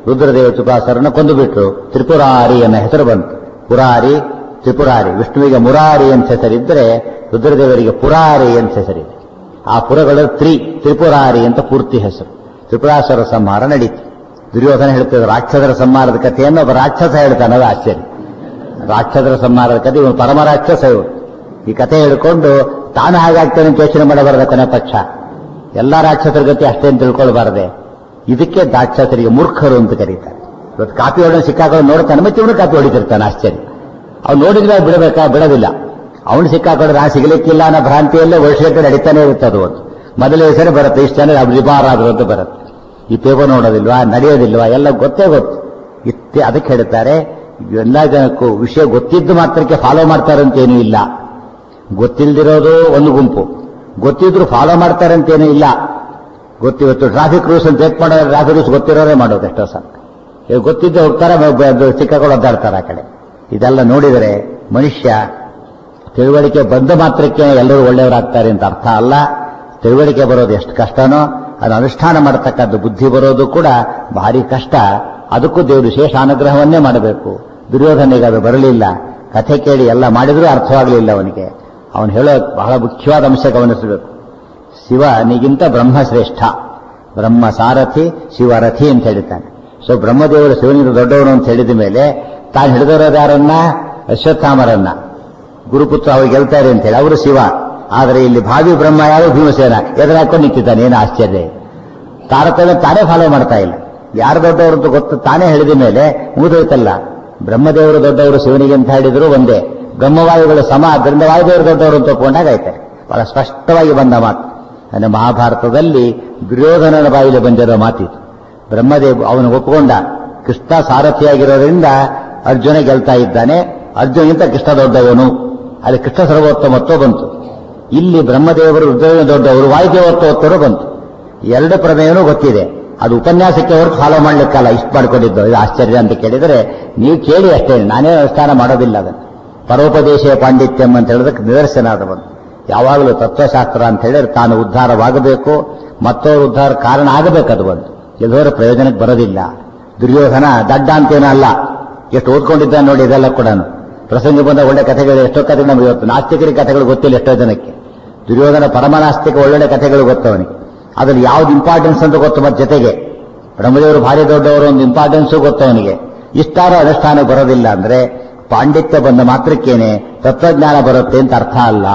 ರುದ್ರದೇವ ತ್ರಿಪುರಾಸರನ್ನು ಕೊಂದು ಬಿಟ್ರು ತ್ರಿಪುರಾರಿ ಅನ್ನೋ ಹೆಸರು ಬಂತು ಪುರಾರಿ ತ್ರಿಪುರಾರಿ ವಿಷ್ಣುವಿಗೆ ಮುರಾರಿ ಅಂತ ಹೆಸರಿದ್ರೆ ರುದ್ರದೇವರಿಗೆ ಪುರಾರಿ ಅಂತ ಹೆಸರಿದೆ ಆ ಪುರಗಳು ತ್ರಿ ತ್ರಿಪುರಾರಿ ಅಂತ ಪೂರ್ತಿ ಹೆಸರು ತ್ರಿಪುರಾಸುರ ಸಂಹಾರ ನಡೀತು ದುರ್ಯೋಧನ ಹೇಳ್ತಿದ್ದ ರಾಕ್ಷಸರ ಸಂಹಾರದ ಕಥೆಯನ್ನು ಒಬ್ಬ ರಾಕ್ಷಸ ಹೇಳ್ತಾನೆ ಅದು ಆಶ್ಚರ್ಯ ರಾಕ್ಷಸರ ಸಂಹಾರದ ಕಥೆ ಇವನು ಪರಮ ರಾಕ್ಷಸ ಇವನು ಈ ಕಥೆ ಹೇಳ್ಕೊಂಡು ತಾನು ಹಾಗಾಗ್ತಾನೆ ಅಂತ ಯೋಚನೆ ಮಾಡಬಾರದ ಕೊನೆ ಪಕ್ಷ ಎಲ್ಲಾ ರಾಕ್ಷಸರ ಗತಿ ಅಷ್ಟೇ ಅಂತ ತಿಳ್ಕೊಳ್ಬಾರದೆ ಇದಕ್ಕೆ ರಾಕ್ಷಸರಿಗೆ ಮೂರ್ಖರು ಅಂತ ಕರೀತಾರೆ ಇವತ್ತು ಕಾಪಿ ಹೊಡೆದ ಸಿಕ್ಕಾಕೊಂಡು ನೋಡ್ತಾನೆ ಮತ್ತೆ ಇವನು ಕಾಪಿ ಹೊಡಿತಿರ್ತಾನೆ ಆಶ್ಚರ್ಯ ಅವ್ನು ನೋಡಿದ್ರೆ ಅವ್ನು ಬಿಡಬೇಕಾ ಬಿಡೋದಿಲ್ಲ ಅವನು ಸಿಕ್ಕಾಕೊಂಡು ನಾ ಸಿಗಲಿಕ್ಕಿಲ್ಲ ಅನ್ನೋ ಭ್ರಾಂತಿಯಲ್ಲೇ ವರ್ಷಗಟ್ಟೆ ನಡೀತಾನೆ ಇರುತ್ತೆ ಅದು ಒಂದು ಮೊದಲ ಹೆಸರು ಬರುತ್ತೆ ಇಷ್ಟು ಜನ ರಿಬಾರಾದ್ರು ಅಂತ ಬರುತ್ತೆ ಈ ಪೇಪರ್ ನೋಡೋದಿಲ್ವಾ ನಡೆಯೋದಿಲ್ವಾ ಎಲ್ಲ ಗೊತ್ತೇ ಗೊತ್ತು ಇತ್ತೆ ಅದಕ್ಕೆ ಹೇಳ್ತಾರೆ ಎಲ್ಲ ಜನಕ್ಕೂ ವಿಷಯ ಗೊತ್ತಿದ್ದು ಮಾತ್ರಕ್ಕೆ ಫಾಲೋ ಮಾಡ್ತಾರೆ ಅಂತ ಏನೂ ಇಲ್ಲ ಗೊತ್ತಿಲ್ದಿರೋದು ಒಂದು ಗುಂಪು ಗೊತ್ತಿದ್ರು ಫಾಲೋ ಮಾಡ್ತಾರೆ ಅಂತ ಏನೂ ಇಲ್ಲ ಗೊತ್ತಿವತ್ತು ಟ್ರಾಫಿಕ್ ರೂಲ್ಸ್ ಅಂತ ಚೆಕ್ ಮಾಡೋದು ಟ್ರಾಫಿಕ್ ರೂಲ್ಸ್ ಗೊತ್ತಿರೋರೇ ಮಾಡೋದು ಎಷ್ಟೋ ಸಲ ಇವಾಗ ಗೊತ್ತಿದ್ದೆ ಹೋಗ್ತಾರೆ ಸಿಕ್ಕಾಕೊಂಡು ಒದ್ದಾಡ್ತಾರೆ ಆ ಕಡೆ ಇದೆಲ್ಲ ನೋಡಿದರೆ ಮನುಷ್ಯ ತಿಳುವಳಿಕೆ ಬಂದ ಮಾತ್ರಕ್ಕೆ ಎಲ್ಲರೂ ಒಳ್ಳೆಯವರಾಗ್ತಾರೆ ಅಂತ ಅರ್ಥ ಅಲ್ಲ ತಿಳುವಳಿಕೆ ಬರೋದು ಎಷ್ಟು ಕಷ್ಟನೋ ಅದು ಅನುಷ್ಠಾನ ಮಾಡತಕ್ಕದ್ದು ಬುದ್ಧಿ ಬರೋದು ಕೂಡ ಭಾರಿ ಕಷ್ಟ ಅದಕ್ಕೂ ದೇವರು ವಿಶೇಷ ಅನುಗ್ರಹವನ್ನೇ ಮಾಡಬೇಕು ದುರ್ಯೋಧನಿಗೆ ಅದು ಬರಲಿಲ್ಲ ಕಥೆ ಕೇಳಿ ಎಲ್ಲ ಮಾಡಿದ್ರೂ ಅರ್ಥವಾಗಲಿಲ್ಲ ಅವನಿಗೆ ಅವನು ಹೇಳೋ ಬಹಳ ಮುಖ್ಯವಾದ ಅಂಶ ಗಮನಿಸಬೇಕು ಶಿವನಿಗಿಂತ ಬ್ರಹ್ಮ ಶ್ರೇಷ್ಠ ಬ್ರಹ್ಮ ಸಾರಥಿ ಶಿವರಥಿ ಅಂತ ಹೇಳ್ತಾನೆ ಸೊ ಬ್ರಹ್ಮದೇವರು ಶಿವನಿಗೆ ದೊಡ್ಡವನು ಅಂತ ಹೇಳಿದ ಮೇಲೆ ತಾನು ಹಿಡಿದಿರೋದು ಯಾರನ್ನ ಅಶ್ವತ್ಥಾಮರನ್ನ ಗುರುಪುತ್ರ ಅವ್ರು ಗೆಲ್ತಾರೆ ಅಂತ ಹೇಳಿ ಅವರು ಶಿವ ಆದರೆ ಇಲ್ಲಿ ಭಾವಿ ಬ್ರಹ್ಮ ಯಾರು ಭೀಮಸೇನ ಎದುರು ಹಾಕೊಂಡು ನಿಂತಿದ್ದಾನೆ ಏನು ಆಶ್ಚರ್ಯ ತಾರತಮ್ಯ ತಾನೇ ಫಾಲೋ ಮಾಡ್ತಾ ಇಲ್ಲ ಯಾರು ದೊಡ್ಡವರು ಅಂತ ಗೊತ್ತು ತಾನೇ ಹೇಳಿದ ಮೇಲೆ ಮುಗಿದೋಯ್ತಲ್ಲ ಬ್ರಹ್ಮದೇವರು ದೊಡ್ಡವರು ಶಿವನಿಗೆ ಅಂತ ಹೇಳಿದ್ರು ಒಂದೇ ಬ್ರಹ್ಮವಾಯುಗಳು ಸಮ ಆದ್ದರಿಂದ ವಾಯುದೇವರು ದೊಡ್ಡವರು ಅಂತ ಒಪ್ಕೊಂಡಾಗ ಆಯ್ತಾರೆ ಬಹಳ ಸ್ಪಷ್ಟವಾಗಿ ಬಂದ ಮಾತು ಅಂದರೆ ಮಹಾಭಾರತದಲ್ಲಿ ದುರ್ಯೋಧನನ ಬಾಯಿಲಿ ಬಂದಿರೋ ಮಾತಿತ್ತು ಬ್ರಹ್ಮದೇವ್ ಅವನು ಒಪ್ಪಿಕೊಂಡ ಕೃಷ್ಣ ಸಾರಥಿಯಾಗಿರೋದ್ರಿಂದ ಅರ್ಜುನ ಗೆಲ್ತಾ ಇದ್ದಾನೆ ಅರ್ಜುನಿಗಿಂತ ಕೃಷ್ಣ ದೊಡ್ಡವನು ಅಲ್ಲಿ ಕೃಷ್ಣ ಸರ್ವೋತ್ತಮತ್ವ ಬಂತು ಇಲ್ಲಿ ಬ್ರಹ್ಮದೇವರು ರುದ್ರನ ದೊಡ್ಡವರು ವಾಯುದೇವತ್ವತ್ತರು ಬಂತು ಎರಡು ಪ್ರಮೇಯನೂ ಗೊತ್ತಿದೆ ಅದು ಉಪನ್ಯಾಸಕ್ಕೆ ಹೊರತು ಫಾಲೋ ಮಾಡ್ಲಿಕ್ಕಲ್ಲ ಇಷ್ಟು ಮಾಡ್ಕೊಂಡಿದ್ದು ಇದು ಆಶ್ಚರ್ಯ ಅಂತ ಕೇಳಿದರೆ ನೀವು ಕೇಳಿ ಅಷ್ಟೇ ನಾನೇ ಅನುಷ್ಠಾನ ಮಾಡೋದಿಲ್ಲ ಅದನ್ನು ಪರೋಪದೇಶ ಪಾಂಡಿತ್ಯಂ ಅಂತ ಹೇಳೋದಕ್ಕೆ ನಿದರ್ಶನ ಅದು ಬಂತು ಯಾವಾಗಲೂ ತತ್ವಶಾಸ್ತ್ರ ಅಂತ ಹೇಳಿದ್ರೆ ತಾನು ಉದ್ಧಾರವಾಗಬೇಕು ಮತ್ತೊಬ್ಬರು ಉದ್ಧಾರ ಕಾರಣ ಆಗಬೇಕು ಅದು ಬಂತು ಎಲ್ಲರ ಪ್ರಯೋಜನಕ್ಕೆ ಬರೋದಿಲ್ಲ ದುರ್ಯೋಧನ ದಡ್ಡ ಅಂತೇನೋ ಅಲ್ಲ ಎಷ್ಟು ಓದ್ಕೊಂಡಿದ್ದಾನೆ ನೋಡಿ ಇದೆಲ್ಲ ಕೂಡ ಪ್ರಸಂಗ ಬಂದ ಒಳ್ಳೆ ಕಥೆಗಳು ಎಷ್ಟೋ ಕಥೆ ನಮಗೆ ಇವತ್ತು ನಾಸ್ತಿಕರಿಗೆ ಕಥೆಗಳು ಗೊತ್ತಿಲ್ಲ ಎಷ್ಟೋ ಜನಕ್ಕೆ ದುರ್ಯೋಧನ ಪರಮನಾಸ್ತಿಕ ಒಳ್ಳೊಳ್ಳೆ ಕಥೆಗಳು ಗೊತ್ತವನಿಗೆ ಅದ್ರಲ್ಲಿ ಯಾವ್ದು ಇಂಪಾರ್ಟೆನ್ಸ್ ಅಂತ ಗೊತ್ತು ಮತ್ತೆ ಜೊತೆಗೆ ಬ್ರಹ್ಮದೇವರು ಭಾರಿ ದೊಡ್ಡವರು ಒಂದು ಇಂಪಾರ್ಟೆನ್ಸು ಗೊತ್ತವನಿಗೆ ಇಷ್ಟಾರ ಅನುಷ್ಠಾನ ಬರೋದಿಲ್ಲ ಅಂದ್ರೆ ಪಾಂಡಿತ್ಯ ಬಂದ ಮಾತ್ರಕ್ಕೇನೆ ತತ್ವಜ್ಞಾನ ಬರುತ್ತೆ ಅಂತ ಅರ್ಥ ಅಲ್ಲ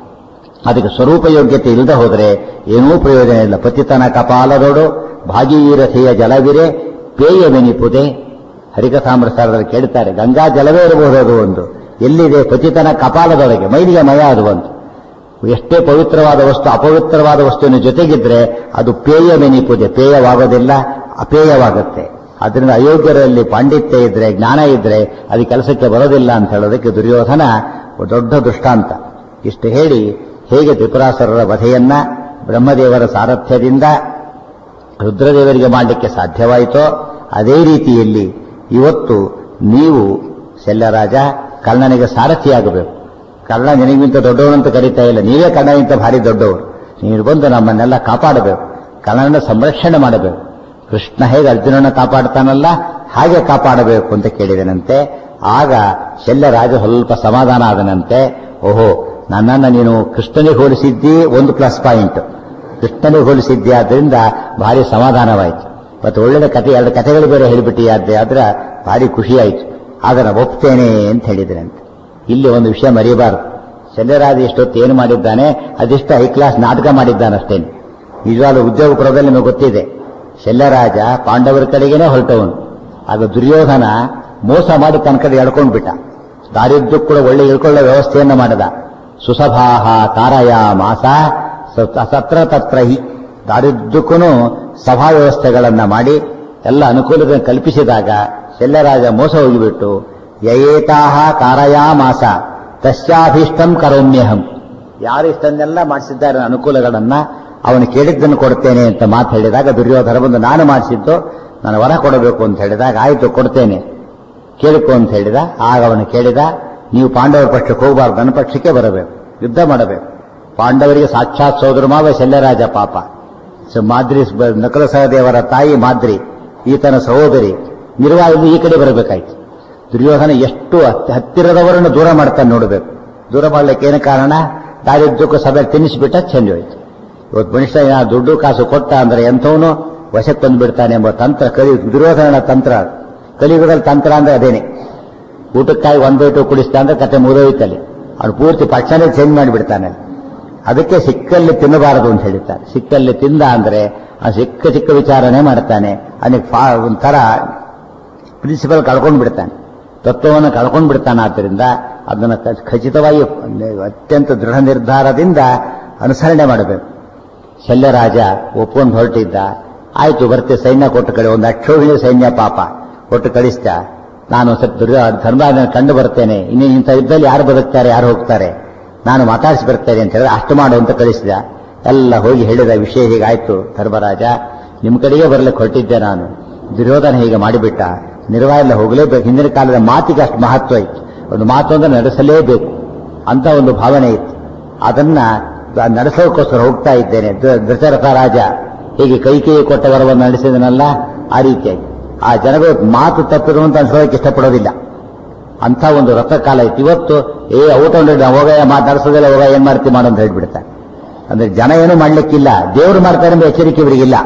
ಅದಕ್ಕೆ ಸ್ವರೂಪ ಯೋಗ್ಯತೆ ಇಲ್ಲದೆ ಹೋದರೆ ಏನೂ ಪ್ರಯೋಜನ ಇಲ್ಲ ಪತಿತನ ಕಪಾಲದೊಡು ಭಾಗೀರಥೆಯ ಜಲವಿರೆ ಪೇಯವೆನಿಪುದೆ ಹರಿಕಥಾಮೃತದಲ್ಲಿ ಕೇಳ್ತಾರೆ ಗಂಗಾ ಜಲವೇ ಇರಬಹುದು ಅದು ಒಂದು ಎಲ್ಲಿದೆ ಪತಿತನ ಕಪಾಲದೊಳಗೆ ಮೈಲಿಗೆ ಮಯ ಅದು ಒಂದು ಎಷ್ಟೇ ಪವಿತ್ರವಾದ ವಸ್ತು ಅಪವಿತ್ರವಾದ ವಸ್ತುವಿನ ಜೊತೆಗಿದ್ರೆ ಅದು ಪೇಯವೆನಿಪುದೆ ಪೇಯವಾಗೋದಿಲ್ಲ ಅಪೇಯವಾಗುತ್ತೆ ಅದರಿಂದ ಅಯೋಗ್ಯರಲ್ಲಿ ಪಾಂಡಿತ್ಯ ಇದ್ರೆ ಜ್ಞಾನ ಇದ್ರೆ ಅದು ಕೆಲಸಕ್ಕೆ ಬರೋದಿಲ್ಲ ಅಂತ ಹೇಳೋದಕ್ಕೆ ದುರ್ಯೋಧನ ದೊಡ್ಡ ದೃಷ್ಟಾಂತ ಇಷ್ಟು ಹೇಳಿ ಹೇಗೆ ತ್ರಿಪುರಾಸುರರ ವಧೆಯನ್ನ ಬ್ರಹ್ಮದೇವರ ಸಾರಥ್ಯದಿಂದ ರುದ್ರದೇವರಿಗೆ ಮಾಡಲಿಕ್ಕೆ ಸಾಧ್ಯವಾಯಿತೋ ಅದೇ ರೀತಿಯಲ್ಲಿ ಇವತ್ತು ನೀವು ಶಲ್ಯರಾಜ ಕರ್ಣನಿಗೆ ಸಾರಥಿಯಾಗಬೇಕು ಕರ್ಣ ನಿನಗಿಂತ ದೊಡ್ಡವನು ಅಂತ ಕರೀತಾ ಇಲ್ಲ ನೀವೇ ಕರ್ಣನಿಗಿಂತ ಭಾರಿ ದೊಡ್ಡವರು ನೀನು ಬಂದು ನಮ್ಮನ್ನೆಲ್ಲ ಕಾಪಾಡಬೇಕು ಕರ್ಣನ ಸಂರಕ್ಷಣೆ ಮಾಡಬೇಕು ಕೃಷ್ಣ ಹೇಗೆ ಅರ್ಜುನನ ಕಾಪಾಡ್ತಾನಲ್ಲ ಹಾಗೆ ಕಾಪಾಡಬೇಕು ಅಂತ ಕೇಳಿದನಂತೆ ಆಗ ಶಲ್ಯರಾಜ ಸ್ವಲ್ಪ ಸಮಾಧಾನ ಆದನಂತೆ ಓಹೋ ನನ್ನನ್ನು ನೀನು ಕೃಷ್ಣನಿಗೆ ಹೋಲಿಸಿದ್ದಿ ಒಂದು ಪ್ಲಸ್ ಪಾಯಿಂಟ್ ಕೃಷ್ಣನಿಗೆ ಹೋಲಿಸಿದ್ದಿ ಆದ್ರಿಂದ ಭಾರಿ ಸಮಾಧಾನವಾಯಿತು ಮತ್ತು ಒಳ್ಳೆಯ ಕಥೆ ಎರಡು ಕಥೆಗಳು ಬೇರೆ ಹೇಳಿಬಿಟ್ಟಿಯಾದ್ರೆ ಆದ್ರೆ ಭಾರಿ ಖುಷಿಯಾಯಿತು ಅದನ್ನು ಒಪ್ತೇನೆ ಅಂತ ಹೇಳಿದ್ರಂತೆ ಇಲ್ಲಿ ಒಂದು ವಿಷಯ ಮರೆಯಬಾರದು ಶಲ್ಯರಾಜ ಇಷ್ಟೊತ್ತು ಏನು ಮಾಡಿದ್ದಾನೆ ಅದಿಷ್ಟು ಹೈ ಕ್ಲಾಸ್ ನಾಟಕ ಮಾಡಿದ್ದಾನಷ್ಟೇನೆ ನಿಜವಾದ ಉದ್ಯೋಗ ಪುರದಲ್ಲಿ ನಿಮಗೆ ಗೊತ್ತಿದೆ ಶಲ್ಯರಾಜ ಪಾಂಡವರ ಕಡೆಗೇನೆ ಹೊರಟವನು ಆಗ ದುರ್ಯೋಧನ ಮೋಸ ಮಾಡಿ ತನ್ನ ಕಡೆ ಎಳ್ಕೊಂಡು ಬಿಟ್ಟ ದಾರಿದ್ದು ಕೂಡ ಒಳ್ಳೆ ಇಳ್ಕೊಳ್ಳೋ ವ್ಯವಸ್ಥೆಯನ್ನು ಮಾಡಿದ ಸುಸಭಾಹ ತಾರಯ ಮಾಸ ಸತ್ರ ತತ್ರ ಹಿ ದಾರಿದ್ದಕ್ಕೂ ಸಭಾ ವ್ಯವಸ್ಥೆಗಳನ್ನ ಮಾಡಿ ಎಲ್ಲ ಅನುಕೂಲತೆ ಕಲ್ಪಿಸಿದಾಗ ಶಲ್ಯರಾಜ ಮೋಸ ಹೋಗಿಬಿಟ್ಟು ಯಯೇತಾಹ ಕಾರಯಾ ಮಾಸ ತಸ್ಯಾಭೀಷ್ಟಂ ಕರೋಮ್ಯಹಂ ಯಾರು ಇಷ್ಟನ್ನೆಲ್ಲ ಮಾಡಿಸಿದ್ದಾರೆ ಅನುಕೂಲಗಳನ್ನ ಅವನು ಕೇಳಿದ್ದನ್ನು ಕೊಡ್ತೇನೆ ಅಂತ ಮಾತು ಹೇಳಿದಾಗ ದುರ್ಯೋಧನ ಬಂದು ನಾನು ಮಾಡಿಸಿದ್ದು ನಾನು ವರ ಕೊಡಬೇಕು ಅಂತ ಹೇಳಿದಾಗ ಆಯ್ತು ಕೊಡ್ತೇನೆ ಕೇಳಿಕೊ ಅಂತ ಹೇಳಿದ ಆಗ ಅವನು ಕೇಳಿದ ನೀವು ಪಾಂಡವರ ಪಕ್ಷಕ್ಕೆ ಹೋಗಬಾರ್ದು ನನ್ನ ಪಕ್ಷಕ್ಕೆ ಬರಬೇಕು ಯುದ್ಧ ಮಾಡಬೇಕು ಪಾಂಡವರಿಗೆ ಸಾಕ್ಷಾತ್ ಸೋದರ ಮಾವ ಶಲ್ಯರಾಜ ಪಾಪ ಸೊ ಮಾದ್ರಿ ನಕಲ ಸಹದೇವರ ತಾಯಿ ಮಾದ್ರಿ ಈತನ ಸಹೋದರಿ ನಿರ್ವಾಯಿಲು ಈ ಕಡೆ ಬರಬೇಕಾಯ್ತು ದುರ್ಯೋಧನ ಎಷ್ಟು ಹತ್- ಹತ್ತಿರದವರನ್ನು ದೂರ ಮಾಡ್ತಾನೆ ನೋಡಬೇಕು ದೂರ ಮಾಡ್ಲಿಕ್ಕೆ ಏನು ಕಾರಣ ದಾರಿದ್ದಕ್ಕೂ ಸಭೆ ತಿನ್ನಿಸಿಬಿಟ್ಟ ಚೆಂದ ಹೋಯ್ತು ಇವತ್ತು ಮನುಷ್ಯ ಯಾ ದುಡ್ಡು ಕಾಸು ಕೊಟ್ಟ ಅಂದ್ರೆ ಎಂಥವನು ವಶಕ್ಕೆ ಬಂದ್ಬಿಡ್ತಾನೆ ಎಂಬ ತಂತ್ರ ಕಲಿ ದುರ್ಯೋಧನ ತಂತ್ರ ಅದು. ಕಲಿಯುಗದಲ್ಲಿ ತಂತ್ರ ಅಂದ್ರೆ ಅದೇನೆ ಊಟಕ್ಕಾಗಿ ಒಂದ್ ಬೈಟು ಕುಡಿಸ್ತಾ ಅಂದ್ರೆ ಕತೆ ಮುಗಿದೋಯ್ತಲ್ಲಿ ಅವ್ನು ಪೂರ್ತಿ ಪಕ್ಷನೇ ಚೇಂಜ್ ಮಾಡಿಬಿಡ್ತಾನೆ ಅದಕ್ಕೆ ಸಿಕ್ಕಲ್ಲಿ ತಿನ್ನಬಾರದು ಅಂತ ಹೇಳ್ತಾರೆ ಸಿಕ್ಕಲ್ಲಿ ತಿಂದ ಅಂದ್ರೆ ಆ ಸಿಕ್ಕ ಚಿಕ್ಕ ವಿಚಾರನೆ ಮಾಡ್ತಾನೆ ಅವನಿಗೆ ಫಾ ಒಂಥರ ಪ್ರಿನ್ಸಿಪಲ್ ಕಳ್ಕೊಂಡು ಬಿಡ್ತಾನೆ ತತ್ವವನ್ನು ಕಳ್ಕೊಂಡು ಬಿಡ್ತಾನೆ ಆದ್ದರಿಂದ ಅದನ್ನು ಕ- ಖಚಿತವಾಗಿ ಅತ್ಯಂತ ದೃಢ ನಿರ್ಧಾರದಿಂದ ಅನುಸರಣೆ ಮಾಡಬೇಕು ಶಲ್ಯರಾಜ ಒಪ್ಕೊಂಡು ಹೊರಟಿದ್ದ ಆಯ್ತು ಬರ್ತೆ ಸೈನ್ಯ ಕೊಟ್ಟು ಕಡೆ ಒಂದು ಅಕ್ಷೋಹಿಣಿ ಸೈನ್ಯ ಪಾಪ ಕೊಟ್ಟು ಕಳಿಸ್ತ ನಾನು ಸ್ವಲ್ಪ ದುರ್ಗ ಧರ್ಮ ಕಂಡು ಬರ್ತೇನೆ ಇನ್ನು ಇಂಥ ಯುದ್ಧದಲ್ಲಿ ಯಾರು ಬದುಕ್ತಾರೆ ಯಾರು ಹೋಗ್ತಾರೆ ನಾನು ಮಾತಾಡಿಸಿ ಬರ್ತೇನೆ ಅಂತ ಹೇಳಿದ್ರೆ ಅಷ್ಟು ಮಾಡು ಅಂತ ಕಳಿಸಿದ ಎಲ್ಲ ಹೋಗಿ ಹೇಳಿದ ವಿಷಯ ಹೀಗಾಯ್ತು ಧರ್ಮರಾಜ ನಿಮ್ಮ ಕಡೆಗೆ ಬರ್ಲಿಕ್ಕೆ ಹೊರಟಿದ್ದೆ ನಾನು ದುರ್ಯೋಧನ ಹೀಗೆ ಮಾಡಿಬಿಟ್ಟ ನಿರ್ವಾಹ ಹೋಗಲೇಬೇಕು ಹಿಂದಿನ ಕಾಲದ ಮಾತಿಗೆ ಅಷ್ಟು ಮಹತ್ವ ಇತ್ತು ಒಂದು ಮಾತು ಅಂದ್ರೆ ನಡೆಸಲೇಬೇಕು ಅಂತ ಒಂದು ಭಾವನೆ ಇತ್ತು ಅದನ್ನ ನಡೆಸೋಕ್ಕೋಸ್ಕರ ಹೋಗ್ತಾ ಇದ್ದೇನೆ ದ- ದಶರಥ ರಾಜ ಹೀಗೆ ಕೈ ಕೈ ಕೊಟ್ಟ ವರವನ್ನು ನಡೆಸಿದನಲ್ಲ ಆ ರೀತಿಯಾಗಿ ಆ ಜನಗಳು ಮಾತು ತಪ್ಪಿರು ಅಂತ ಅನ್ಸೋದಕ್ಕೆ ಇಷ್ಟಪಡೋದಿಲ್ಲ ಅಂತ ಒಂದು ರಥಕಾಲ ಇತ್ತು ಇವತ್ತು ಏ ಔಟ್ ಹಂಡ್ರೆಡ್ ಹೋಗ ಮಾತಾಡ್ಸೋದಿಲ್ಲ ಹೋಗ ಏನ್ ಮಾಡ್ತಿ ಮಾಡು ಅಂತ ಹೇಳ್ಬಿಡ್ತಾರೆ ಅಂದ್ರೆ ಜನ ಏನು ಮಾಡ್ಲಿಕ್ಕಿಲ್ಲ ದೇವರು ಮಾಡ್ತಾರೆ ಎಂಬ ಎಚ್ಚರಿಕೆ ಇವರಿಗಿಲ್ಲ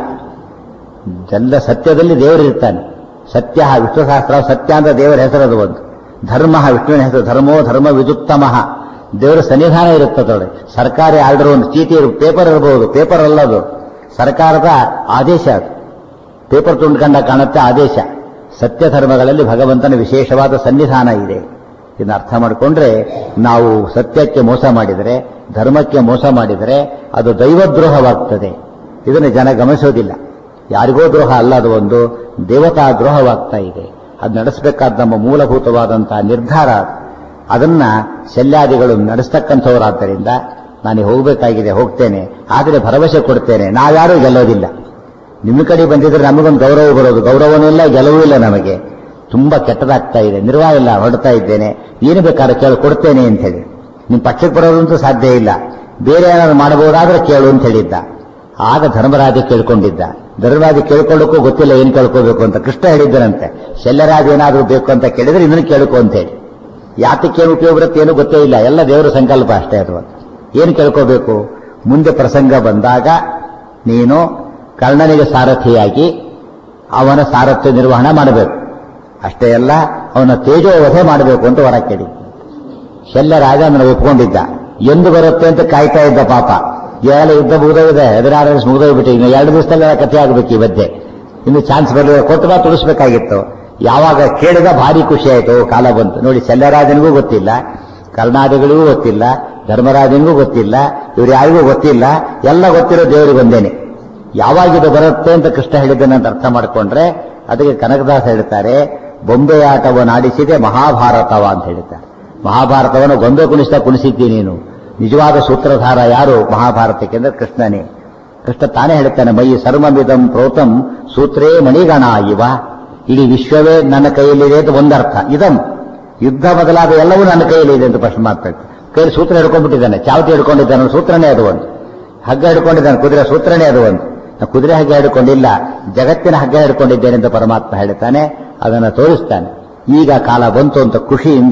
ಎಲ್ಲ ಸತ್ಯದಲ್ಲಿ ದೇವರು ಇರ್ತಾನೆ ಸತ್ಯ ವಿಷ್ಣುಶಾಸ್ತ್ರ ಸತ್ಯ ಅಂತ ದೇವರ ಹೆಸರದು ಒಂದು ಧರ್ಮ ವಿಷ್ಣುವಿನ ಹೆಸರು ಧರ್ಮೋ ಧರ್ಮ ವಿದುತ್ತಮಃ ದೇವರ ಸನ್ನಿಧಾನ ಇರುತ್ತದೆ ಸರ್ಕಾರಿ ಆರ್ಡರ್ ಒಂದು ಚೀಟಿ ಪೇಪರ್ ಇರಬಹುದು ಪೇಪರ್ ಅಲ್ಲದು ಸರ್ಕಾರದ ಆದೇಶ ಅದು ಪೇಪರ್ ತುಂಡ್ಕಂಡ ಕಾಣುತ್ತೆ ಆದೇಶ ಸತ್ಯ ಧರ್ಮಗಳಲ್ಲಿ ಭಗವಂತನ ವಿಶೇಷವಾದ ಸನ್ನಿಧಾನ ಇದೆ ಇದನ್ನ ಅರ್ಥ ಮಾಡಿಕೊಂಡ್ರೆ ನಾವು ಸತ್ಯಕ್ಕೆ ಮೋಸ ಮಾಡಿದರೆ ಧರ್ಮಕ್ಕೆ ಮೋಸ ಮಾಡಿದರೆ ಅದು ದೈವದ್ರೋಹವಾಗ್ತದೆ ಇದನ್ನು ಜನ ಗಮನಿಸೋದಿಲ್ಲ ಯಾರಿಗೋ ದ್ರೋಹ ಅಲ್ಲ ಅದು ಒಂದು ದೇವತಾ ದ್ರೋಹವಾಗ್ತಾ ಇದೆ ಅದು ನಡೆಸಬೇಕಾದ ನಮ್ಮ ಮೂಲಭೂತವಾದಂತಹ ನಿರ್ಧಾರ ಅದು. ಅದನ್ನ ಶಲ್ಯಾದಿಗಳು ನಡೆಸ್ತಕ್ಕಂಥವರಾದ್ದರಿಂದ ನಾನು ಹೋಗಬೇಕಾಗಿದೆ ಹೋಗ್ತೇನೆ ಆದರೆ ಭರವಸೆ ಕೊಡ್ತೇನೆ ನಾವ್ಯಾರೂ ಗೆಲ್ಲೋದಿಲ್ಲ ನಿಮ್ಮ ಕಡೆ ಬಂದಿದ್ರೆ ನಮಗೊಂದು ಗೌರವ ಬರೋದು ಗೌರವನೂ ಇಲ್ಲ ಗೆಲುವು ಇಲ್ಲ ನಮಗೆ ತುಂಬಾ ಕೆಟ್ಟದಾಗ್ತಾ ಇದೆ ನಿರ್ವಾಹ ಇಲ್ಲ ಹೊರಡ್ತಾ ಇದ್ದೇನೆ ಏನು ಬೇಕಾದ್ರೆ ಕೇಳಿ ಕೊಡ್ತೇನೆ ಅಂತ ಹೇಳಿ ನಿಮ್ಮ ಪಕ್ಷಕ್ಕೆ ಬರೋದಂತೂ ಸಾಧ್ಯ ಇಲ್ಲ ಬೇರೆ ಏನಾದ್ರು ಮಾಡಬಹುದಾದ್ರೆ ಕೇಳು ಅಂತ ಹೇಳಿದ್ದ ಆಗ ಧರ್ಮರಾಜ ಕೇಳ್ಕೊಂಡಿದ್ದ ಧರ್ಮರಾಜ ಕೇಳ್ಕೊಳ್ಳೋಕ್ಕೂ ಗೊತ್ತಿಲ್ಲ ಏನ್ ಕೇಳ್ಕೋಬೇಕು ಅಂತ ಕೃಷ್ಣ ಹೇಳಿದ್ದನಂತೆ ಶಲ್ಯರಾಜ ಏನಾದ್ರೂ ಬೇಕು ಅಂತ ಕೇಳಿದ್ರೆ ಇದನ್ನು ಕೇಳ್ಕೊ ಅಂತ ಹೇಳಿ ಯಾತಕ್ಕೆ ಏನು ಉಪಯೋಗ ಬರುತ್ತೆ ಏನು ಗೊತ್ತೇ ಇಲ್ಲ ಎಲ್ಲ ದೇವರ ಸಂಕಲ್ಪ ಅಷ್ಟೇ ಅದು ಏನು ಕೇಳ್ಕೋಬೇಕು ಮುಂದೆ ಪ್ರಸಂಗ ಬಂದಾಗ ನೀನು ಕರ್ಣನಿಗೆ ಸಾರಥಿಯಾಗಿ ಅವನ ಸಾರಥ್ಯ ನಿರ್ವಹಣೆ ಮಾಡಬೇಕು ಅಷ್ಟೇ ಅಲ್ಲ ಅವನ ತೇಜೋವಧೆ ಮಾಡಬೇಕು ಅಂತ ಹೊರ ಕೇಳಿ ಶಲ್ಯ ರಾಜ ನನ್ನ ಒಪ್ಕೊಂಡಿದ್ದ ಎಂದು ಬರುತ್ತೆ ಅಂತ ಕಾಯ್ತಾ ಇದ್ದ ಪಾಪ ಈಗಾಗಲೇ ಯುದ್ಧ ಮುಗಿದೋಗಿದೆ ಹದಿನಾರು ವರ್ಷ ಮುಗಿದೋಗ್ಬಿಟ್ಟು ಇನ್ನು ಎರಡು ದಿವಸದಲ್ಲಿ ಕಥೆ ಆಗಬೇಕು ಈ ಮಧ್ಯೆ ಇನ್ನು ಚಾನ್ಸ್ ಬರಲಿಲ್ಲ ಕೊಟ್ಟು ಬಾ ತುಳಿಸ್ಬೇಕಾಗಿತ್ತು ಯಾವಾಗ ಕೇಳಿದ ಭಾರಿ ಖುಷಿ ಆಯ್ತು ಓ, ಕಾಲ ಬಂತು ನೋಡಿ ಶಲ್ಯರಾಜನಿಗೂ ಗೊತ್ತಿಲ್ಲ ಕರ್ನಾಟಕಗಳಿಗೂ ಗೊತ್ತಿಲ್ಲ ಧರ್ಮರಾಜನಿಗೂ ಗೊತ್ತಿಲ್ಲ ಇವ್ರು ಯಾರಿಗೂ ಗೊತ್ತಿಲ್ಲ ಎಲ್ಲ ಗೊತ್ತಿರೋ ದೇವರಿಗೆ ಒಂದೇನೆ ಯಾವಾಗ ಇದು ಬರುತ್ತೆ ಅಂತ ಕೃಷ್ಣ ಹೇಳಿದ್ದನ್ನು ಅಂತ ಅರ್ಥ ಮಾಡಿಕೊಂಡ್ರೆ ಅದಕ್ಕೆ ಕನಕದಾಸ ಹೇಳ್ತಾರೆ ಬೊಂಬೆ ಆಟವನ್ನು ಆಡಿಸಿದೆ ಮಹಾಭಾರತವ ಅಂತ ಹೇಳ್ತಾರೆ ಮಹಾಭಾರತವನ್ನು ಗೊಂಬೆ ಕುಣಿಸ್ತಾ ಕುಣಿಸಿದ್ದಿ ನೀನು ನಿಜವಾದ ಸೂತ್ರಧಾರ ಯಾರು ಮಹಾಭಾರತಕ್ಕೆ ಅಂದ್ರೆ ಕೃಷ್ಣನೇ ಕೃಷ್ಣ ತಾನೇ ಹೇಳ್ತಾನೆ ಮೈ ಸರ್ವಮಿದಂ ಪ್ರೋತಂ ಸೂತ್ರೇ ಮಣಿಗಣ ಇವ ಇಡೀ ವಿಶ್ವವೇ ನನ್ನ ಕೈಯಲ್ಲಿದೆ ಅಂತ ಒಂದರ್ಥ ಇದಂ ಯುದ್ಧ ಮೊದಲಾದ ಎಲ್ಲವೂ ನನ್ನ ಕೈಯಲ್ಲಿದೆ ಅಂತ ಪ್ರಶ್ನೆ ಮಾಡ್ತಾರೆ ಕೈಯಲ್ಲಿ ಸೂತ್ರ ಹಿಡ್ಕೊಂಡ್ಬಿಟ್ಟಿದ್ದಾನೆ ಚಾವಟಿ ಹಿಡ್ಕೊಂಡಿದ್ದಾನೆ ಸೂತ್ರನೇ ಅದು ಒಂದು ಹಗ್ಗ ಹಿಡ್ಕೊಂಡಿದ್ದಾನೆ ಕುದುರೆ ಸೂತ್ರನೇ ಅದು ಒಂದು ನಾನು ಕುದುರೆ ಹಗ್ಗ ಹಿಡ್ಕೊಂಡಿಲ್ಲ ಜಗತ್ತಿನ ಹಗ್ಗ ಹಿಡ್ಕೊಂಡಿದ್ದೇನೆ ಅಂತ ಪರಮಾತ್ಮ ಹೇಳ್ತಾನೆ ಅದನ್ನು ತೋರಿಸ್ತಾನೆ ಈಗ ಕಾಲ ಬಂತು ಅಂತ ಖುಷಿಯಿಂದ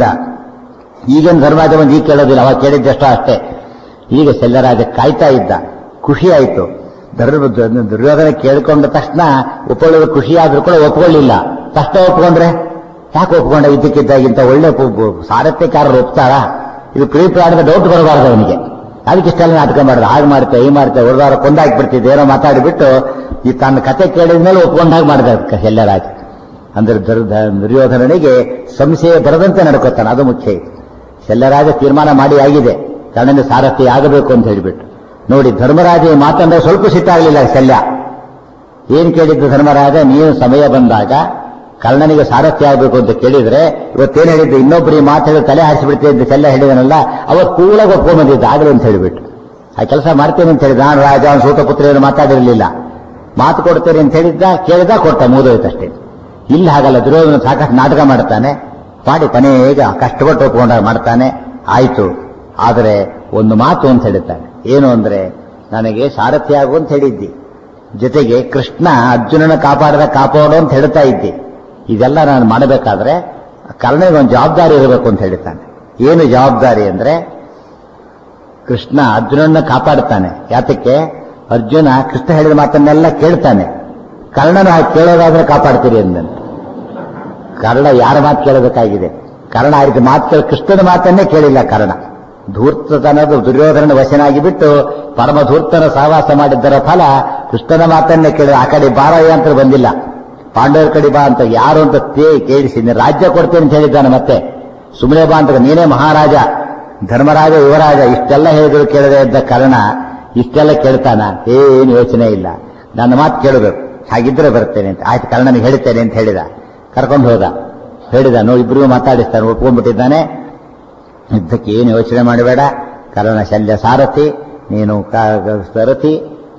ಈಗೇನು ಧರ್ಮರಾಜ ಬಂದು ಈಗ ಕೇಳೋದಿಲ್ಲ ಅವಾಗ ಕೇಳಿದ್ದಷ್ಟೋ ಅಷ್ಟೇ ಈಗ ಶಲ್ಯರಾಜ ಕಾಯ್ತಾ ಇದ್ದ ಖುಷಿ ಆಯ್ತು ಧರ್ಮ ದುರ್ಯೋಧನ ಕೇಳ್ಕೊಂಡ ತಕ್ಷಣ ಒಪ್ಕೊಳ್ಳೋದು ಖುಷಿ ಆದ್ರೂ ಕೂಡ ಒಪ್ಕೊಳ್ಳಿಲ್ಲ ತಕ್ಷಣ ಒಪ್ಕೊಂಡ್ರೆ ಯಾಕೆ ಒಪ್ಕೊಂಡ ಇದ್ದಕ್ಕಿದ್ದಾಗಿಂತ ಒಳ್ಳೆ ಪು- ಪು- ಸಾರಥ್ಯಕಾರರು ಒಪ್ತಾರಾ ಇದು ಪ್ರೀ ಪ್ರಾಣದ ಡೌಟ್ ಬರಬಾರ್ದು ಅವನಿಗೆ ಅದಕ್ಕೆ ಇಷ್ಟೆಲ್ಲ ನಾಟಕ ಮಾಡಿದ ಹಾಗೆ ಮಾಡ್ತೆ ಈ ಮಾಡ್ತೆ ಹೊಡೆದಾರ ಕೊಂದಾಕ್ಬಿಡ್ತಿದ್ದೆ ಏನೋ ಮಾತಾಡಿಬಿಟ್ಟು ಈ ತನ್ನ ಕತೆ ಕೇಳಿದ ಮೇಲೆ ಒಪ್ಕೊಂಡಾಗ ಮಾಡಿದ ಅದಕ್ಕೆ ಶಲ್ಯರಾಜ ಅಂದ್ರೆ ದುರ್- ದ- ದುರ್ಯೋಧನನಿಗೆ ಸಂಶಯ ಬರದಂತೆ ನಡ್ಕೋತಾನೆ ಅದು ಮುಖ್ಯ ಇದು ಶಲ್ಯರಾಜ ತೀರ್ಮಾನ ಮಾಡಿ ಆಗಿದೆ ಕರ್ಣನ ಸಾರಥಿ ಆಗಬೇಕು ಅಂತ ಹೇಳಿಬಿಟ್ಟು ನೋಡಿ ಧರ್ಮರಾಜ ಈ ಮಾತಂದ್ರೆ ಸ್ವಲ್ಪ ಸಿಟ್ಟಾಗಲಿಲ್ಲ ಶಲ್ಯ ಏನ್ ಕೇಳಿದ್ದು ಧರ್ಮರಾಜ ನೀನು ಸಮಯ ಬಂದಾಗ ಕರ್ಣನಿಗೆ ಸಾರಥ್ಯ ಆಗಬೇಕು ಅಂತ ಕೇಳಿದ್ರೆ ಇವತ್ತೇನ್ ಹೇಳಿದ್ದು ಇನ್ನೊಬ್ಬರಿಗೆ ಮಾತು ಹೇಳಿ ತಲೆ ಹಾರಿಸಿಬಿಡ್ತೇನೆ ಅಂತ ಶಲ್ಯ ಹೇಳಿದನಲ್ಲ ಅವತ್ತು ಕೂಳಾಗ ಒಪ್ಕೊಂಡ್ಬಂದಿದ್ದ ಆಗಲಿ ಅಂತ ಹೇಳಿಬಿಟ್ಟು ಆ ಕೆಲಸ ಮಾಡ್ತೇನೆ ಅಂತ ಹೇಳಿದ ನಾನು ರಾಜ ಅವನ ಸೂತ ಪುತ್ರಿಯನ್ನು ಮಾತಾಡಿರಲಿಲ್ಲ ಮಾತು ಕೊಡ್ತೇನೆ ಅಂತ ಹೇಳಿದ್ದ ಕೇಳಿದ ಕೊಟ್ಟ ಮುಗಿದೋಯ್ತಷ್ಟೇ ಇಲ್ಲಿ ಹಾಗಲ್ಲ ದುರ್ಯೋಧನ ಸಾಕಷ್ಟು ನಾಟಕ ಮಾಡ್ತಾನೆ ಮಾಡಿ ಕೊನೆಗೆ ಕಷ್ಟಪಟ್ಟು ಒಪ್ಕೊಂಡಾಗ ಮಾಡ್ತಾನೆ ಆಯ್ತು ಆದರೆ ಒಂದು ಮಾತು ಅಂತ ಹೇಳ್ತಾನೆ ಏನು ಅಂದ್ರೆ ನನಗೆ ಸಾರಥ್ಯ ಆಗು ಅಂತ ಹೇಳಿದ್ದಿ ಜೊತೆಗೆ ಕೃಷ್ಣ ಅರ್ಜುನನ ಕಾಪಾಡದ ಕಾಪಾಡು ಅಂತ ಹೇಳ್ತಾ ಇದ್ದೆ ಇದೆಲ್ಲ ನಾನು ಮಾಡಬೇಕಾದ್ರೆ ಕರ್ಣನಿಗೆ ಒಂದು ಜವಾಬ್ದಾರಿ ಇರಬೇಕು ಅಂತ ಹೇಳ್ತಾನೆ ಏನು ಜವಾಬ್ದಾರಿ ಅಂದ್ರೆ ಕೃಷ್ಣ ಅರ್ಜುನನ್ನ ಕಾಪಾಡ್ತಾನೆ ಯಾತಕ್ಕೆ ಅರ್ಜುನ ಕೃಷ್ಣ ಹೇಳಿದ ಮಾತನ್ನೆಲ್ಲ ಕೇಳ್ತಾನೆ ಕರ್ಣನ ಹಾಗೆ ಕೇಳೋದಾದ್ರೆ ಕಾಪಾಡ್ತೀರಿ ಅಂದಂತೆ ಕರ್ಣ ಯಾರ ಮಾತು ಕೇಳಬೇಕಾಗಿದೆ ಕರ್ಣ ಆ ರೀತಿ ಮಾತು ಕೇಳ ಕೃಷ್ಣನ ಮಾತನ್ನೇ ಕೇಳಿಲ್ಲ ಕರ್ಣ ಧೂರ್ತತನದ ದುರ್ಯೋಧನನ ವಶನಾಗಿ ಬಿಟ್ಟು ಪರಮ ಧೂರ್ತನ ಸಹವಾಸ ಮಾಡಿದ್ದರ ಫಲ ಕೃಷ್ಣನ ಮಾತನ್ನೇ ಕೇಳಿದ ಆ ಕಡೆ ಬಾರಯ್ಯ ಅಂತ ಬಂದಿಲ್ಲ ಪಾಂಡವರ ಕಡೆ ಬಾ ಅಂತ ಯಾರು ಅಂತ ತೇ ಕೇಳಿಸಿ ನೀನು ರಾಜ್ಯ ಕೊಡ್ತೇನೆ ಅಂತ ಹೇಳಿದ್ದಾನೆ ಮತ್ತೆ ಸುಮ್ಮನೆ ಬಾ ಅಂತ ನೀನೇ ಮಹಾರಾಜ ಧರ್ಮರಾಜ ಯುವರಾಜ ಇಷ್ಟೆಲ್ಲ ಹೇಳಿದ್ರು ಕೇಳದೆ ಇದ್ದ ಕಾರಣ ಇಷ್ಟೆಲ್ಲ ಕೇಳ್ತಾನ ಏನು ಯೋಚನೆ ಇಲ್ಲ ನನ್ನ ಮಾತು ಕೇಳಬೇಕು ಹಾಗಿದ್ರೆ ಬರ್ತೇನೆ ಅಂತ ಆಯ್ತು ಕರ್ಣನಿಗೆ ಹೇಳ್ತೇನೆ ಅಂತ ಹೇಳಿದ ಕರ್ಕೊಂಡು ಹೋದ ಹೇಳಿದ ನೋ ಇಬ್ರಿಗೂ ಮಾತಾಡಿಸ್ತಾನೆ ಒಪ್ಕೊಂಡ್ಬಿಟ್ಟಿದ್ದಾನೆ ಯುದ್ಧಕ್ಕೆ ಏನು ಯೋಚನೆ ಮಾಡಬೇಡ ಕರ್ಣ ಶಲ್ಯ ಸಾರಥಿ ನೀನು ಕ- ಸರಥಿ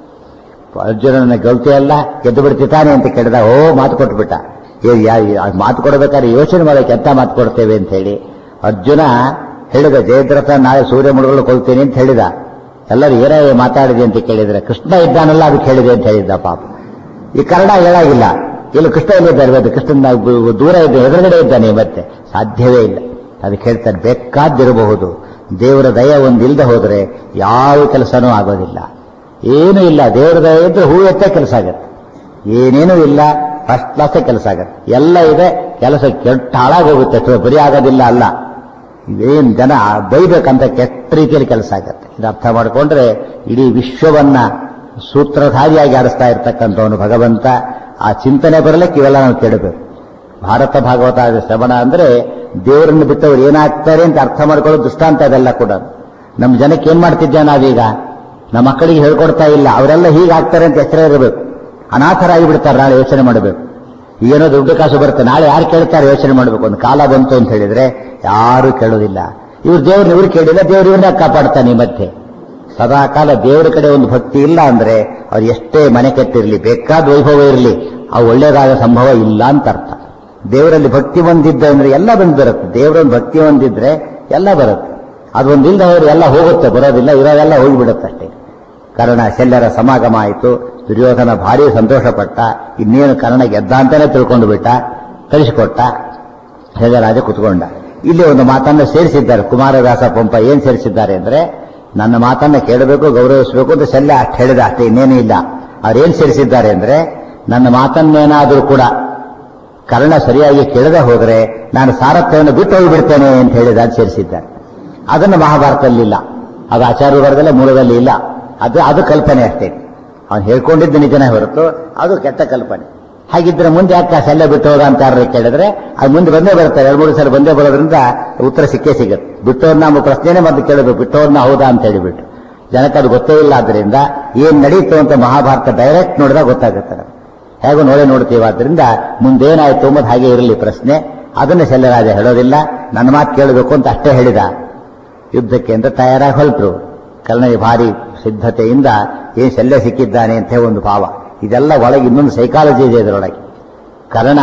ಅರ್ಜುನನ ಗೆಲ್ತಿಯಲ್ಲ ಗೆದ್ದು ಬಿಡ್ತಿದ್ದಾನೆ ಅಂತ ಕೇಳಿದ ಓ ಮಾತು ಕೊಟ್ಬಿಟ್ಟ ಏ, ಯಾ- ಯಾ- ಮಾತು ಕೊಡಬೇಕಾದ್ರೆ ಯೋಚನೆ ಮಾಡೋಕೆ ಎಂತ ಮಾತು ಕೊಡ್ತೇವೆ ಅಂತ ಹೇಳಿ ಅರ್ಜುನ ಹೇಳಿದ ಜಯದ್ರಥ ನಾಳೆ ಸೂರ್ಯ ಮುಳುಗಲು ಕೊಲ್ತೀನಿ ಅಂತ ಹೇಳಿದ ಎಲ್ಲರೂ ಏನೇ ಮಾತಾಡಿದೆ ಅಂತ ಕೇಳಿದ್ರೆ ಕೃಷ್ಣ ಇದ್ದಾನಲ್ಲ ಅದಕ್ಕೆ ಹೇಳಿದೆ ಅಂತ ಹೇಳಿದ್ದ ಪಾಪ ಈ ಕನ್ನಡ ಹೇಳಾಗಿಲ್ಲ ಇಲ್ಲಿ ಕೃಷ್ಣ ಎಲ್ಲಿದ್ದಾರೆ ಇವತ್ತು ಕೃಷ್ಣನ ಗು- ದೂರ ಇದ್ದ ಎದುರುಗಡೆ ಇದ್ದಾನೆ ಮತ್ತೆ ಸಾಧ್ಯವೇ ಇಲ್ಲ ಅದಕ್ಕೆ ಹೇಳ್ತಾರೆ ಬೇಕಾದಿರಬಹುದು ದೇವರ ದಯ ಒಂದಿಲ್ಲದೆ ಹೋದ್ರೆ ಯಾವ ಕೆಲಸನೂ ಆಗೋದಿಲ್ಲ ಏನೂ ಇಲ್ಲ ದೇವರ ದಯ ಇದ್ರೆ ಹೂ ಎತ್ತ ಕೆಲಸ ಆಗತ್ತೆ ಏನೇನೂ ಇಲ್ಲ ಫಸ್ಟ್ ಕ್ಲಾಸ್ ಕೆಲಸ ಆಗತ್ತೆ ಎಲ್ಲ ಇದೆ ಕೆಲಸ ಕೆಟ್ಟ ಹಾಳಾಗೋಗುತ್ತೆ ಅಥವಾ ಬರೀ ಆಗೋದಿಲ್ಲ ಅಲ್ಲ ಇದೇನ್ ಜನ ಬೈಬೇಕಂತ ಕೆಟ್ಟ ರೀತಿಯಲ್ಲಿ ಕೆಲಸ ಆಗತ್ತೆ ಇದು ಅರ್ಥ ಮಾಡಿಕೊಂಡ್ರೆ ಇಡೀ ವಿಶ್ವವನ್ನ ಸೂತ್ರಧಾರಿಯಾಗಿ ಆಡಿಸ್ತಾ ಇರ್ತಕ್ಕಂಥವನು ಭಗವಂತ ಆ ಚಿಂತನೆ ಬರಲಿಕ್ಕೆ ಇವೆಲ್ಲ ನಾವು ಕೇಳಬೇಕು ಭಾರತ ಭಾಗವತ ಶ್ರವಣ ಅಂದ್ರೆ ದೇವರನ್ನು ಬಿಟ್ಟವರು ಏನಾಗ್ತಾರೆ ಅಂತ ಅರ್ಥ ಮಾಡ್ಕೊಳ್ಳೋ ದೃಷ್ಟಾಂತ ಅದೆಲ್ಲ ಕೂಡ ನಮ್ಮ ಜನಕ್ಕೆ ಏನ್ ಮಾಡ್ತಿದ್ದೆ ನಾವೀಗ ನಮ್ಮ ಮಕ್ಕಳಿಗೆ ಹೇಳ್ಕೊಡ್ತಾ ಇಲ್ಲ ಅವರೆಲ್ಲ ಹೀಗಾಗ್ತಾರೆ ಅಂತ ಎಚ್ಚರ ಇರಬೇಕು ಅನಾಥರಾಗಿ ಬಿಡ್ತಾರೆ ನಾಳೆ ಯೋಚನೆ ಮಾಡಬೇಕು ಏನೋ ದುಡ್ಡು ಕಾಸು ಬರುತ್ತೆ ನಾಳೆ ಯಾರು ಕೇಳ್ತಾರೆ ಯೋಚನೆ ಮಾಡಬೇಕು ಒಂದು ಕಾಲ ಬಂತು ಅಂತ ಹೇಳಿದ್ರೆ ಯಾರು ಕೇಳೋದಿಲ್ಲ ಇವ್ರು ದೇವ್ರನ್ನ ಇವ್ರು ಕೇಳಿಲ್ಲ ದೇವ್ರು ಇವ್ರನ್ನ ಕಾಪಾಡ್ತಾನೆ ಈ ಮಧ್ಯೆ ಸದಾ ಕಾಲ ದೇವರ ಕಡೆ ಒಂದು ಭಕ್ತಿ ಇಲ್ಲ ಅಂದ್ರೆ ಅವ್ರು ಎಷ್ಟೇ ಮನೆ ಕೆಟ್ಟಿರಲಿ ಬೇಕಾದ ವೈಭವ ಇರಲಿ ಆ ಒಳ್ಳೇದಾದ ಸಂಭವ ಇಲ್ಲ ಅಂತ ಅರ್ಥ ದೇವರಲ್ಲಿ ಭಕ್ತಿ ಒಂದಿದ್ದ ಅಂದ್ರೆ ಎಲ್ಲ ಬಂದು ಬರುತ್ತೆ ದೇವರಲ್ಲಿ ಭಕ್ತಿ ಒಂದಿದ್ರೆ ಎಲ್ಲ ಬರುತ್ತೆ ಅದೊಂದಿಲ್ಲದೆ ಹೋದ್ರೆ ಎಲ್ಲ ಹೋಗುತ್ತೆ ಬರೋದಿಲ್ಲ ಇರೋದೆಲ್ಲ ಹೋಗಿಬಿಡುತ್ತೆ ಅಷ್ಟೇ ಕರ್ಣ ಶಲ್ಯರ ಸಮಾಗಮ ಆಯಿತು ದುರ್ಯೋಧನ ಭಾರಿ ಸಂತೋಷಪಟ್ಟ ಇನ್ನೇನು ಕರ್ಣ ಗೆದ್ದ ಅಂತಾನೆ ತಿಳ್ಕೊಂಡು ಬಿಟ್ಟ ಕಳಿಸಿಕೊಟ್ಟ ರಾಜ ಕುತ್ಕೊಂಡ ಇಲ್ಲಿ ಒಂದು ಮಾತನ್ನ ಸೇರಿಸಿದ್ದಾರೆ ಕುಮಾರದಾಸ ಪಂಪ ಏನ್ ಸೇರಿಸಿದ್ದಾರೆ ಅಂದ್ರೆ ನನ್ನ ಮಾತನ್ನ ಕೇಳಬೇಕು ಗೌರವಿಸಬೇಕು ಅಂತ ಶಲ್ಯ ಅಷ್ಟು ಹೇಳಿದ ಅಷ್ಟೇ ಇನ್ನೇನು ಇಲ್ಲ ಅವ್ರೇನ್ ಸೇರಿಸಿದ್ದಾರೆ ಅಂದ್ರೆ ನನ್ನ ಮಾತನ್ನೇನಾದರೂ ಕೂಡ ಕರ್ಣ ಸರಿಯಾಗಿ ಕೇಳದೆ ಹೋದ್ರೆ ನಾನು ಸಾರಥ್ಯವನ್ನು ಬಿಟ್ಟು ಹೋಗಿಬಿಡ್ತೇನೆ ಅಂತ ಹೇಳಿದ ಅದು ಸೇರಿಸಿದ್ದಾರೆ ಅದನ್ನು ಮಹಾಭಾರತದಲ್ಲಿ ಇಲ್ಲ ಅದು ಆಚಾರ್ಯ ವರ್ಗದಲ್ಲೇ ಮೂಲದಲ್ಲಿ ಇಲ್ಲ ಅದು ಅದು ಕಲ್ಪನೆ ಅಷ್ಟೇ ಅವನು ಹೇಳ್ಕೊಂಡಿದ್ದು ನಿಜನೇ ಹೊರತು ಅದು ಕೆಟ್ಟ ಕಲ್ಪನೆ ಹಾಗಿದ್ರೆ ಮುಂದೆ ಯಾಕೆ ಆ ಶಲ್ಯ ಬಿಟ್ಟು ಹೋದ ಅಂತ ಯಾರು ಕೇಳಿದ್ರೆ ಅದು ಮುಂದೆ ಬಂದೇ ಬರುತ್ತೆ ಎರಡು ಮೂರು ಸಲ ಬಂದೇ ಬರೋದ್ರಿಂದ ಉತ್ತರ ಸಿಕ್ಕೇ ಸಿಗುತ್ತೆ ಬಿಟ್ಟೋರ್ನ ನಮ್ಮ ಪ್ರಶ್ನೆನೇ ಮತ್ತೆ ಕೇಳಬೇಕು ಬಿಟ್ಟೋರ್ನ ಹೌದಾ ಅಂತ ಹೇಳಿಬಿಟ್ಟು ಜನಕ್ಕೆ ಅದು ಗೊತ್ತೇ ಇಲ್ಲ ಆದ್ರಿಂದ ಏನ್ ನಡೀತು ಅಂತ ಮಹಾಭಾರತ ಡೈರೆಕ್ಟ್ ನೋಡಿದಾಗ ಗೊತ್ತಾಗುತ್ತೆ ನಮ್ಗೆ. ಹೇಗೂ ನೋಡೇ ನೋಡ್ತೀವಿ ಆದ್ರಿಂದ ಮುಂದೇನಾಯ್ತು ಎಂಬುದು ಹಾಗೆ ಇರಲಿ ಪ್ರಶ್ನೆ ಅದನ್ನು ಶಲ್ಯರಾಜ ಹೇಳೋದಿಲ್ಲ ನನ್ನ ಮಾತು ಕೇಳಬೇಕು ಅಂತ ಅಷ್ಟೇ ಹೇಳಿದ ಯುದ್ಧಕ್ಕೆ ಅಂತ ತಯಾರಾಗಿ ಹೊರಟರು ಕರ್ಣನಿಗೆ ಭಾರಿ ಸಿದ್ಧತೆಯಿಂದ ಏನ್ ಶಲ್ಯ ಸಿಕ್ಕಿದ್ದಾನೆ ಅಂತ ಹೇಳಿ ಒಂದು ಭಾವ ಇದೆಲ್ಲ ಒಳಗೆ ಇನ್ನೊಂದು ಸೈಕಾಲಜಿ ಇದೆ ಇದರೊಳಗೆ ಕರ್ಣ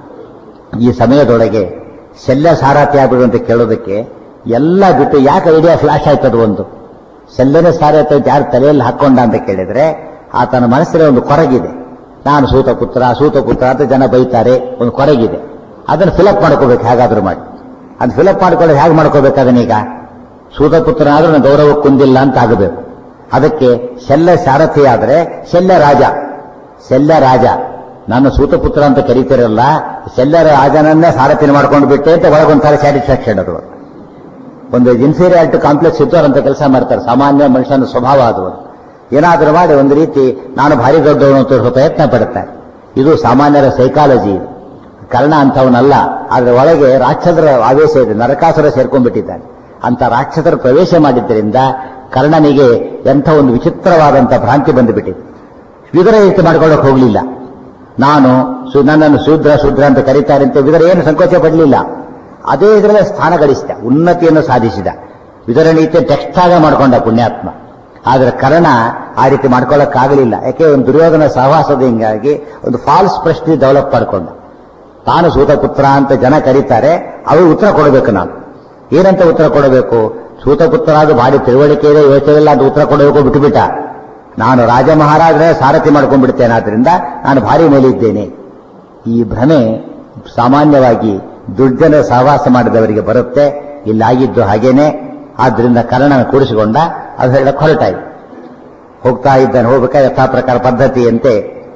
ಈ ಸಮಯದೊಳಗೆ ಶಲ್ಯ ಸಾರಥಿ ಆಗ್ಬಿಡು ಅಂತ ಕೇಳೋದಕ್ಕೆ ಎಲ್ಲ ಬಿಟ್ಟು ಯಾಕೆ ಐಡಿಯಾ ಫ್ಲಾಶ್ ಆಯ್ತದು ಒಂದು ಶಲ್ಯನೇ ಸಾರಥಿ ಅಂತ ಯಾರು ತಲೆಯಲ್ಲಿ ಹಾಕೊಂಡ ಅಂತ ಕೇಳಿದ್ರೆ ಆತನ ಮನಸ್ಸಿನ ಒಂದು ಕೊರಗಿದೆ ನಾನು ಸೂತ ಪುತ್ರ ಸೂತ ಪುತ್ರ ಅಂತ ಜನ ಬೈತಾರೆ ಒಂದು ಕೊರಗಿದೆ ಅದನ್ನು ಫಿಲಪ್ ಮಾಡ್ಕೋಬೇಕು ಹೇಗಾದ್ರೂ ಮಾಡಿ ಅದು ಫಿಲಪ್ ಮಾಡ್ಕೊಳ್ಳೋದು ಹೇಗೆ ಮಾಡ್ಕೋಬೇಕು ಅದನ್ನೀಗ ಸೂತಪುತ್ರನಾದ್ರೂ ನನ್ನ ಗೌರವ ಕುಂದಿಲ್ಲ ಅಂತ ಆಗಬೇಕು ಅದಕ್ಕೆ ಶಲ್ಯ ಸಾರಥಿ ಆದ್ರೆ ಶಲ್ಯ ರಾಜ ಶಲ್ಯ ರಾಜ ನಾನು ಸೂತಪುತ್ರ ಅಂತ ಕರೀತಿರಲ್ಲ ಶಲ್ಯ ರಾಜನನ್ನೇ ಸಾರಥಿನ ಮಾಡ್ಕೊಂಡು ಬಿಟ್ಟೆ ಅಂತ ಒಳಗೊಂಥರ ಸ್ಯಾಟಿಸ್ಫ್ಯಾಕ್ಷನ್ ಅದು ಒಂದು ಇನ್ಫೀರಿಯಾರಿಟಿ ಕಾಂಪ್ಲೆಕ್ಸ್ ಇದ್ದವರಂತ ಕೆಲಸ ಮಾಡ್ತಾರೆ ಸಾಮಾನ್ಯ ಮನುಷ್ಯನ ಸ್ವಭಾವ ಅದು ಏನಾದರೂ ಮಾಡಿ ಒಂದು ರೀತಿ ನಾನು ಭಾರಿ ದೊಡ್ಡವನು ಅಂತ ತೋರಿಸೋ ಪ್ರಯತ್ನ ಪಡುತ್ತಾರೆ ಇದು ಸಾಮಾನ್ಯರ ಸೈಕಾಲಜಿ ಇದು ಕರ್ಣ ಅಂಥವನಲ್ಲ ಆದ್ರೆ ಒಳಗೆ ರಾಕ್ಷಸರ ಆವೇಶ ಇದೆ ನರಕಾಸುರ ಸೇರ್ಕೊಂಡ್ಬಿಟ್ಟಿದ್ದಾನೆ ಅಂತ ರಾಕ್ಷಸರ ಪ್ರವೇಶ ಮಾಡಿದ್ದರಿಂದ ಕರ್ಣನಿಗೆ ಎಂಥ ಒಂದು ವಿಚಿತ್ರವಾದಂಥ ಭ್ರಾಂತಿ ಬಂದುಬಿಟ್ಟಿದೆ ವಿದುರ ರೀತಿ ಮಾಡ್ಕೊಳ್ಳೋಕೆ ಹೋಗಲಿಲ್ಲ ನಾನು ಸು- ನನ್ನನ್ನು ಶೂದ್ರ ಶೂದ್ರ ಅಂತ ಕರೀತಾರೆ ಅಂತ ವಿದುರ ಏನು ಸಂಕೋಚ ಪಡಲಿಲ್ಲ ಅದೇ ಇದರಲ್ಲಿ ಸ್ಥಾನ ಗಳಿಸಿದ ಉನ್ನತಿಯನ್ನು ಸಾಧಿಸಿದ ವಿದುರ ನೀತಿ ಟೆಕ್ಸ್ಟ್ ಆಗ ಮಾಡ್ಕೊಂಡ ಪುಣ್ಯಾತ್ಮ ಆದ್ರೆ ಕರ್ಣ ಆ ರೀತಿ ಮಾಡ್ಕೊಳ್ಳೋಕ್ಕಾಗಲಿಲ್ಲ ಯಾಕೆ ಒಂದು ದುರ್ಯೋಧನ ಸಹವಾಸದ ಹಿಂಗಾಗಿ ಒಂದು ಫಾಲ್ಸ್ ಪ್ರಶ್ನೆ ಡೆವಲಪ್ ಮಾಡ್ಕೊಂಡ ತಾನು ಸೂತಪುತ್ರ ಅಂತ ಜನ ಕರೀತಾರೆ ಅವರು ಉತ್ತರ ಕೊಡಬೇಕು ನಾನು ಏನಂತ ಉತ್ತರ ಕೊಡಬೇಕು ಸೂತಪುತ್ರ ಅದು ಭಾರಿ ತಿಳುವಳಿಕೆ ಇದೆ ಯೋಚನೆ ಇಲ್ಲ ಅಂತ ಉತ್ತರ ಕೊಡಬೇಕು ಬಿಟ್ಟುಬಿಟ್ಟ ನಾನು ರಾಜ ಮಹಾರಾಜರೇ ಸಾರಥಿ ಮಾಡ್ಕೊಂಡ್ಬಿಡ್ತೇನೆ ಆದ್ರಿಂದ ನಾನು ಭಾರಿ ಮೇಲಿದ್ದೇನೆ ಈ ಭ್ರಮೆ ಸಾಮಾನ್ಯವಾಗಿ ದುರ್ಜನ ಸಹವಾಸ ಮಾಡಿದವರಿಗೆ ಬರುತ್ತೆ ಇಲ್ಲಾಗಿದ್ದು ಹಾಗೇನೆ ಆದ್ರಿಂದ ಕರ್ಣನ ಕೂಡಿಸಿಕೊಂಡ ಅದು ಹೇಳಕ್ ಹೊರಟಾಯ್ತು ಹೋಗ್ತಾ ಇದ್ದಾನೆ ಹೋಗ್ಬೇಕಾದ್ರೆ ಯಥಾ ಪ್ರಕಾರ ಪದ್ಧತಿಯಂತೆ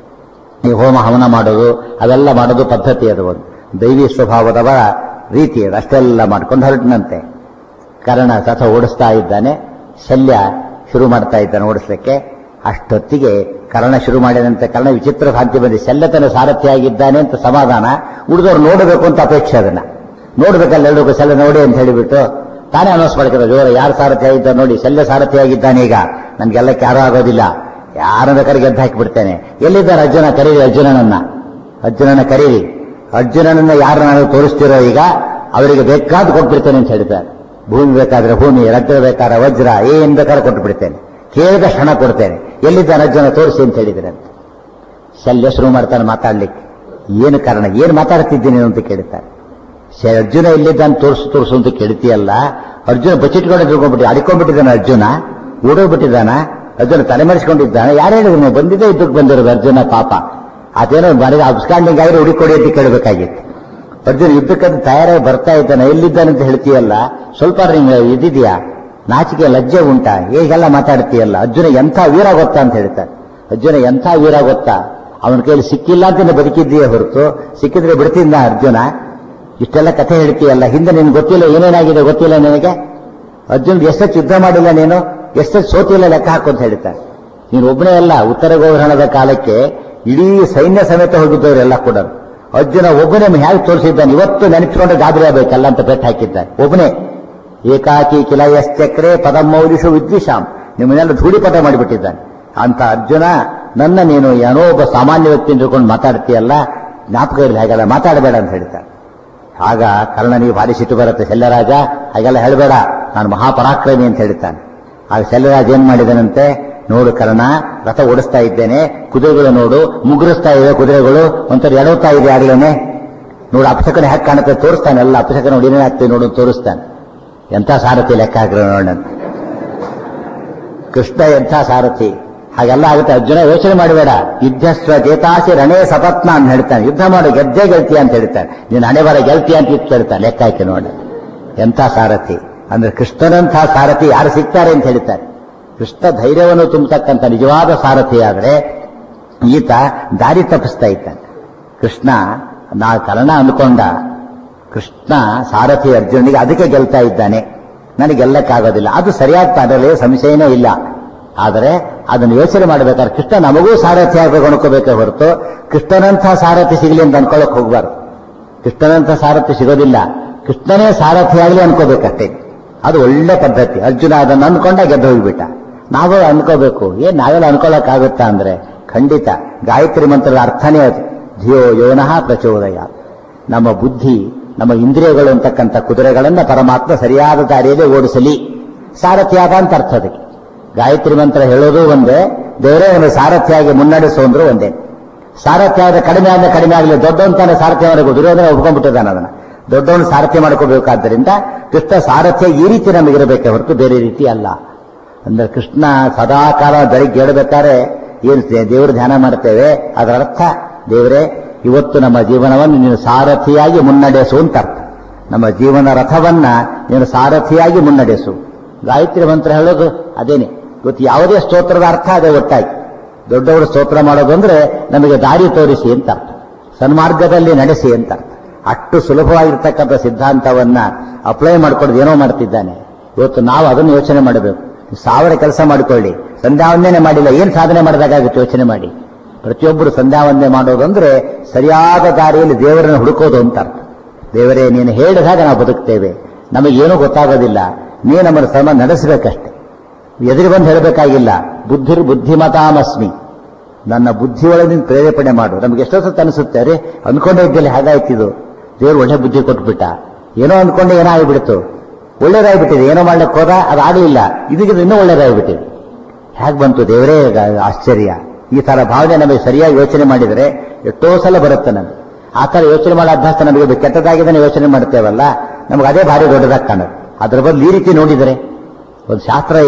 ಈ ಹೋಮ ಹವನ ಮಾಡೋದು ಅವೆಲ್ಲ ಮಾಡೋದು ಪದ್ಧತಿ ಅದು ಒಂದು ದೈವಿ ಸ್ವಭಾವದವರ ರೀತಿ ಅದು ಅಷ್ಟೆಲ್ಲ ಮಾಡ್ಕೊಂಡು ಹೊರಟಿನಂತೆ ಕರ್ಣ ರಥ ಓಡಿಸ್ತಾ ಇದ್ದಾನೆ ಶಲ್ಯ ಶುರು ಮಾಡ್ತಾ ಇದ್ದಾನೆ ಓಡಿಸ್ಲಿಕ್ಕೆ ಅಷ್ಟೊತ್ತಿಗೆ ಕರ್ಣ ಶುರು ಮಾಡಿದಂತೆ ಕರ್ಣ ವಿಚಿತ್ರ ಭ್ರಾಂತಿ ಬಂದಿ ಶಲ್ಯತನ ಸಾರಥಿಯಾಗಿದ್ದಾನೆ ಅಂತ ಸಮಾಧಾನ ಉಳಿದವ್ರು ನೋಡಬೇಕು ಅಂತ ಅಪೇಕ್ಷೆ ಅದನ್ನ ನೋಡ್ಬೇಕಲ್ಲ ಎಲ್ಲರಿಗೂ ಶಲ್ಯ ನೋಡಿ ಅಂತ ಹೇಳಿಬಿಟ್ಟು ತಾನೇ ಅನೌನ್ಸ್ ಮಾಡ್ತಾರೆ ಜೋರ ಯಾರು ಸಾರಥಿ ಆಗಿದ್ದಾರೆ ನೋಡಿ ಶಲ್ಯ ಸಾರಥಿಯಾಗಿದ್ದಾನೆ ಈಗ ನನ್ಗೆಲ್ಲಕ್ಕೆ ಯಾರೂ ಆಗೋದಿಲ್ಲ ಯಾರನ್ನ ಬೇಕಾದ್ರೆ ಗೆದ್ದು ಹಾಕಿಬಿಡ್ತೇನೆ ಎಲ್ಲಿದ್ದಾರೆ ಅರ್ಜುನ ಕರೀರಿ ಅರ್ಜುನನನ್ನ ಅರ್ಜುನನ ಕರೀರಿ ಅರ್ಜುನನನ್ನ ಯಾರು ನಾನು ತೋರಿಸ್ತಿರೋ ಈಗ ಅವರಿಗೆ ಬೇಕಾದ ಕೊಟ್ಬಿಡ್ತೇನೆ ಅಂತ ಹೇಳ್ತಾರೆ ಭೂಮಿ ಬೇಕಾದ್ರೆ ಭೂಮಿ ರಜ್ರ ಬೇಕಾದ್ರೆ ವಜ್ರ ಏನ್ ಬೇಕಾದ್ರೆ ಕೊಟ್ಟು ಬಿಡ್ತೇನೆ ಕೇಳಿದ ಕ್ಷಣ ಕೊಡ್ತೇನೆ ಎಲ್ಲಿದ್ದಾನೆ ಅರ್ಜುನ ತೋರಿಸಿ ಅಂತ ಹೇಳಿದ್ರೆ ಅಂತ ಶಲ್ಯ ಶುರು ಮಾಡ್ತಾನೆ ಮಾತಾಡ್ಲಿಕ್ಕೆ ಏನು ಕಾರಣ ಏನು ಮಾತಾಡ್ತಿದ್ದೀನಿ ಅಂತ ಕೇಳ್ತಾರೆ ಶ- ಅರ್ಜುನ ಎಲ್ಲಿದ್ದಾನೆ ತೋರಿಸು ತೋರಿಸು ಅಂತ ಕೇಳ್ತೀಯಲ್ಲ ಅರ್ಜುನ ಬಚ್ಚಿಟ್ಕೊಂಡು ತಿಳ್ಕೊಂಡ್ಬಿಟ್ಟು ಅಡಿಕೊಂಡ್ಬಿಟ್ಟಿದ್ದಾನೆ ಅರ್ಜುನ ಓಡೋಗ್ಬಿಟ್ಟಿದ್ದಾನ ಅರ್ಜುನ ತಲೆಮರೆಸ್ಕೊಂಡಿದ್ದಾನೆ ಯಾರು ಹೇಳಿದ್ರು ನೀವು ಬಂದಿದ್ದೇ ಇದ್ದಕ್ಕೆ ಬಂದಿರೋದು ಅರ್ಜುನ ಪಾಪ ಅದೇನೋ ಮನೆಗೆ ಅಬ್ಸ್ಕಾಂಡಿಂಗ್ ಆಗಿರೋ ಹುಡುಕೊಡಿ ಅಂತ ಕೇಳಬೇಕಾಗಿತ್ತು ಅರ್ಜುನ ಯುದ್ಧಕ್ಕಂತ ತಯಾರಾಗಿ ಬರ್ತಾ ಇದ್ದಾನೆ ಎಲ್ಲಿದ್ದಾನೆ ಅಂತ ಹೇಳ್ತೀಯಲ್ಲ ಸ್ವಲ್ಪ ನಿಂಗೆ ಇದಿದೆಯಾ ನಾಚಿಕೆ ಲಜ್ಜೆ ಉಂಟಾ ಹೇಗೆಲ್ಲ ಮಾತಾಡ್ತೀಯಲ್ಲ ಅರ್ಜುನ ಎಂಥ ವೀರ ಗೊತ್ತಾ ಅಂತ ಹೇಳ್ತಾರೆ ಅರ್ಜುನ ಎಂಥ ವೀರ ಗೊತ್ತಾ ಅವನ ಕೈಯಲ್ಲಿ ಸಿಕ್ಕಿಲ್ಲ ಅಂತ ನೀನು ಬದುಕಿದ್ದೀಯೇ ಹೊರತು ಸಿಕ್ಕಿದ್ರೆ ಬಿಡ್ತಿದ್ದ ಅರ್ಜುನ ಇಷ್ಟೆಲ್ಲ ಕಥೆ ಹೇಳ್ತೀಯಲ್ಲ ಹಿಂದೆ ನಿನ್ಗೆ ಗೊತ್ತಿಲ್ಲ ಏನೇನಾಗಿದೆ ಗೊತ್ತಿಲ್ಲ ನಿನಗೆ ಅರ್ಜುನ್ ಎಷ್ಟೊತ್ತು ಯುದ್ಧ ಮಾಡಿಲ್ಲ ನೀನು ಎಷ್ಟೊತ್ತು ಸೋತಿಲ್ಲ ಲೆಕ್ಕ ಹಾಕು ಅಂತ ಹೇಳ್ತಾರೆ ನೀನು ಒಬ್ಬನೇ ಅಲ್ಲ ಉತ್ತರ ಗೋಗ್ರಹಣದ ಕಾಲಕ್ಕೆ ಇಡೀ ಸೈನ್ಯ ಸಮೇತ ಹೋಗಿದ್ದವರೆಲ್ಲ ಕೂಡ ಅರ್ಜುನ ಒಬ್ಬನೇ ಹೇಗೆ ತೋರಿಸಿದ್ದಾನೆ ಇವತ್ತು ನೆನಪಿಸಿಕೊಂಡ್ರೆ ಗಾಬರಿ ಆಗಬೇಕಲ್ಲ ಅಂತ ಪೆಟ್ಟು ಹಾಕಿದ್ದಾನೆ ಒಬ್ಬನೇ ಏಕಾಕಿ ಕಿಲಯಶ್ಚಕ್ರೆ ಪದಮೌಲಿಷು ವಿದ್ವಿಷಾಂ ನಿಮ್ಮನ್ನೆಲ್ಲ ಧೂಳಿಪಟ ಮಾಡಿಬಿಟ್ಟಿದ್ದಾನೆ ಅಂತ ಅರ್ಜುನ ನನ್ನ ನೀನು ಏನೋ ಒಬ್ಬ ಸಾಮಾನ್ಯ ವ್ಯಕ್ತಿ ತಿಳ್ಕೊಂಡು ಮಾತಾಡ್ತೀಯಲ್ಲ ಜ್ಞಾಪಕ ಇರಲಿ ಹಾಗೆಲ್ಲ ಮಾತಾಡಬೇಡ ಅಂತ ಹೇಳ್ತಾನೆ ಆಗ ಕರ್ಣನಿಗೆ ಭಾರಿ ಸಿಟ್ಟು ಬರುತ್ತೆ ಶಲ್ಯರಾಜ ಹಾಗೆಲ್ಲ ಹೇಳಬೇಡ ನಾನು ಮಹಾಪರಾಕ್ರಮಿ ಅಂತ ಹೇಳ್ತಾನೆ ಆಗ ಶಲ್ಯರಾಜ ಏನ್ ಮಾಡಿದನಂತೆ ನೋಡು ಕರ್ಣ ರಥ ಓಡಿಸ್ತಾ ಇದ್ದೇನೆ ಕುದುರೆಗಳು ನೋಡು ಮುಗುರಿಸ್ತಾ ಇವೆ ಕುದುರೆಗಳು ಒಂಥರ ಎಡವ್ತಾ ಇದೆ ಆಗ್ಲೇನೆ ನೋಡು ಅಪಶಕನ ಹೇಗೆ ಕಾಣುತ್ತೆ ತೋರಿಸ್ತಾನೆ ಎಲ್ಲ ಅಪಶಕನ ನೋಡಿ ಏನಾಗ್ತದೆ ನೋಡು ಅಂತ ತೋರಿಸ್ತಾನೆ ಎಂಥ ಸಾರಥಿ ಲೆಕ್ಕ ಹಾಕಿರೋ ನೋಡೋಣ ಕೃಷ್ಣ ಎಂಥ ಸಾರಥಿ ಹಾಗೆಲ್ಲ ಆಗುತ್ತೆ ಅರ್ಜುನ ಯೋಚನೆ ಮಾಡಬೇಡ ಯುದ್ಧಸ್ವ ಜೇತಾಸಿ ರಣೇ ಸಪತ್ನ ಅಂತ ಹೇಳ್ತಾನೆ ಯುದ್ಧ ಮಾಡು ಗೆದ್ದೇ ಗೆಲ್ತೀಯ ಅಂತ ಹೇಳ್ತಾನೆ ನೀನು ಹಣೆ ಬರ ಗೆಲ್ತೀಯ ಅಂತ ಇತ್ತು ಹೇಳ್ತಾನೆ ಲೆಕ್ಕ ಹಾಕಿ ನೋಡ ಎಂಥ ಸಾರಥಿ ಅಂದ್ರೆ ಕೃಷ್ಣನಂಥ ಸಾರಥಿ ಯಾರು ಸಿಗ್ತಾರೆ ಅಂತ ಹೇಳ್ತಾರೆ ಕೃಷ್ಣ ಧೈರ್ಯವನ್ನು ತುಂಬತಕ್ಕಂಥ ನಿಜವಾದ ಸಾರಥಿ ಆದ್ರೆ ಈತ ದಾರಿ ತಪ್ಪಿಸ್ತಾ ಇದ್ದಾನೆ ಕೃಷ್ಣ ನಾ ಕರ್ಣ ಅಂದ್ಕೊಂಡ ಕೃಷ್ಣ ಸಾರಥಿ ಅರ್ಜುನಿಗೆ ಅದಕ್ಕೆ ಗೆಲ್ತಾ ಇದ್ದಾನೆ ನನಗೆ ಗೆಲ್ಲಕ್ಕಾಗೋದಿಲ್ಲ ಅದು ಸರಿಯಾದ ಅದರಲ್ಲಿ ಸಂಶಯನೇ ಇಲ್ಲ ಆದರೆ ಅದನ್ನು ಯೋಚನೆ ಮಾಡಬೇಕಾದ್ರೆ ಕೃಷ್ಣ ನಮಗೂ ಸಾರಥಿ ಆಗಬೇಕು ಅನ್ಕೋಬೇಕೇ ಹೊರತು ಕೃಷ್ಣನಂಥ ಸಾರಥಿ ಸಿಗಲಿ ಅಂತ ಅನ್ಕೊಳ್ಳೋಕೆ ಹೋಗ್ಬಾರ್ದು ಕೃಷ್ಣನಂಥ ಸಾರಥಿ ಸಿಗೋದಿಲ್ಲ ಕೃಷ್ಣನೇ ಸಾರಥಿ ಆಗಲಿ ಅನ್ಕೋಬೇಕಷ್ಟೇ ಅದು ಒಳ್ಳೆ ಪದ್ಧತಿ ಅರ್ಜುನ ಅದನ್ನು ಅನ್ಕೊಂಡ ಗೆದ್ದು ಹೋಗ್ಬಿಟ್ಟ ನಾವು ಅನ್ಕೋಬೇಕು ಏನ್ ನಾವೆಲ್ಲ ಅನ್ಕೊಳ್ಳೋಕ್ಕಾಗುತ್ತಾ ಅಂದ್ರೆ ಖಂಡಿತ ಗಾಯತ್ರಿ ಮಂತ್ರದ ಅರ್ಥನೇ ಅದು ಧಿಯೋ ಯೋನಃ ಪ್ರಚೋದಯ ನಮ್ಮ ಬುದ್ಧಿ ನಮ್ಮ ಇಂದ್ರಿಯಗಳು ಅಂತಕ್ಕಂಥ ಕುದುರೆಗಳನ್ನ ಪರಮಾತ್ಮ ಸರಿಯಾದ ದಾರಿಯಲ್ಲಿ ಓಡಿಸಲಿ ಸಾರಥಿಯಾದ ಅಂತ ಅರ್ಥ ಅದಕ್ಕೆ ಗಾಯತ್ರಿ ಮಂತ್ರ ಹೇಳೋದು ಒಂದೇ ದೇವರೇ ಒಂದು ಸಾರಥಿಯಾಗಿ ಮುನ್ನಡೆಸು ಅಂದ್ರು ಒಂದೇ ಸಾರಥ್ಯ ಆದ ಕಡಿಮೆ ಆದ ಕಡಿಮೆ ಆಗಲಿ ದೊಡ್ಡವಂತಾನೆ ಸಾರಥ್ಯ ಮಾಡಬೇಕು ದುರ್ಯೋಧನ ಒಪ್ಕೊಂಡ್ಬಿಟ್ಟಿದ್ದಾನೆ ಅದನ್ನ ದೊಡ್ಡವನು ಸಾರಥ್ಯ ಮಾಡ್ಕೋಬೇಕಾದ್ದರಿಂದ ಕೃಷ್ಣ ಸಾರಥ್ಯ ಈ ರೀತಿ ನಮಗಿರಬೇಕೆ ಹೊರತು ಬೇರೆ ರೀತಿ ಅಲ್ಲ ಅಂದ್ರೆ ಕೃಷ್ಣ ಸದಾಕಾಲ ಬೆಳಿಗ್ಗೆ ಹೇಳ್ಬೇಕಾದ್ರೆ ಏನು ದೇವರ ಧ್ಯಾನ ಮಾಡ್ತೇವೆ ಅದರ ಅರ್ಥ ದೇವರೇ ಇವತ್ತು ನಮ್ಮ ಜೀವನವನ್ನು ನೀನು ಸಾರಥಿಯಾಗಿ ಮುನ್ನಡೆಸು ಅಂತ ಅರ್ಥ ನಮ್ಮ ಜೀವನ ರಥವನ್ನ ನೀನು ಸಾರಥಿಯಾಗಿ ಮುನ್ನಡೆಸು ಗಾಯತ್ರಿ ಮಂತ್ರ ಹೇಳೋದು ಅದೇನೆ ಇವತ್ತು ಯಾವುದೇ ಸ್ತೋತ್ರದ ಅರ್ಥ ಅದೇ ಒಟ್ಟಾಗಿ ದೊಡ್ಡವರು ಸ್ತೋತ್ರ ಮಾಡೋದು ಅಂದ್ರೆ ನಮಗೆ ದಾರಿ ತೋರಿಸಿ ಅಂತ ಅರ್ಥ ಸನ್ಮಾರ್ಗದಲ್ಲಿ ನಡೆಸಿ ಅಂತ ಅರ್ಥ ಅಷ್ಟು ಸುಲಭವಾಗಿರ್ತಕ್ಕಂಥ ಸಿದ್ಧಾಂತವನ್ನ ಅಪ್ಲೈ ಮಾಡ್ಕೊಂಡು ಏನೋ ಮಾಡ್ತಿದ್ದಾನೆ ಇವತ್ತು ನಾವು ಅದನ್ನು ಯೋಚನೆ ಮಾಡಬೇಕು ಸಾವಿರ ಕೆಲಸ ಮಾಡಿಕೊಳ್ಳಿ ಸಂಧ್ಯಾವಂದನೆ ಮಾಡಿಲ್ಲ ಏನ್ ಸಾಧನೆ ಮಾಡಿದಾಗುತ್ತೆ ಯೋಚನೆ ಮಾಡಿ ಪ್ರತಿಯೊಬ್ಬರು ಸಂಧ್ಯಾವಂದನೆ ಮಾಡೋದು ಅಂದ್ರೆ ಸರಿಯಾದ ದಾರಿಯಲ್ಲಿ ದೇವರನ್ನು ಹುಡುಕೋದು ಅಂತ ಅರ್ಥ ದೇವರೇ ನೀನು ಹೇಳಿದಾಗ ನಾವು ಬದುಕ್ತೇವೆ ನಮಗೇನೂ ಗೊತ್ತಾಗೋದಿಲ್ಲ ನೀ ನಮ್ಮನ್ನು ಶ್ರಮ ನಡೆಸಬೇಕಷ್ಟೆ ಎದುರು ಬಂದು ಹೇಳಬೇಕಾಗಿಲ್ಲ ಬುದ್ಧಿರ್ ಬುದ್ಧಿಮತಾಮಸ್ಮಿ ನನ್ನ ಬುದ್ಧಿಯೊಳಗೆ ಪ್ರೇರೇಪಣೆ ಮಾಡು ನಮ್ಗೆ ಎಷ್ಟೋ ಸತ್ತು ಅನಿಸುತ್ತೆ ಅರೆ ಅನ್ಕೊಂಡೇ ಇದ್ದಲ್ಲಿ ಹಾಗಾಯ್ತಿದು ದೇವರು ಒಳ್ಳೆ ಬುದ್ಧಿ ಕೊಟ್ಬಿಟ್ಟ ಏನೋ ಅನ್ಕೊಂಡೆ ಏನೋ ಆಗಿಬಿಡ್ತು ಒಳ್ಳೇದಾಗ್ಬಿಟ್ಟಿದೆ ಏನೋ ಮಾಡ್ಲಿಕ್ಕೆ ಹೋದ ಅದಾಗಲಿಲ್ಲ ಇದಕ್ಕಿಂತ ಇನ್ನೂ ಒಳ್ಳೇದಾಗ್ಬಿಟ್ಟಿದೆ ಹೇಗೆ ಬಂತು ದೇವರೇ ಆಶ್ಚರ್ಯ ಈ ತರ ಭಾವನೆ ನಮಗೆ ಸರಿಯಾಗಿ ಯೋಚನೆ ಮಾಡಿದರೆ ಎಷ್ಟೋ ಸಲ ಬರುತ್ತೆ ನಮಗೆ ಆ ತರ ಯೋಚನೆ ಮಾಡೋ ಅಭ್ಯಾಸ ನಮಗೆ ಕೆಟ್ಟದಾಗಿದೆ ಯೋಚನೆ ಮಾಡ್ತೇವಲ್ಲ ನಮ್ಗೆ ಅದೇ ಭಾರಿ ದೊಡ್ಡದಾಗಿ ಕಾಣುತ್ತೆ ಅದ್ರ ಬದಲು ಈ ರೀತಿ ನೋಡಿದರೆ ಒಂದು ಶಾಸ್ತ್ರ ಇದೆ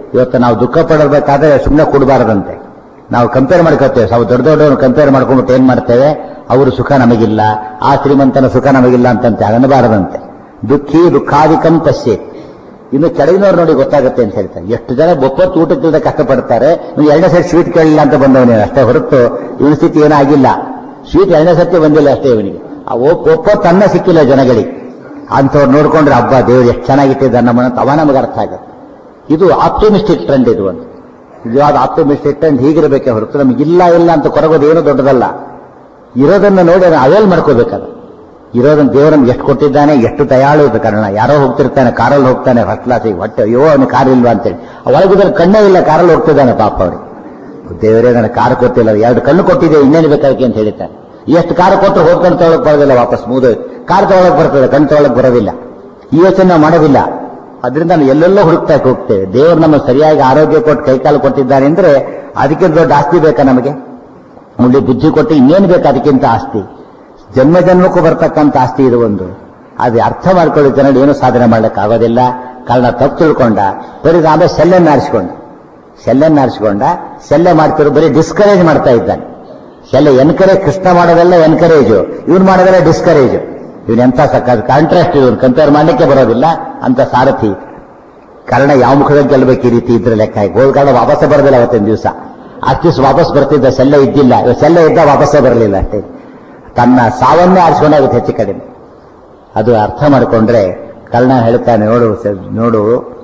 ಇವತ್ತು ನಾವು ದುಃಖ ಪಡಬೇಕಾದ್ರೆ ಸುಮ್ಮನೆ ಕೊಡಬಾರದಂತೆ ನಾವು ಕಂಪೇರ್ ಮಾಡ್ಕೊತೇವೆ ನಾವು ದೊಡ್ಡ ದೊಡ್ಡವ್ರು ಕಂಪೇರ್ ಮಾಡ್ಕೊಂಡ್ಬಿಟ್ಟು ಏನ್ ಮಾಡ್ತೇವೆ ಅವರು ಸುಖ ನಮಗಿಲ್ಲ ಆ ಶ್ರೀಮಂತನ ಸುಖ ನಮಗಿಲ್ಲ ಅಂತಂತೆ ಅನ್ನಬಾರದಂತೆ ದುಃಖಿ ದುಃಖಾಧಿಕಂ ಪಶ್ಯೆ ಇನ್ನು ಕೆಳಗಿನವ್ರು ನೋಡಿ ಗೊತ್ತಾಗುತ್ತೆ ಅಂತ ಹೇಳ್ತಾರೆ ಎಷ್ಟು ಜನ ಒಪ್ಪತ್ತು ಊಟಕ್ಕಿಲ್ಲದೆ ಕಷ್ಟಪಡ್ತಾರೆ ಇವ್ನು ಎರಡನೇ ಸರಿ ಸ್ವೀಟ್ ಕೇಳಿಲ್ಲ ಅಂತ ಬಂದವನೇ ಅಷ್ಟೇ ಹೊರತು ಇವನ ಸ್ಥಿತಿ ಏನಾಗಿಲ್ಲ ಸ್ವೀಟ್ ಎರಡನೇ ಸತಿ ಬಂದಿಲ್ಲ ಅಷ್ಟೇ ಇವನಿಗೆ ಆ ಒಪ್- ಒಪ್ಪತ್ತು ಅನ್ನ ಸಿಕ್ಕಿಲ್ಲ ಜನಗಳಿಗೆ ಅಂಥವ್ರು ನೋಡ್ಕೊಂಡ್ರೆ ಹಬ್ಬ ದೇವ್ರು ಎಷ್ಟು ಚೆನ್ನಾಗಿಟ್ಟಿದ್ದ ನಮ್ಮನ್ನ ಅವ ನಮಗೆ ಅರ್ಥ ಆಗುತ್ತೆ ಇದು ಆಪ್ಟೋಮಿಸ್ಟಿಕ್ ಟ್ರೆಂಡ್ ಇದು ಒಂದು ನಿಜವಾದ ಆಪ್ಟೋಮಿಸ್ಟಿಕ್ ಟ್ರೆಂಡ್ ಹೀಗಿರಬೇಕೆ ಹೊರತು ನಮಗೆ ಇಲ್ಲ ಇಲ್ಲ ಅಂತ ಕೊರಗೋದು ಏನು ದೊಡ್ಡದಲ್ಲ ಇರೋದನ್ನ ನೋಡಿ ಅದನ್ನ ಅವೇಲ್ ಮಾಡ್ಕೋಬೇಕದು ಇರೋದನ್ನ ದೇವರು ನಮ್ಗೆ ಎಷ್ಟು ಕೊಟ್ಟಿದ್ದಾನೆ ಎಷ್ಟು ದಯಾಳು ಇದೆ ಕಾರಣ ಯಾರೋ ಹೋಗ್ತಿರ್ತಾನೆ ಕಾರಲ್ಲಿ ಹೋಗ್ತಾನೆ ಫಸ್ಟ್ ಕ್ಲಾಸಿಗೆ ಹೊಟ್ಟೆ ಅಯ್ಯೋ ಅವನು ಕಾರ್ ಇಲ್ವಾ ಅಂತೇಳಿ ಒಳಗಿದ್ರೆ ಕಣ್ಣೇ ಇಲ್ಲ ಕಾರಲ್ಲಿ ಹೋಗ್ತಿದ್ದಾನೆ ಪಾಪ ಅವ್ರಿಗೆ ದೇವರೇ ನನಗೆ ಕಾರ್ ಕೊಟ್ಟಿಲ್ಲ ಎರಡು ಕಣ್ಣು ಕೊಟ್ಟಿದೆ ಇನ್ನೇನು ಬೇಕಾಗಿ ಅಂತ ಹೇಳ್ತಾನೆ ಎಷ್ಟು ಕಾರ್ ಕೊಟ್ಟು ಹೋಗ್ಕೊಂಡು ತಗೊಳಕ್ ಬರೋದಿಲ್ಲ ವಾಪಸ್ ಮುಗಿದು ಕಾರ್ ತಗೊಳಕ್ ಬರ್ತದೆ ಕಣ್ಣು ತಗೊಳಕ್ ಬರೋದಿಲ್ಲ ಈ ಯೋಚನೆ ನಾವು ಮಾಡೋದಿಲ್ಲ ಅದರಿಂದ ನಾವು ಎಲ್ಲೆಲ್ಲೋ ಹುಡುಕ್ತಾ ಹೋಗ್ತೇವೆ ದೇವರು ನಮ್ಮ ಸರಿಯಾಗಿ ಆರೋಗ್ಯ ಕೊಟ್ಟು ಕೈಕಾಲು ಕೊಟ್ಟಿದ್ದಾನೆ ಅಂದ್ರೆ ಅದಕ್ಕೆ ದೊಡ್ಡ ಆಸ್ತಿ ಬೇಕಾ ನಮಗೆ ಮುಳ್ಳಿ ಬುದ್ಧಿ ಕೊಟ್ಟು ಇನ್ನೇನು ಬೇಕು ಅದಕ್ಕಿಂತ ಆಸ್ತಿ ಜನ್ಮ ಜನ್ಮಕ್ಕೂ ಬರ್ತಕ್ಕಂಥ ಆಸ್ತಿ ಇದು ಒಂದು ಅದು ಅರ್ಥ ಮಾಡ್ಕೊಳ್ಳೋ ಜನರು ಏನು ಸಾಧನೆ ಮಾಡ್ಲಿಕ್ಕೆ ಆಗೋದಿಲ್ಲ ಕಾರಣ ತಪ್ಪು ತಿಳ್ಕೊಂಡ ಬರೀ ಆಮೇಲೆ ಸೆಲ್ಲನ್ನು ಆರಿಸ್ಕೊಂಡ ಸೆಲ್ಲನ್ನು ಆರಿಸ್ಕೊಂಡ ಸೆಲ್ಲೆ ಮಾಡ್ತಿರೋ ಬರೀ ಡಿಸ್ಕರೇಜ್ ಮಾಡ್ತಾ ಇದ್ದಾನೆ ಸೆಲ್ಲೆ ಎನ್ಕರೇಜ್ ಕೃಷ್ಣ ಮಾಡೋದೆಲ್ಲ ಎನ್ಕರೇಜು ಇವ್ನು ಮಾಡೋದೆಲ್ಲ ಡಿಸ್ಕರೇಜ್ ಇವನ್ ಎಂತ ಸಕ್ಕ ಕಾಂಟ್ರಾಸ್ಟ್ ಇವನು ಕಂಪೇರ್ ಮಾಡ್ಲಿಕ್ಕೆ ಬರೋದಿಲ್ಲ ಅಂತ ಸಾರಥಿ ಕಾರಣ ಯಾವ ಮುಖದಲ್ಲಿ ಗೆಲ್ಲಬೇಕು ಈ ರೀತಿ ಇದ್ರೆ ಲೆಕ್ಕ ಗೋಲ್ ಕಾರಣ ವಾಪಸ್ಸೇ ಬರೋದಿಲ್ಲ ಅವತ್ತಿನ ದಿವಸ ಅಷ್ಟು ದಿವಸ ವಾಪಸ್ ಬರ್ತಿದ್ದ ಸೆಲ್ಲ ಇದ್ದಿಲ್ಲ ಇವಾಗ ಸೆಲ್ಲ ಇದ್ದ ವಾಪಸ್ಸೇ ಬರಲಿಲ್ಲ ಅಷ್ಟೇ ತನ್ನ ಸಾವನ್ನೇ ಆರಿಸ್ಕೊಂಡಾಗುತ್ತೆ ಹೆಚ್ಚು ಕಡಿಮೆ ಅದು ಅರ್ಥ ಮಾಡಿಕೊಂಡ್ರೆ ಕರ್ಣ ಹೇಳ್ತಾನೆ ನೋಡು ಸ- ನೋಡು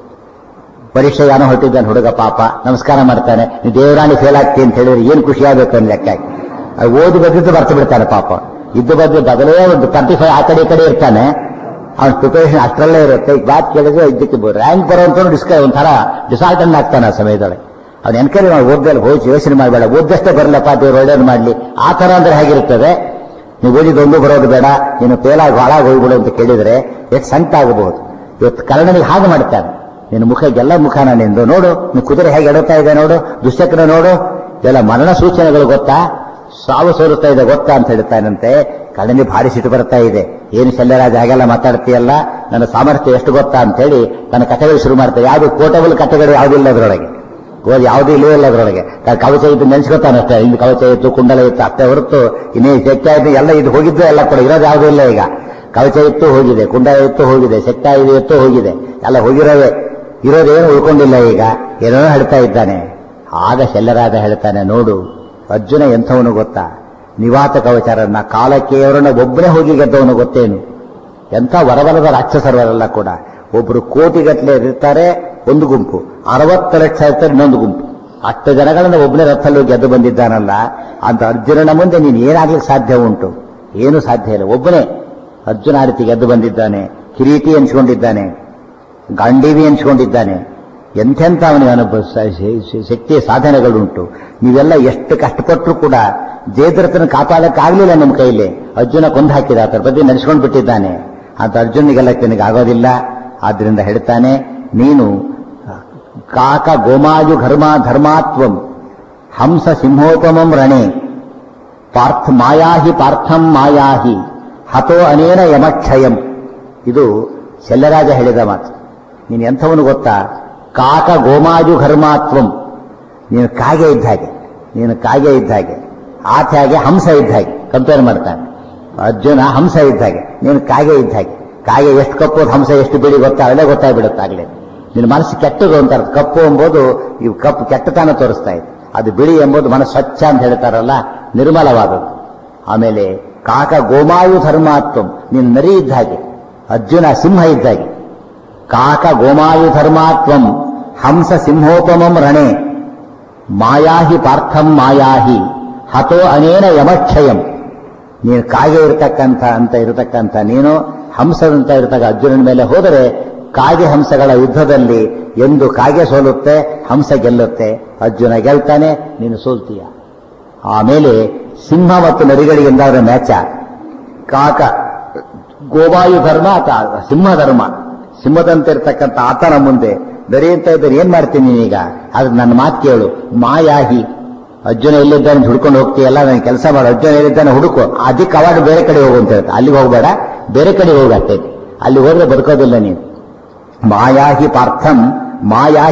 ಪರೀಕ್ಷೆ ಏನೋ ಹೊಟ್ಟಿದ್ದಾನೆ ಹುಡುಗ ಪಾಪ ನಮಸ್ಕಾರ ಮಾಡ್ತಾನೆ ನೀ ದೇವರಾಣಿ ಫೇಲ್ ಆಗ್ತಿ ಅಂತ ಹೇಳಿದ್ರೆ ಏನ್ ಖುಷಿ ಆಗ್ಬೇಕು ಅಂತ ಲೆಕ್ಕ ಹಾಕಿ. ಅದು ಓದಿ ಬದ್ದಿದ್ದು ಬರ್ತು ಬಿಡ್ತಾನೆ ಪಾಪ ಇದ್ದು ಬದ್ದು ಬದಲೇ ಒಂದು ಟ್ವೆಂಟಿ ಫೈವ್ ಆ ಕಡೆ ಈ ಕಡೆ ಇರ್ತಾನೆ ಅವನ ಪ್ರಿಪರೇಷನ್ ಅಷ್ಟರಲ್ಲೇ ಇರುತ್ತೆ ಈಗ ಬಾತ್ ಕೇಳಿದ್ರೆ ಇದಕ್ಕೆ ರ್ಯಾಂಕ್ ಬರುವಂತ ಡಿಸ್ಕ ಒಂಥರ ಡಿಸಾಲ್ಟನ್ ಆಗ್ತಾನೆ ಆ ಸಮಯದೊಳಗೆ ಅವ್ನು ಎನ್ಕರೇಜ್ ಮಾಡಿ ಓದ್ದಲ್ಲಿ ಹೋಗಿ ಯೋಚನೆ ಮಾಡಬೇಡ ಓದ್ದಷ್ಟೇ ಬರಲಪ್ಪ ದೇವ್ರು ಒಳ್ಳೇದು ಮಾಡಲಿ ಆ ತರ ಅಂದ್ರೆ ಹೇಗಿರ್ತದೆ ನೀವು ಓದಿದೊಂದು ಬರೋದು ಬೇಡ ನೀನು ಫೇಲಾಗಿ ಹಾಳಾಗಿ ಹೋಗ್ಬಿಡು ಅಂತ ಕೇಳಿದ್ರೆ ಎಷ್ಟು ಸಂಕಟ ಆಗಬಹುದು ಇವತ್ತು ಕರ್ಣನಿಗೆ ಹಾಗೆ ಮಾಡ್ತಾನೆ ನಿನ್ನ ಮುಖ ಎಲ್ಲ ಮುಖನ ನಿಂದು ನೋಡು ನೀನು ಕುದುರೆ ಹೇಗೆ ಎಡುತ್ತಾ ಇದೆ ನೋಡು ದುಶ್ಚಕ್ರ ನೋಡು ಎಲ್ಲ ಮರಣ ಸೂಚನೆಗಳು ಗೊತ್ತಾ ಸಾವು ಸೋರುತ್ತಾ ಇದೆ ಗೊತ್ತಾ ಅಂತ ಹೇಳ್ತಾನಂತೆ ಕಣ್ಣನಿ ಭಾರಿ ಸಿಟ್ಟು ಬರ್ತಾ ಇದೆ ಏನು ಶಲ್ಯರಾಜ ಹಾಗೆಲ್ಲ ಮಾತಾಡ್ತೀಯಲ್ಲ ನನ್ನ ಸಾಮರ್ಥ್ಯ ಎಷ್ಟು ಗೊತ್ತಾ ಅಂತ ಹೇಳಿ ತನ್ನ ಕಥೆಗಳು ಶುರು ಮಾಡ್ತಾರೆ ಯಾವುದು ಕೋಟಬಲ್ ಕಥೆಗಳು ಯಾವುದಿಲ್ಲ ಅದರೊಳಗೆ ಓದಿ ಯಾವುದೂ ಇಲ್ಲವೇ ಇಲ್ಲ ಅದರೊಳಗೆ ಕ- ಕವಚ ಇದ್ದು ನೆನೆಸ್ಕೊತಾನೆ ಅಷ್ಟೇ ಇಲ್ಲಿ ಕವಚ ಇತ್ತು ಕುಂಡಲ ಇತ್ತು ಅಷ್ಟೇ ಹೊರತು ಇನ್ನೇ ಶಕ್ತಿ ಆಯ್ತು ಎಲ್ಲ ಇದು ಹೋಗಿದ್ದು ಎಲ್ಲ ಕೂಡ ಇರೋದು ಯಾವುದೂ ಇಲ್ಲ ಈಗ ಕವಚ ಇತ್ತು ಹೋಗಿದೆ ಕುಂಡಲ ಇತ್ತು ಹೋಗಿದೆ ಶಕ್ತಿ ಇದು ಇತ್ತು ಹೋಗಿದೆ ಎಲ್ಲ ಹೋಗಿರೋವೆ ಇರೋದೇನು ಉಳ್ಕೊಂಡಿಲ್ಲ ಈಗ ಏನೋ ಹೇಳ್ತಾ ಇದ್ದಾನೆ ಆಗ ಶಲ್ಯರಾಜ ಹೇಳ್ತಾನೆ ನೋಡು ಅರ್ಜುನ ಎಂಥವನು ಗೊತ್ತಾ ನಿವಾತ ಕವಚಾರನ್ನ ಕಾಲಕ್ಕೆ ಅವರನ್ನ ಒಬ್ಬನೇ ಹೋಗಿ ಗೆದ್ದವನು ಗೊತ್ತೇನು ಎಂಥ ವರಬಲದ ರಾಕ್ಷಸರವರೆಲ್ಲ ಕೂಡ ಒಬ್ರು ಕೋಟಿಗಟ್ಟಲೆ ಇರ್ತಾರೆ ಒಂದು ಗುಂಪು ಅರವತ್ತು ಲಕ್ಷ ಇರ್ತಾರೆ ಇನ್ನೊಂದು ಗುಂಪು ಅಷ್ಟು ಜನಗಳನ್ನ ಒಬ್ಬನೇ ರಥಲ್ಲೂ ಗೆದ್ದು ಬಂದಿದ್ದಾನಲ್ಲ ಅಂತ ಅರ್ಜುನನ ಮುಂದೆ ನೀನು ಏನಾಗ್ಲಿಕ್ಕೆ ಸಾಧ್ಯ ಉಂಟು ಏನು ಸಾಧ್ಯ ಇಲ್ಲ ಒಬ್ಬನೇ ಅರ್ಜುನ ಆ ರೀತಿ ಗೆದ್ದು ಬಂದಿದ್ದಾನೆ ಕಿರೀಟಿ ಎನ್ಸ್ಕೊಂಡಿದ್ದಾನೆ ಗಾಂಡೀವಿ ಎನ್ಸ್ಕೊಂಡಿದ್ದಾನೆ ಎಂಥೆಂಥ ಅವನಿಗೆ ಅನುಭವ ಸ- ಶ- ಶ- ಶಕ್ತಿಯ ಸಾಧನೆಗಳುಂಟು ನೀವೆಲ್ಲ ಎಷ್ಟು ಕಷ್ಟಪಟ್ಟರು ಕೂಡ ಜಯದ್ರಥನ ಕಾಪಾಡಕ್ಕಾಗ್ಲಿಲ್ಲ ನಿಮ್ಮ ಕೈಲಿ ಅರ್ಜುನ ಕೊಂದು ಹಾಕಿದ ಅದರ ಬಗ್ಗೆ ನೆನೆಸ್ಕೊಂಡು ಬಿಟ್ಟಿದ್ದಾನೆ ಅಂತ ಅರ್ಜುನಿಗೆಲ್ಲ ನಿನಗೆ ಆಗೋದಿಲ್ಲ ಆದ್ರಿಂದ ಹೇಳ್ತಾನೆ ನೀನು ಕಾಕ ಗೋಮಾಯು ಘರ್ಮ ಧರ್ಮಾತ್ವಂ ಹಂಸ ಸಿಂಹೋಪಮಂ ರಣೆ ಪಾರ್ಥ ಮಾಯಾಹಿ ಪಾರ್ಥಂ ಮಾಯಾಹಿ ಹತೋ ಅನೇನ ಯಮಕ್ಷಯಂ ಇದು ಶಲ್ಯರಾಜ ಹೇಳಿದ ಮಾತು ನೀನು ಎಂಥವನು ಗೊತ್ತಾ ಕಾಕ ಗೋಮಾಜು ಘರ್ಮಾತ್ವಂ ನೀನು ಕಾಗೆ ಇದ್ದ ಹಾಗೆ ನೀನು ಕಾಗೆ ಇದ್ದ ಹಾಗೆ ಆತ ಹಾಗೆ ಹಂಸ ಇದ್ದ ಹಾಗೆ ಕಂಪೇರ್ ಮಾಡ್ತಾನೆ ಅರ್ಜುನ ಹಂಸ ಇದ್ದ ಹಾಗೆ ನೀನು ಕಾಗೆ ಇದ್ದ ಹಾಗೆ ಕಾಗೆ ಎಷ್ಟು ಕಪ್ಪು ಹಂಸ ಎಷ್ಟು ಬಿಳಿ ಗೊತ್ತಾ ಅಲ್ಲೇ ಗೊತ್ತಾಗ್ಬಿಡುತ್ತಾಗಲೇ ನಿನ್ನ ಮನಸ್ಸು ಕೆಟ್ಟದು ಅಂತಾರೆ ಕಪ್ಪು ಎಂಬುದು ಇವು ಕಪ್ಪು ಕೆಟ್ಟತನ ತೋರಿಸ್ತಾ ಇದೆ ಅದು ಬಿಳಿ ಎಂಬುದು ಮನಸ್ಸು ಸ್ವಚ್ಛ ಅಂತ ಹೇಳ್ತಾರಲ್ಲ ನಿರ್ಮಲವಾದದ್ದು ಆಮೇಲೆ ಕಾಕ ಗೋಮಾಯು ಧರ್ಮಾತ್ವಂ ನೀನು ನರಿ ಇದ್ದ ಹಾಗೆ ಅರ್ಜುನ ಸಿಂಹ ಇದ್ದ ಹಾಗೆ ಕಾಕ ಗೋಮಾಯು ಧರ್ಮಾತ್ವಂ ಹಂಸ ಸಿಂಹೋಪಮಂ ರಣೆ ಮಾಯಾಹಿ ಪಾರ್ಥಂ ಮಾಯಾಹಿ ಹತೋ ಅನೇನ ಯಮಕ್ಷಯಂ ನೀನು ಕಾಗೆ ಇರತಕ್ಕಂಥ ಅಂತ ಇರತಕ್ಕಂಥ ನೀನು ಹಂಸದಂತ ಇರತಕ್ಕ ಅರ್ಜುನನ ಮೇಲೆ ಹೋದರೆ ಕಾಗೆ ಹಂಸಗಳ ಯುದ್ಧದಲ್ಲಿ ಎಂದು ಕಾಗೆ ಸೋಲುತ್ತೆ ಹಂಸ ಗೆಲ್ಲುತ್ತೆ ಅರ್ಜುನ ಗೆಲ್ತಾನೆ ನೀನು ಸೋಲ್ತೀಯ ಆಮೇಲೆ ಸಿಂಹ ಮತ್ತು ನರಿಗಳಿಗೆ ಎಂದಾದ್ರೆ ಮ್ಯಾಚ ಕಾಕ ಗೋವಾಯು ಧರ್ಮ ಆತ ಸಿಂಹ ಧರ್ಮ ಸಿಂಹದಂತೆ ಇರ್ತಕ್ಕಂಥ ಆತನ ಮುಂದೆ ನರಿ ಅಂತ ಇದ್ದಾರೆ ಏನ್ ಮಾಡ್ತೀನಿ ನೀನೀಗ ಆದ್ರೆ ನನ್ನ ಮಾತು ಕೇಳು ಮಾಯಾಹಿ ಅರ್ಜುನ ಎಲ್ಲಿದ್ದಾನೆ ಅಂತ ಹುಡ್ಕೊಂಡು ಹೋಗ್ತೀಯಲ್ಲ ನಾನು ಕೆಲಸ ಮಾಡು ಅರ್ಜುನ ಎಲ್ಲಿದ್ದಾನೆ ಹುಡುಕು ಅದಕ್ಕೆ ಅವಾರ್ಡ್ ಬೇರೆ ಕಡೆ ಹೋಗು ಅಂತ ಹೇಳ್ತಾರೆ ಅಲ್ಲಿಗೆ ಹೋಗ್ಬೇಡ ಬೇರೆ ಕಡೆ ಹೋಗತ್ತೆ ಅಲ್ಲಿ ಹೋದ್ರೆ ಬದುಕೋದಿಲ್ಲ ನೀನು ಮಾಯಾಹಿ ಪಾರ್ಥಂ ಮಾಯಾಹಿ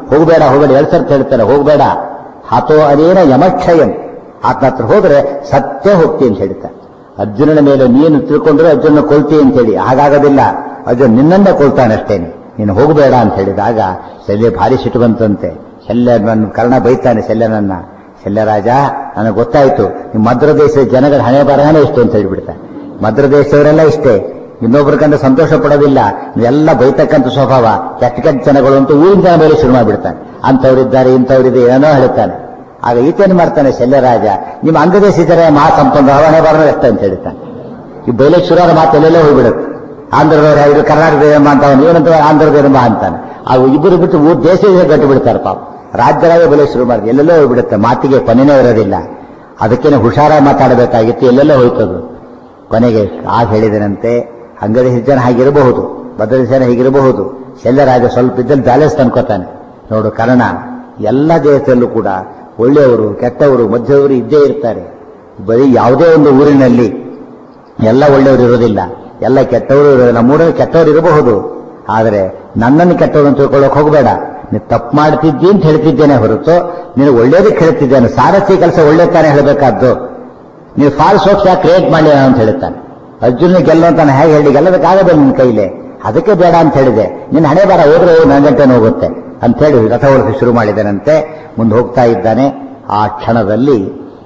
ಹೋಗಬೇಡ ಹೋಗಬೇಡ ಎರಡು ಸರ್ತಿ ಹೇಳ್ತಾನೆ ಹೋಗಬೇಡ ಹತೋ ಅನೇನ ಯಮಕ್ಷಯಂ ಆತನ ಹತ್ರ ಹೋದ್ರೆ ಸತ್ಯ ಹೋಗ್ತಿ ಅಂತ ಹೇಳ್ತಾನೆ ಅರ್ಜುನನ ಮೇಲೆ ನೀನು ತಿಳ್ಕೊಂಡ್ರೆ ಅರ್ಜುನ ಕೊಲ್ತಿ ಅಂತ ಹೇಳಿ ಹಾಗಾಗೋದಿಲ್ಲ ಅರ್ಜುನ್ ನಿನ್ನನ್ನೇ ಕೊಲ್ತಾನೆ ಅಷ್ಟೇನೆ ನೀನು ಹೋಗಬೇಡ ಅಂತ ಹೇಳಿದಾಗ ಶಲ್ಯ ಭಾರಿ ಸಿಟ್ಟು ಬಂತಂತೆ ಶಲ್ಯ ನನ್ನ ಕರ್ಣ ಬೈತಾನೆ ಶಲ್ಯನನ್ನ ಶಲ್ಯರಾಜ ನನಗೆ ಗೊತ್ತಾಯ್ತು ನಿಮ್ಮ ಮದ್ರ ದೇಶದ ಜನಗಳ ಹಣೆ ಬರಹನೇ ಇಷ್ಟು ಅಂತ ಹೇಳ್ಬಿಡ್ತಾನೆ ಮದ್ರ ದೇಶದವರೆಲ್ಲ ಇಷ್ಟೇ ಇನ್ನೊಬ್ರ ಕಂಡು ಸಂತೋಷ ಪಡೋದಿಲ್ಲ ಎಲ್ಲ ಬೈತಕ್ಕಂಥ ಸ್ವಭಾವ ಕೆಟ್ಟ ಕೆಟ್ಟ ಜನಗಳು ಅಂತ ಊರಿನ ಜನ ಮೇಲೆ ಶುರು ಮಾಡಿಬಿಡ್ತಾನೆ ಅಂಥವ್ರಿದ್ದಾರೆ ಇಂಥವ್ರಿದೆ ಏನೋ ಹೇಳ್ತಾನೆ ಆಗ ಈತೇನು ಮಾಡ್ತಾನೆ ಶಲ್ಯರಾಜ ನಿಮ್ಮ ಅಂಗದೇಶ ಇದ್ದಾರೆ ಮಹಾ ಸಂಪನ್ನ ಹಣೆ ಬರೋದು ಎಷ್ಟು ಅಂತ ಹೇಳ್ತಾನೆ ಈ ಬೈಲೇಶ್ವರರ ಮಾತು ಎಲ್ಲೆಲ್ಲೋ ಹೋಗ್ಬಿಡುತ್ತೆ ಆಂಧ್ರದವ್ರ ಇದು ಕರ್ನಾಟಕದ ಏನಮ್ಮ ಅಂತ ಅವನು ಏನಂತ ಆಂಧ್ರದ ಏನಮ್ಮ ಅಂತಾನೆ ಆ ಇಬ್ಬರು ಬಿಟ್ಟು ಊರ್ ದೇಶದಿಂದ ಗಟ್ಟು ಬಿಡ್ತಾರೆ ಪಾಪ ರಾಜ್ಯರಾಗೆ ಬೆಲೆ ಶುರು ಮಾಡಿದೆ ಎಲ್ಲೆಲ್ಲೋ ಹೋಗ್ಬಿಡುತ್ತೆ ಮಾತಿಗೆ ಕೊನೆನೇ ಇರೋದಿಲ್ಲ ಅದಕ್ಕೇನೆ ಹುಷಾರಾಗಿ ಮಾತಾಡಬೇಕಾಗಿತ್ತು ಎಲ್ಲೆಲ್ಲೋ ಹೋಯ್ತದು ಕೊನೆಗೆ ಆಗ ಹೇಳಿದನಂತೆ ಅಂಗದೇಶ ಜನ ಹಾಗಿರಬಹುದು ಭದ್ರದೇಶ ಜನ ಹೀಗಿರಬಹುದು ಶಲ್ಯರಾಜ ಸ್ವಲ್ಪ ಇದ್ದಲ್ಲಿ ಬ್ಯಾಲೆನ್ಸ್ ತಂದ್ಕೋತಾನೆ ನೋಡು ಕಾರಣ ಎಲ್ಲ ದೇಶದಲ್ಲೂ ಕೂಡ ಒಳ್ಳೆಯವರು ಕೆಟ್ಟವರು ಮಧ್ಯವರು ಇದ್ದೇ ಇರ್ತಾರೆ ಬರೀ ಯಾವುದೇ ಒಂದು ಊರಿನಲ್ಲಿ ಎಲ್ಲ ಒಳ್ಳೆಯವರು ಇರೋದಿಲ್ಲ ಎಲ್ಲ ಕೆಟ್ಟವರು ಇರೋದಿಲ್ಲ ನಮ್ಮೂರಲ್ಲಿ ಕೆಟ್ಟವರು ಇರಬಹುದು ಆದರೆ ನನ್ನನ್ನು ಕೆಟ್ಟವರು ಅಂತ ತಿಳ್ಕೊಳ್ಳೋಕೆ ಹೋಗಬೇಡ ನೀನು ತಪ್ಪು ಮಾಡ್ತಿದ್ದಿ ಅಂತ ಹೇಳ್ತಿದ್ದೇನೆ ಹೊರತು ನೀನು ಒಳ್ಳೇದಕ್ಕೆ ಹೇಳ್ತಿದ್ದೇನೆ ಸಾರಥಿ ಕೆಲಸ ಒಳ್ಳೆ ತಾನೇ ಹೇಳಬೇಕಾದ್ದು ನೀವು ಫಾಲ್ಸ್ ಹೋಪ್ಸ್ ಯಾಕೆ ಕ್ರಿಯೇಟ್ ಮಾಡಿ ಅಂತ ಹೇಳ್ತಾನೆ ಅರ್ಜುನ ಗೆಲ್ಲುವಂತಾನೆ ಹೇಗೆ ಹೇಳಿ ಗೆಲ್ಲೋದಕ್ಕಾಗದೆ ನಿನ್ನ ಕೈಲೇ ಅದಕ್ಕೆ ಬೇಡ ಅಂತ ಹೇಳಿದೆ ನಿನ್ನ ಹಣೆ ಬಾರ ಹೋದ್ರೆ ನನ್ನ ಗಂಟೆ ಹೋಗುತ್ತೆ ಅಂತ ಹೇಳಿ ರಥ ಓಡಿಸಿ ಶುರು ಮಾಡಿದನಂತೆ ಮುಂದೆ ಹೋಗ್ತಾ ಇದ್ದಾನೆ ಆ ಕ್ಷಣದಲ್ಲಿ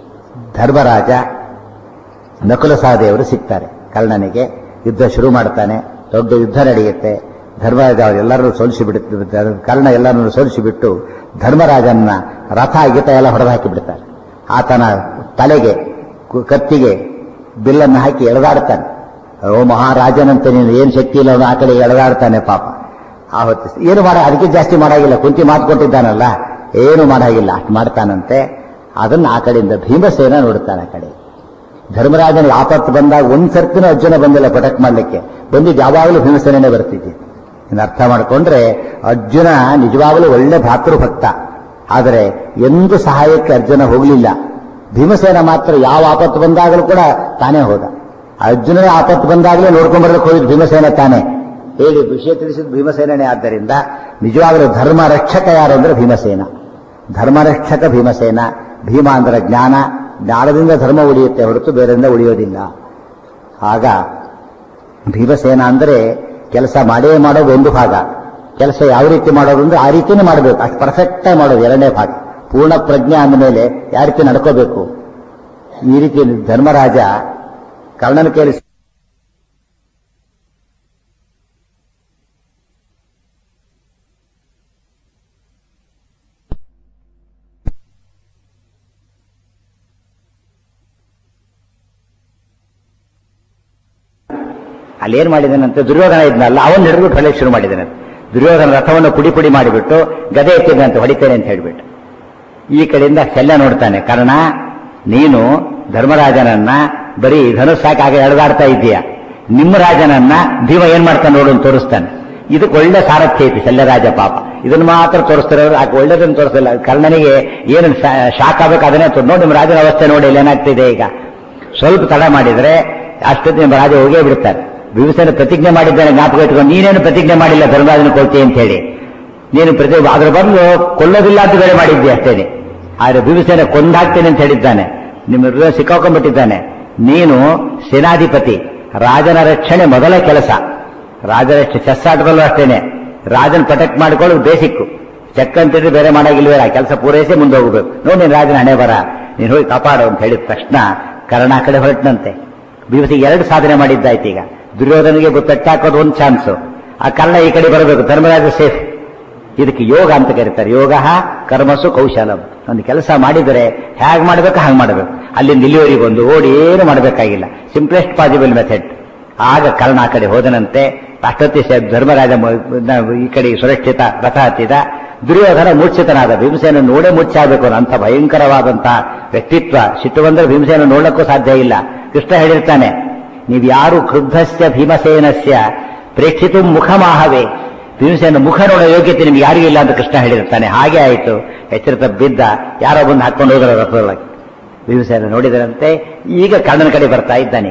ಧರ್ಮರಾಜ ನಕುಲ ಸಹದೇವರು ಸಿಗ್ತಾರೆ ಕರ್ಣನಿಗೆ ಯುದ್ಧ ಶುರು ಮಾಡ್ತಾನೆ ದೊಡ್ಡ ಯುದ್ಧ ನಡೆಯುತ್ತೆ ಧರ್ಮರಾಜ ಅವರೆಲ್ಲರನ್ನು ಸೋಲಿಸಿ ಬಿಡುತ್ತೆ ಕರ್ಣ ಎಲ್ಲರನ್ನು ಸೋಲಿಸಿ ಬಿಟ್ಟು ಧರ್ಮರಾಜನ ರಥ ಗೀತ ಎಲ್ಲ ಹೊಡೆದು ಹಾಕಿ ಬಿಡ್ತಾರೆ ಆತನ ತಲೆಗೆ ಕು- ಕತ್ತಿಗೆ ಬಿಲ್ಲನ್ನು ಹಾಕಿ ಎಳೆದಾಡ್ತಾನೆ ಓ ಮಹಾರಾಜನಂತೆ ನೀನು ಏನ್ ಶಕ್ತಿ ಇಲ್ಲ ಅವನು ಆ ಕಡೆ ಎಳೆದಾಡ್ತಾನೆ ಪಾಪ ಆ ಹೊತ್ತು ಏನು ಮಾಡ ಅದಕ್ಕೆ ಜಾಸ್ತಿ ಮಾಡಾಗಿಲ್ಲ ಕುಂತಿ ಮಾತು ಕೊಟ್ಟಿದ್ದಾನಲ್ಲ ಏನು ಮಾಡಾಗಿಲ್ಲ ಅಷ್ಟು ಮಾಡ್ತಾನಂತೆ ಅದನ್ನ ಆ ಕಡೆಯಿಂದ ಭೀಮಸೇನ ನೋಡ್ತಾನೆ ಆ ಕಡೆ ಧರ್ಮರಾಜನಿಗೆ ಆಪತ್ತು ಬಂದಾಗ ಒಂದ್ ಸರ್ತಿನೂ ಅರ್ಜುನ ಬಂದಿಲ್ಲ ಪಟಕ್ ಮಾಡ್ಲಿಕ್ಕೆ ಬಂದಿದ್ದು ಯಾವಾಗಲೂ ಭೀಮಸೇನೇ ಬರ್ತಿದ್ದೆ ಇನ್ನು ಅರ್ಥ ಮಾಡ್ಕೊಂಡ್ರೆ ಅರ್ಜುನ ನಿಜವಾಗಲೂ ಒಳ್ಳೆ ಭ್ರಾತೃಭಕ್ತ ಆದರೆ ಎಂದು ಸಹಾಯಕ್ಕೆ ಅರ್ಜುನ ಹೋಗಲಿಲ್ಲ ಭೀಮಸೇನ ಮಾತ್ರ ಯಾವ ಆಪತ್ತು ಬಂದಾಗಲೂ ಕೂಡ ತಾನೇ ಹೋದ ಅರ್ಜುನನೇ ಆಪತ್ತು ಬಂದಾಗಲೇ ನೋಡ್ಕೊಂಡ್ ಬರ್ಲಿಕ್ಕೆ ಹೋಗಿದ್ದು ಭೀಮಸೇನ ತಾನೇ ಹೇಳಿ ವಿಷಯ ತಿಳಿಸಿದ ಭೀಮಸೇನನೇ ಆದ್ದರಿಂದ ನಿಜವಾಗಲೂ ಧರ್ಮ ರಕ್ಷಕ ಯಾರು ಅಂದ್ರೆ ಭೀಮಸೇನ ಧರ್ಮರಕ್ಷಕ ಭೀಮಸೇನ ಭೀಮ ಅಂದ್ರೆ ಜ್ಞಾನ ಜ್ಞಾನದಿಂದ ಧರ್ಮ ಉಳಿಯುತ್ತೆ ಹೊರತು ಬೇರೆಯಿಂದ ಉಳಿಯೋದಿಲ್ಲ ಆಗ ಭೀಮಸೇನ ಅಂದ್ರೆ ಕೆಲಸ ಮಾಡೇ ಮಾಡೋದು ಒಂದು ಭಾಗ ಕೆಲಸ ಯಾವ ರೀತಿ ಮಾಡೋದು ಅಂದ್ರೆ ಆ ರೀತಿನೇ ಮಾಡಬೇಕು ಅಷ್ಟು ಪರ್ಫೆಕ್ಟ್ ಆಗಿ ಮಾಡೋದು ಎರಡನೇ ಭಾಗ ಪೂರ್ಣ ಪ್ರಜ್ಞೆ ಅಂದಮೇಲೆ ಯಾವ ರೀತಿ ನಡ್ಕೋಬೇಕು ಈ ರೀತಿ ಧರ್ಮರಾಜ ಕರ್ಣನ ಕೇಳಿ ಅಲ್ಲೇನ್ ಮಾಡಿದನಂತೆ ದುರ್ಯೋಧನ ಇದ್ನಲ್ಲ ಅವನ್ ಹಿಡಿದ್ಬಿಟ್ಟು ಹೊಳೆಯಕ್ಕೆ ಶುರು ಮಾಡಿದನಂತೆ ದುರ್ಯೋಧನ ರಥವನ್ನು ಪುಡಿ ಪುಡಿ ಮಾಡಿಬಿಟ್ಟು ಗದೆ ಎತ್ತಿದಂತೆ ಹೊಡಿತೇನೆ ಅಂತ ಹೇಳ್ಬಿಟ್ಟು ಈ ಕಡೆಯಿಂದ ಶಲ್ಯ ನೋಡ್ತಾನೆ ಕಾರಣ ನೀನು ಧರ್ಮರಾಜನನ್ನ ಬರೀ ಧನುಸ್ಸಾಕಾಗ ಎಳೆದಾಡ್ತಾ ಇದ್ದೀಯ ನಿಮ್ಮ ರಾಜನನ್ನ ಭೀಮ ಏನ್ ಮಾಡ್ತಾನೆ ನೋಡು ಅಂತ ತೋರಿಸ್ತಾನೆ ಇದಕ್ಕೆ ಒಳ್ಳೆ ಸಾರಥ್ಯ ಐತಿ ಶಲ್ಯರಾಜ ಪಾಪ ಇದನ್ನ ಮಾತ್ರ ತೋರಿಸ್ತಿರೋರು ಆಕೆ ಒಳ್ಳೇದನ್ನು ತೋರಿಸಿಲ್ಲ ಕರ್ಣನಿಗೆ ಏನು ಶಾಕ್ ಆಗ್ಬೇಕು ಅದನ್ನೇ ತೋರ್- ನೋಡಿ ನಿಮ್ಮ ರಾಜನ ಅವಸ್ಥೆ ನೋಡಿ ಇಲ್ಲಿ ಏನಾಗ್ತಿದೆ ಈಗ ಸ್ವಲ್ಪ ತಡ ಮಾಡಿದ್ರೆ ಅಷ್ಟೊತ್ತಿಗೆ ನಿಮ್ಮ ರಾಜ ಹೋಗೇ ಬಿಡ್ತಾರೆ ಭೀಮಸೇನ ಪ್ರತಿಜ್ಞೆ ಮಾಡಿದ್ದಾನೆ ಜ್ಞಾಪಕ ಇಟ್ಕೊಂಡು ನೀನೇನು ಪ್ರತಿಜ್ಞೆ ಮಾಡಿಲ್ಲ ಧರ್ಮರಾಜನ ಕೊಡ್ತಿ ಅಂತ ಹೇಳಿ ನೀನು ಪ್ರತಿ ಅದ್ರ ಬದಲು ಕೊಲ್ಲೋದಿಲ್ಲ ಅಂತ ಬೇರೆ ಮಾಡಿದ್ದೆ ಅಷ್ಟೇನೆ ಆದ್ರೆ ಭೀಮಸೇನ ಕೊಂದಾಗ್ತೇನೆ ಅಂತ ಹೇಳಿದ್ದಾನೆ ನಿಮ್ಮ ಹೃದಯ ಸಿಕ್ಕಾಕೊಂಡ್ಬಿಟ್ಟಿದ್ದಾನೆ ನೀನು ಸೇನಾಧಿಪತಿ ರಾಜನ ರಕ್ಷಣೆ ಮೊದಲ ಕೆಲಸ ರಾಜರ ಚೆಸ್ ಆಟದಲ್ಲೂ ಅಷ್ಟೇನೆ ರಾಜನ ಪ್ರೊಟೆಕ್ಟ್ ಮಾಡಿಕೊಳ್ಳೋದು ಬೇಸಿಕ್ಕು ಚೆಕ್ ಅಂತೇಳಿ ಬೇರೆ ಮಾಡಾಗಿಲ್ವೇ ಆ ಕೆಲಸ ಪೂರೈಸಿ ಮುಂದೆ ಹೋಗ್ಬೇಕು ನೋಡಿ ನೀನು ರಾಜನ ಹಣೆ ಬರ ನೀನು ಹೋಗಿ ಕಾಪಾಡು ಅಂತ ಹೇಳಿದ ತಕ್ಷಣ ಕರ್ಣ ಆ ಕಡೆ ಹೊರಟನಂತೆ ಭೀಮಸಿಗೆ ಎರಡು ಸಾಧನೆ ಮಾಡಿದ್ದಾಯ್ತು ಈಗ ದುರ್ಯೋಧನಿಗೆ ಪೆಟ್ಟಾಕೋದು ಒಂದು ಚಾನ್ಸು ಆ ಕರ್ಣ ಈ ಕಡೆ ಬರಬೇಕು ಧರ್ಮರಾಜ ಸೇಫ್ ಇದಕ್ಕೆ ಯೋಗ ಅಂತ ಕರೀತಾರೆ ಯೋಗ ಕರ್ಮಸು ಕೌಶಲಂ ಒಂದು ಕೆಲಸ ಮಾಡಿದರೆ ಹೇಗೆ ಮಾಡಬೇಕು ಹಾಗೆ ಮಾಡಬೇಕು ಅಲ್ಲಿಂದ ಇಲ್ಲಿವರೆಗೆ ಒಂದು ಓಡಿ ಏನು ಮಾಡಬೇಕಾಗಿಲ್ಲ ಸಿಂಪ್ಲೆಸ್ಟ್ ಪಾಸಿಬಲ್ ಮೆಥಡ್ ಆಗ ಕರ್ಣ ಆ ಕಡೆ ಹೋದನಂತೆ ಅಷ್ಟೊತ್ತಿ ಸ- ಧರ್ಮರಾಜ ಮ- ನ- ಈ ಕಡೆ ಸುರಕ್ಷಿತ ರಥ ಹತ್ತಿದ ದುರ್ಯೋಧನ ಮೂರ್ಛಿತನಾದ ಭೀಮಸೇನ ನೋಡೇ ಮುಚ್ಚಾಗಬೇಕು ಅಂತ ಭಯಂಕರವಾದಂತಹ ವ್ಯಕ್ತಿತ್ವ ಸಿಟ್ಟು ಬಂದರೆ ಭೀಮಸೇನ ನೋಡಕ್ಕೂ ಸಾಧ್ಯ ಇಲ್ಲ ಕೃಷ್ಣ ಹೇಳಿರ್ತಾನೆ ನೀವು ಯಾರು ಕ್ರುದ್ಧಸ್ಯ ಭೀಮಸೇನಸ್ಯ ಪ್ರೇಕ್ಷಿತು ಮುಖಮಾಹವೇ ಭೀಮಸೇನ ಮುಖ ನೋಡೋ ಯೋಗ್ಯತೆ ನಿಮ್ಗೆ ಯಾರಿಗೂ ಇಲ್ಲ ಅಂತ ಕೃಷ್ಣ ಹೇಳಿರ್ತಾನೆ ಹಾಗೆ ಆಯಿತು ಎಚ್ಚರಿತ ಬಿದ್ದ ಯಾರೋ ಬಂದು ಹಾಕೊಂಡು ಹೋದ್ರ ರಥದೊಳಗೆ ಭೀಮಸೇನ ನೋಡಿದರಂತೆ ಈಗ ಕರ್ಣನ ಕಡೆ ಬರ್ತಾ ಇದ್ದಾನೆ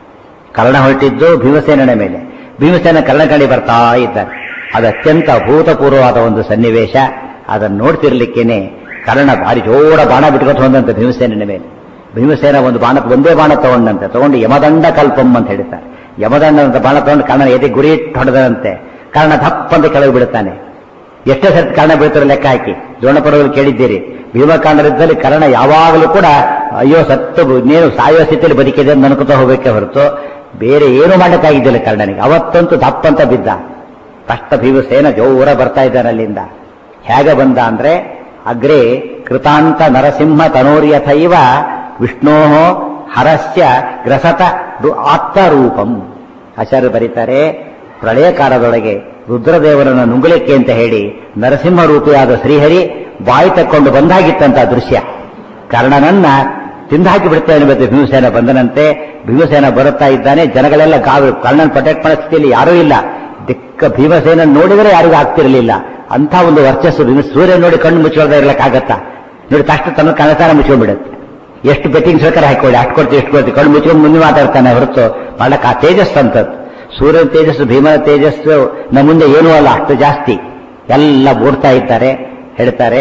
ಕರ್ಣ ಹೊರಟಿದ್ದು ಭೀಮಸೇನನ ಮೇಲೆ ಭೀಮಸೇನ ಕರ್ಣ ಕಡೆ ಬರ್ತಾ ಇದ್ದಾನೆ ಅದು ಅತ್ಯಂತ ಅಭೂತಪೂರ್ವವಾದ ಒಂದು ಸನ್ನಿವೇಶ ಅದನ್ನು ನೋಡ್ತಿರ್ಲಿಕ್ಕೇನೆ ಕರ್ಣ ಭಾರಿ ಜೋರ ಬಾಣ ಬಿಟ್ಕೊತ ಹೋದಂತೆ ಭೀಮಸೇನ ಮೇಲೆ ಭೀಮಸೇನ ಒಂದು ಬಾಣ ಒಂದೇ ಬಾಣ ತಗೊಂಡಂತೆ ತಗೊಂಡು ಯಮದಂಡ ಕಲ್ಪಂ ಅಂತ ಹೇಳ್ತಾರೆ ಯಮದಂಡ ಅಂತ ಬಾಣ ತಗೊಂಡು ಕರ್ಣನ ಎದೆ ಗುರಿ ಇಟ್ಟು ಹೊಡೆದಂತೆ ಕರ್ಣ ದಪ್ಪ ಅಂತ ಕೆಳಗೆ ಬಿಡುತ್ತಾನೆ ಎಷ್ಟೇ ಸರ್ತಿ ಕರ್ಣ ಬೀಳ್ತಾರೆ ಲೆಕ್ಕ ಹಾಕಿ ದ್ರೋಣಪರ್ವದಲ್ಲಿ ಕೇಳಿದ್ದೀರಿ ಭೀಮಕಾಂಡರಿದ್ದಲ್ಲಿ ಕರ್ಣ ಯಾವಾಗಲೂ ಕೂಡ ಅಯ್ಯೋ ಸತ್ತು ಇನ್ನೇನು ಸಾಯುವ ಸ್ಥಿತಿಯಲ್ಲಿ ಬದುಕಿದೆ ಅಂತ ಅನ್ಕೋತಾ ಹೋಗಬೇಕೆ ಹೊರತು ಬೇರೆ ಏನು ಮಾಡಕ್ಕಾಗಿದ್ದಿಲ್ಲ ಕರ್ಣನಿಗೆ ಅವತ್ತಂತೂ ದಪ್ಪಂತ ಬಿದ್ದ ಕಷ್ಟ ಭೀಮಸೇನ ಜೋರ ಬರ್ತಾ ಇದ್ದಾನೆ ಅಲ್ಲಿಂದ ಹೇಗೆ ಬಂದ ಅಂದ್ರೆ ಅಗ್ರೆ ಕೃತಾಂತ ನರಸಿಂಹ ತನೋರ್ಯಥೈವ ವಿಷ್ಣೋ ಹರಸ್ಯ ಗ್ರಸತ ರು- ಆತ್ಮರೂಪಂ ಆಚಾರ್ಯ ಬರೀತಾರೆ ಪ್ರಳಯ ಕಾಲದೊಳಗೆ ರುದ್ರದೇವರನ್ನು ನುಂಗಲಿಕ್ಕೆ ಅಂತ ಹೇಳಿ ನರಸಿಂಹ ರೂಪಿಯಾದ ಶ್ರೀಹರಿ ಬಾಯಿ ತಕ್ಕೊಂಡು ಬಂದಾಗಿತ್ತಂತ ದೃಶ್ಯ ಕರ್ಣನನ್ನ ತಿಂದಾಕಿ ಬಿಡ್ತೇನೆ ಮತ್ತೆ ಭೀಮಸೇನ ಬಂದನಂತೆ ಭೀಮಸೇನ ಬರುತ್ತಾ ಇದ್ದಾನೆ ಜನಗಳೆಲ್ಲ ಗಾವಿ ಕರ್ಣನ್ ಪ್ರೊಟೆಕ್ಟ್ ಮಾಡೋ ಸ್ಥಿತಿಯಲ್ಲಿ ಯಾರೂ ಇಲ್ಲ ದಿಕ್ಕ ಭೀಮಸೇನ ನೋಡಿದರೆ ಯಾರಿಗೂ ಆಗ್ತಿರಲಿಲ್ಲ ಅಂತ ಒಂದು ವರ್ಚಸ್ಸು ಭೀಮ ಸೂರ್ಯ ನೋಡಿ ಕಣ್ಣು ಮುಚ್ಚೋಳ್ದ ಇರ್ಲಕ್ಕಾಗತ್ತಾ ನೋಡಿ ತಕ್ಷಣ ತನ್ನ ಕನಸಾರ ಮುಚ್ಕೊಂಡ್ಬಿಡುತ್ತೆ ಎಷ್ಟು ಬೆಟ್ಟಿಂಗ್ ಬೇಕಾದ್ರೆ ಹಾಕೊಳ್ಳಿ ಅಷ್ಟು ಕೊಡ್ತೀವಿ ಎಷ್ಟು ಕೊಡ್ತೀವಿ ಕಣ್ಣು ಮುಚ್ಕೊಂಡು ಮುಂದೆ ಮಾತಾಡ್ತಾನೆ ಹೊರತು ಮಾಡಕ್ಕೆ ಆ ತೇಜಸ್ ಅಂತದ್ದು ಸೂರ್ಯನ ತೇಜಸ್ಸು ಭೀಮನ ತೇಜಸ್ಸು ನಮ್ಮ ಮುಂದೆ ಏನೂ ಅಲ್ಲ ಅಷ್ಟು ಜಾಸ್ತಿ ಎಲ್ಲ ಓಡ್ತಾ ಇದ್ದಾರೆ ಹೇಳ್ತಾರೆ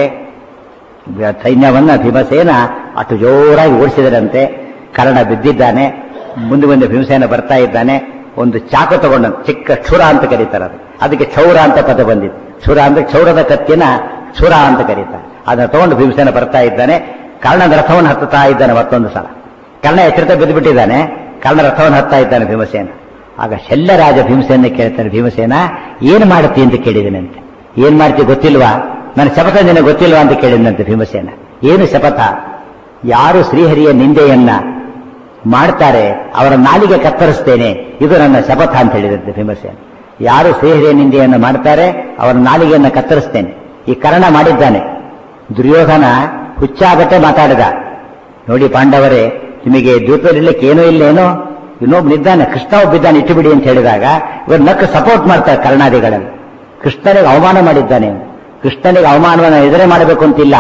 ಸೈನ್ಯವನ್ನ ಭೀಮಸೇನ ಅಷ್ಟು ಜೋರಾಗಿ ಓಡಿಸಿದರಂತೆ ಕರ್ಣ ಬಿದ್ದಿದ್ದಾನೆ ಮುಂದೆ ಮುಂದೆ ಭೀಮಸೇನ ಬರ್ತಾ ಇದ್ದಾನೆ ಒಂದು ಚಾಕು ತಗೊಂಡ ಚಿಕ್ಕ ಕ್ಷುರ ಅಂತ ಕರೀತಾರೆ ಅದು ಅದಕ್ಕೆ ಕ್ಷೌರ ಅಂತ ಪದ ಬಂದಿತ್ತು ಕ್ಷುರ ಅಂದ್ರೆ ಕ್ಷೌರದ ಕತ್ತಿನ ಕ್ಷುರ ಅಂತ ಕರೀತಾರೆ ಅದನ್ನ ತಗೊಂಡು ಭೀಮಸೇನ ಬರ್ತಾ ಇದ್ದಾನೆ ಕರ್ಣದ ರಥವನ್ನು ಹತ್ತುತ್ತಾ ಇದ್ದಾನೆ ಮತ್ತೊಂದು ಸಲ ಕರ್ಣ ಎಚ್ಚರಿತ ಬಿದ್ದು ಬಿಟ್ಟಿದ್ದಾನೆ ಕರ್ಣ ರಥವನ್ನು ಹತ್ತಾ ಇದ್ದಾನೆ ಭೀಮಸೇನ ಆಗ ಶಲ್ಯರಾಜ ಭೀಮಸೇನ ಕೇಳ್ತಾನೆ ಭೀಮಸೇನ ಏನ್ ಮಾಡುತ್ತಿ ಅಂತ ಕೇಳಿದನಂತೆ ಏನ್ ಮಾಡ್ತಿ ಗೊತ್ತಿಲ್ವಾ ನನ್ನ ಶಪಥ ನಿನಗೆ ಗೊತ್ತಿಲ್ವಾ ಅಂತ ಕೇಳಿದಂತೆ ಭೀಮಸೇನ ಏನು ಶಪಥ ಯಾರು ಶ್ರೀಹರಿಯ ನಿಂದೆಯನ್ನ ಮಾಡ್ತಾರೆ ಅವರ ನಾಲಿಗೆ ಕತ್ತರಿಸ್ತೇನೆ ಇದು ನನ್ನ ಶಪಥ ಅಂತ ಹೇಳಿದಂತೆ ಭೀಮಸೇನ ಯಾರು ಶ್ರೀಹರಿಯ ನಿಂದೆಯನ್ನು ಮಾಡ್ತಾರೆ ಅವರ ನಾಲಿಗೆಯನ್ನ ಕತ್ತರಿಸ್ತೇನೆ ಈ ಕರ್ಣ ಮಾಡಿದ್ದಾನೆ ದುರ್ಯೋಧನ ಹುಚ್ಚಾಗಟ್ಟೆ ಮಾತಾಡಿದ ನೋಡಿ ಪಾಂಡವರೇ ನಿಮಗೆ ದ್ಯೂತದಲ್ಲಿಕ್ಕೆ ಏನೂ ಇಲ್ಲೇನೋ ಇನ್ನೊಬ್ಬನಿದ್ದಾನೆ ಕೃಷ್ಣ ಒಬ್ಬಿದ್ದಾನೆ ಇಟ್ಟು ಬಿಡಿ ಅಂತ ಹೇಳಿದಾಗ ಇವರು ನಕ್ಕ ಸಪೋರ್ಟ್ ಮಾಡ್ತಾರೆ ಕರ್ಣಾದಿಗಳಲ್ಲಿ ಕೃಷ್ಣನಿಗೆ ಅವಮಾನ ಮಾಡಿದ್ದಾನೆ ಕೃಷ್ಣನಿಗೆ ಅವಮಾನವನ್ನು ಎದುರೇ ಮಾಡಬೇಕು ಅಂತಿಲ್ಲ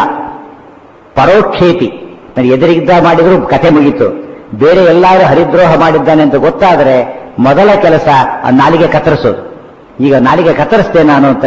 ಪರೋಕ್ಷೇತಿ ನಾನು ಎದುರಿಗಿದ್ದ ಮಾಡಿದ್ರು ಕಥೆ ಮುಗೀತು ಬೇರೆ ಎಲ್ಲರೂ ಹರಿದ್ರೋಹ ಮಾಡಿದ್ದಾನೆ ಅಂತ ಗೊತ್ತಾದರೆ ಮೊದಲ ಕೆಲಸ ಆ ನಾಲಿಗೆ ಕತ್ತರಿಸೋದು ಈಗ ನಾಲಿಗೆ ಕತ್ತರಿಸ್ತೇನೆ ನಾನು ಅಂತ